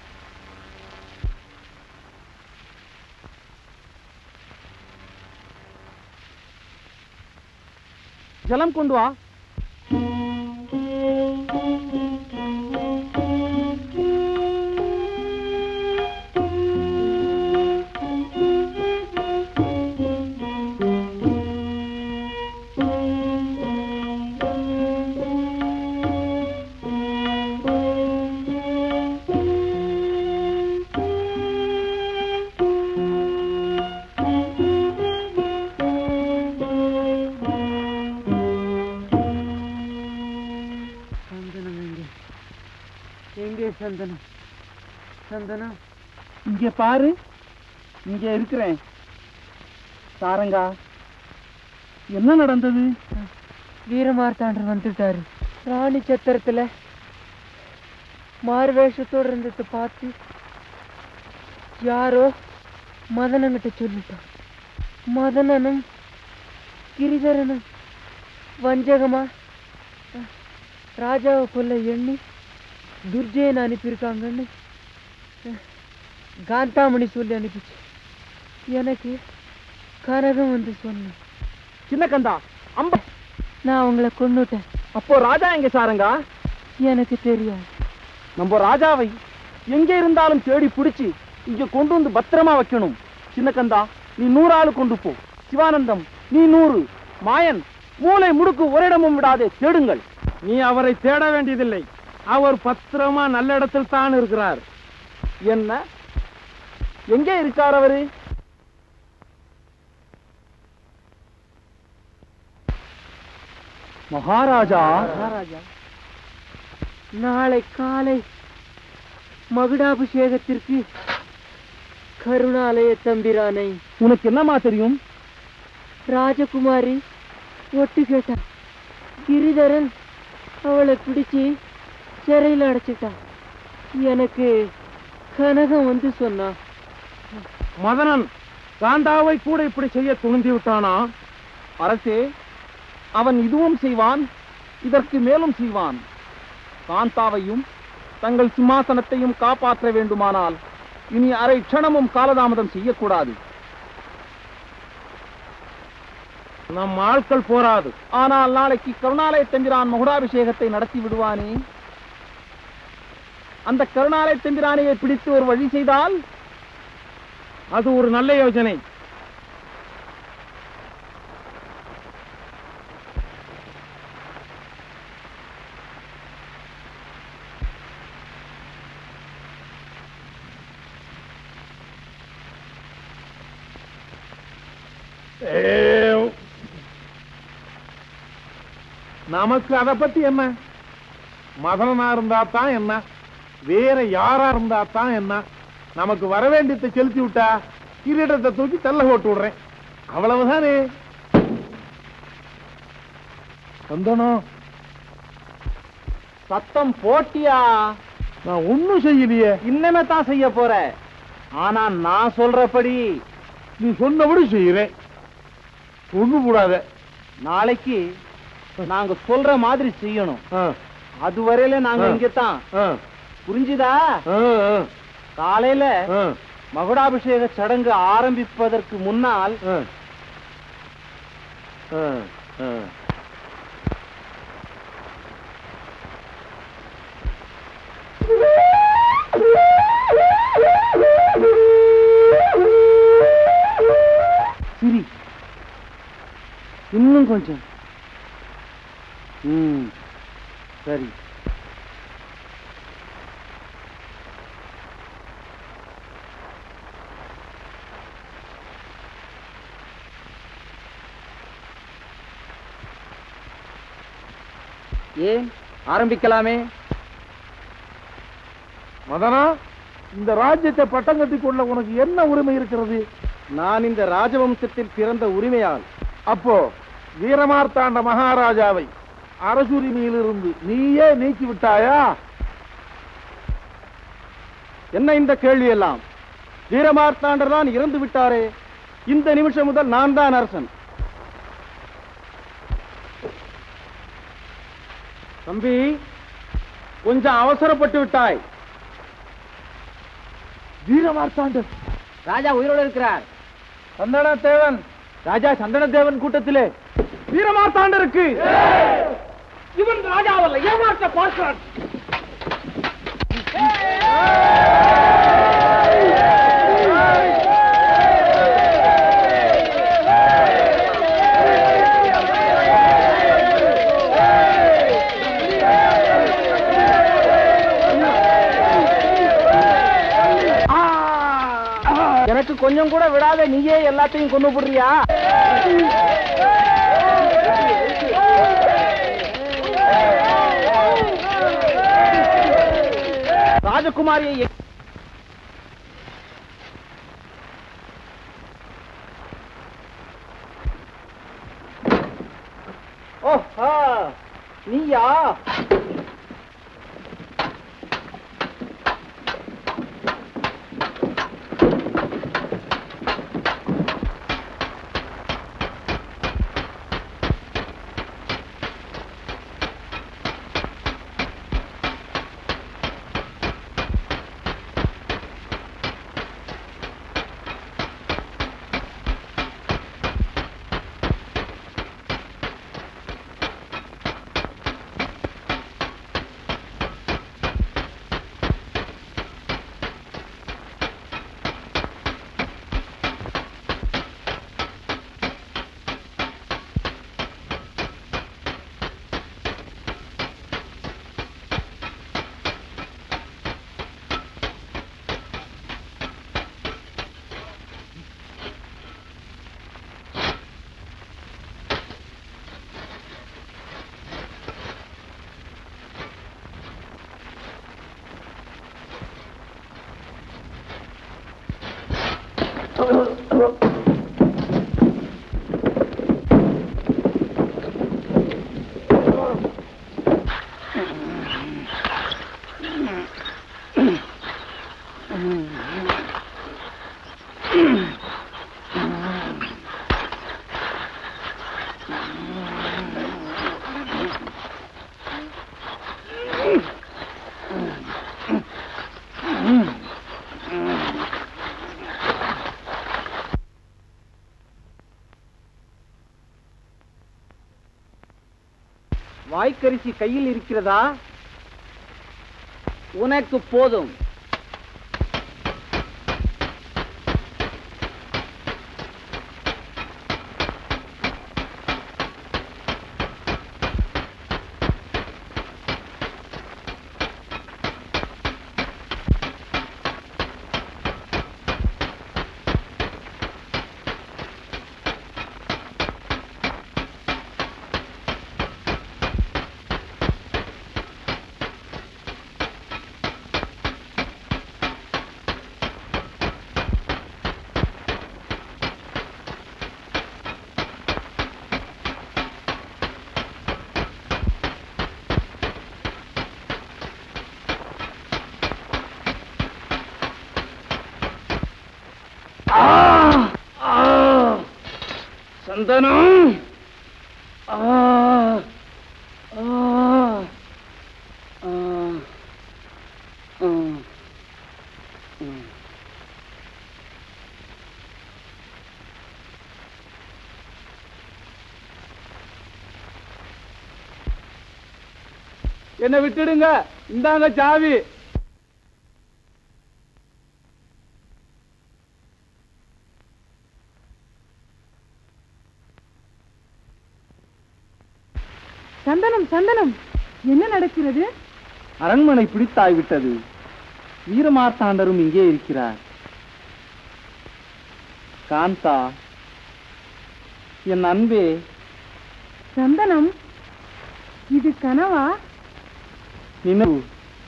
ஜலம் கொண்டு வா சந்தனம் எங்கே எங்கே சந்தனம் சந்தனம் இங்க பாரு இங்க இருக்கிறேன் சாரங்கா என்ன நடந்தது வீரமார்த்தாண்டர் வந்துட்டாரு ராணி சத்திரத்துல மார்வேஷத்தோட இருந்ததை பார்த்து யாரோ மதனங்கிட்ட சொல்லிட்டான் மதனனும் கிரிதரனும் வஞ்சகமா அஹ், ராஜாவை கொல்ல எண்ணி துர்ஜயன் அனுப்பியிருக்காங்கன்னு அஹ், காந்தாமணி சொல்லி அனுப்பிச்சு எனக்கு கனகம் வந்து சொன்னேன் சின்ன கந்தா அம்ப நான் அவங்கள கொன்னுட்டேன் அப்போ ராஜா எங்க சாரங்கா எனக்கு தெரியாது நம்ம ராஜாவை எங்க இருந்தாலும் தேடி பிடிச்சி இங்க கொண்டு வந்து பத்திரமா வைக்கணும் சின்ன கந்தா நீ நூறு ஆளு கொண்டு போ சிவானந்தம் நீ நூறு மாயன் மூளை முடுக்கு ஒரு இடமும் விடாதே தேடுங்கள் நீ அவரை தேட வேண்டியதில்லை அவர் பத்திரமா நல்ல இடத்தில் தான் இருக்கிறார் என்ன எங்கே இருக்கார் அவரு மகாராஜா மகாராஜா நாளை காலை மகுடாபிஷேகத்திற்கு கருணாலய தம்பிரானை உனக்கு என்னமா தெரியும் ராஜகுமாரி ஒட்டு கேட்டான் கிரிதரன் அவளை பிடிச்சு சிறையில் அடைச்சிட்டான் எனக்கு கனகம் வந்து சொன்னான் மதனன் காந்தாவை கூட இப்படி செய்ய துணிந்து விட்டானா அரசே அவன் இதுவும் செய்வான் இதற்கு மேலும் செய்வான் காந்தாவையும் தங்கள் சிம்மாசனத்தையும் காப்பாற்ற வேண்டுமானால் இனி அரை க்ஷணமும் காலதாமதம் செய்யக்கூடாது நம் ஆட்கள் போராது ஆனால் நாளைக்கு கருணாலய தம்பிரான் மகுடாபிஷேகத்தை நடத்தி விடுவானே அந்த கருணாலய தம்பிரானையை பிடித்து ஒரு வழி செய்தால் அது ஒரு நல்ல யோசனை நமக்கு அதை பத்தி என்ன மதனனா இருந்தா தான் என்ன வேற யாரா இருந்தா தான் என்ன நமக்கு வர வேண்டியதை செலுத்தி விட்டா கிரீடத்தை தூக்கி தள்ள போட்டு விடுறேன் அவ்வளவுதானே சந்தனம் சத்தம் போட்டியா நான் ஒண்ணும் செய்யலையே இன்னமே தான் செய்ய போற ஆனா நான் சொல்றபடி நீ சொன்னபடி செய்யறேன் ஒண்ணு கூடாத நாளைக்கு நாங்க சொல்ற மாதிரி செய்யணும் ஆ, அது வரையில நாங்க ஆ. இங்கதான் ஆ, புரிஞ்சுதா ஆ, ஆ, காலையில ஆ, மகுடாபிஷேக சடங்கு ஆரம்பிப்பதற்கு முன்னால் ஆ. ஆ, ஆ. இன்னும் கொஞ்சம் ம் சரி ஏன் ஆரம்பிக்கலாமே மதனா இந்த ராஜ்யத்தை பட்டம் கட்டிக் கொள்ள உனக்கு என்ன உரிமை இருக்கிறது நான் இந்த ராஜவம்சத்தில் பிறந்த உரிமையால் அப்போ வீரமார்த்தாண்ட மகாராஜாவை அரசுரிமையிலிருந்து நீயே நீக்கி விட்டாயா என்ன இந்த கேள்வி எல்லாம் வீரமார்த்தாண்டர் தான் இறந்து விட்டாரே இந்த நிமிஷம் முதல் நான் தான் அரசன் தம்பி கொஞ்சம் அவசரப்பட்டு விட்டாய் வீரமார்த்தாண்டர் ராஜா உயிரோடு இருக்கிறார் சந்தன தேவன் ராஜா சந்தன தேவன் கூட்டத்திலே வீரமார்த்தாண்டருக்கு இவன் ராஜாவல்ல ஏமாற்ற பார்க்கிறான் எனக்கு கொஞ்சம் கூட விடாத நீயே எல்லாத்தையும் கொண்டு போடுறியா ராஜகுமாரியை எ- ஓஹா நீயா வாய்க்கரிசி கையில் இருக்கிறதா உனக்கு போதும் சந்தனம் ஆ ஆ ஆ ஆ ம். என்ன விட்டுடுங்க இந்தாங்க சாவி சந்தனம் சந்தனம் என்ன நடக்கிறது அரண்மனை பிடித்தாய்விட்டது வீரமார்த்தாண்டரும் இங்கே இருக்கிறார் காந்தா என் அன்பே சந்தனம் இது கனவா நினைவு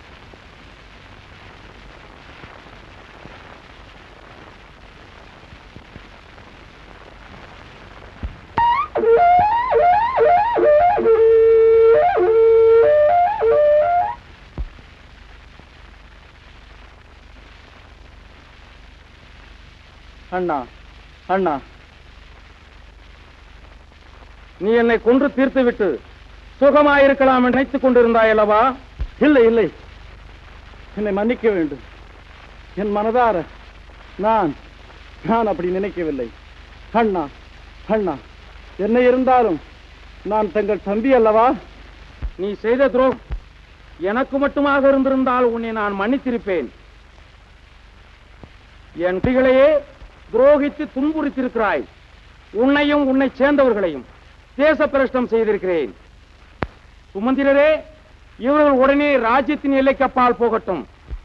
அண்ணா அண்ணா நீ என்னை கொன்று தீர்த்து விட்டு சுகமாயிருக்கலாம் என்று நினைத்துக் கொண்டிருந்தாய் அல்லவா இல்லை இல்லை என்னை மன்னிக்க வேண்டும் என் மனதார நான் நான் அப்படி நினைக்கவில்லை அண்ணா அண்ணா என்ன இருந்தாலும் நான் தங்கள் தம்பி அல்லவா நீ செய்த துரோகம் எனக்கு மட்டுமாக இருந்திருந்தால் உன்னை நான் மன்னித்திருப்பேன் என் பிள்ளையே துரோகித்து துன்புறுத்திருக்கிறாய் உன்னையும் உன்னை சேர்ந்தவர்களையும் தேச பிரஷ்டம் செய்திருக்கிறேன் சுமந்திரரே இவர்கள் உடனே ராஜ்யத்தின் எல்லைக்கு அப்பால் போகட்டும்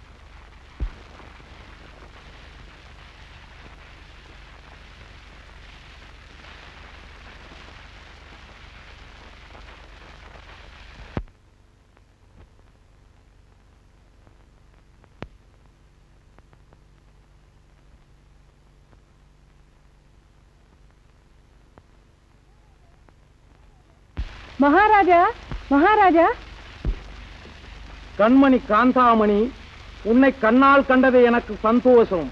மகாராஜா மகாராஜா கண்மணி காந்தாமணி உன்னை கண்ணால் கண்டது எனக்கு சந்தோஷம்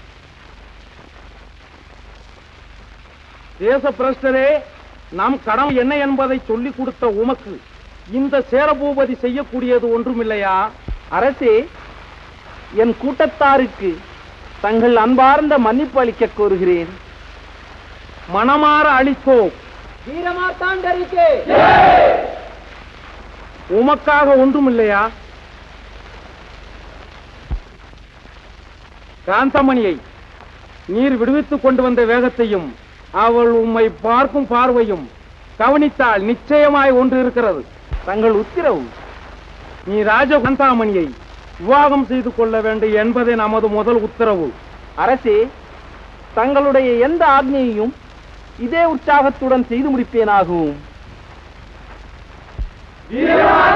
தேச பிரஷ்டரே நம் கடமை என்ன என்பதை சொல்லிக் கொடுத்த உமக்கு இந்த சேரபூபதி செய்யக்கூடியது ஒன்றுமில்லையா அரசே என் கூட்டத்தாருக்கு தங்கள் அன்பார்ந்த மன்னிப்பு அளிக்க கோருகிறேன் மனமாற அளித்தோ வீரமார்த்தாண்டருக்கு உமக்காக ஒன்றுமில்லையா காந்தமணியை நீர் விடுவித்துக் கொண்டு வந்த வேகத்தையும் அவள் உம்மை பார்க்கும் பார்வையும் கவனித்தால் நிச்சயமாய் ஒன்று இருக்கிறது தங்கள் உத்தரவு நீ ராஜ காந்தாமணியை விவாகம் செய்து கொள்ள வேண்டும் என்பதே நமது முதல் உத்தரவு அரசே தங்களுடைய எந்த ஆக்ஞையையும் இதே உற்சாகத்துடன் செய்து முடிப்பேனாகும் வீரமா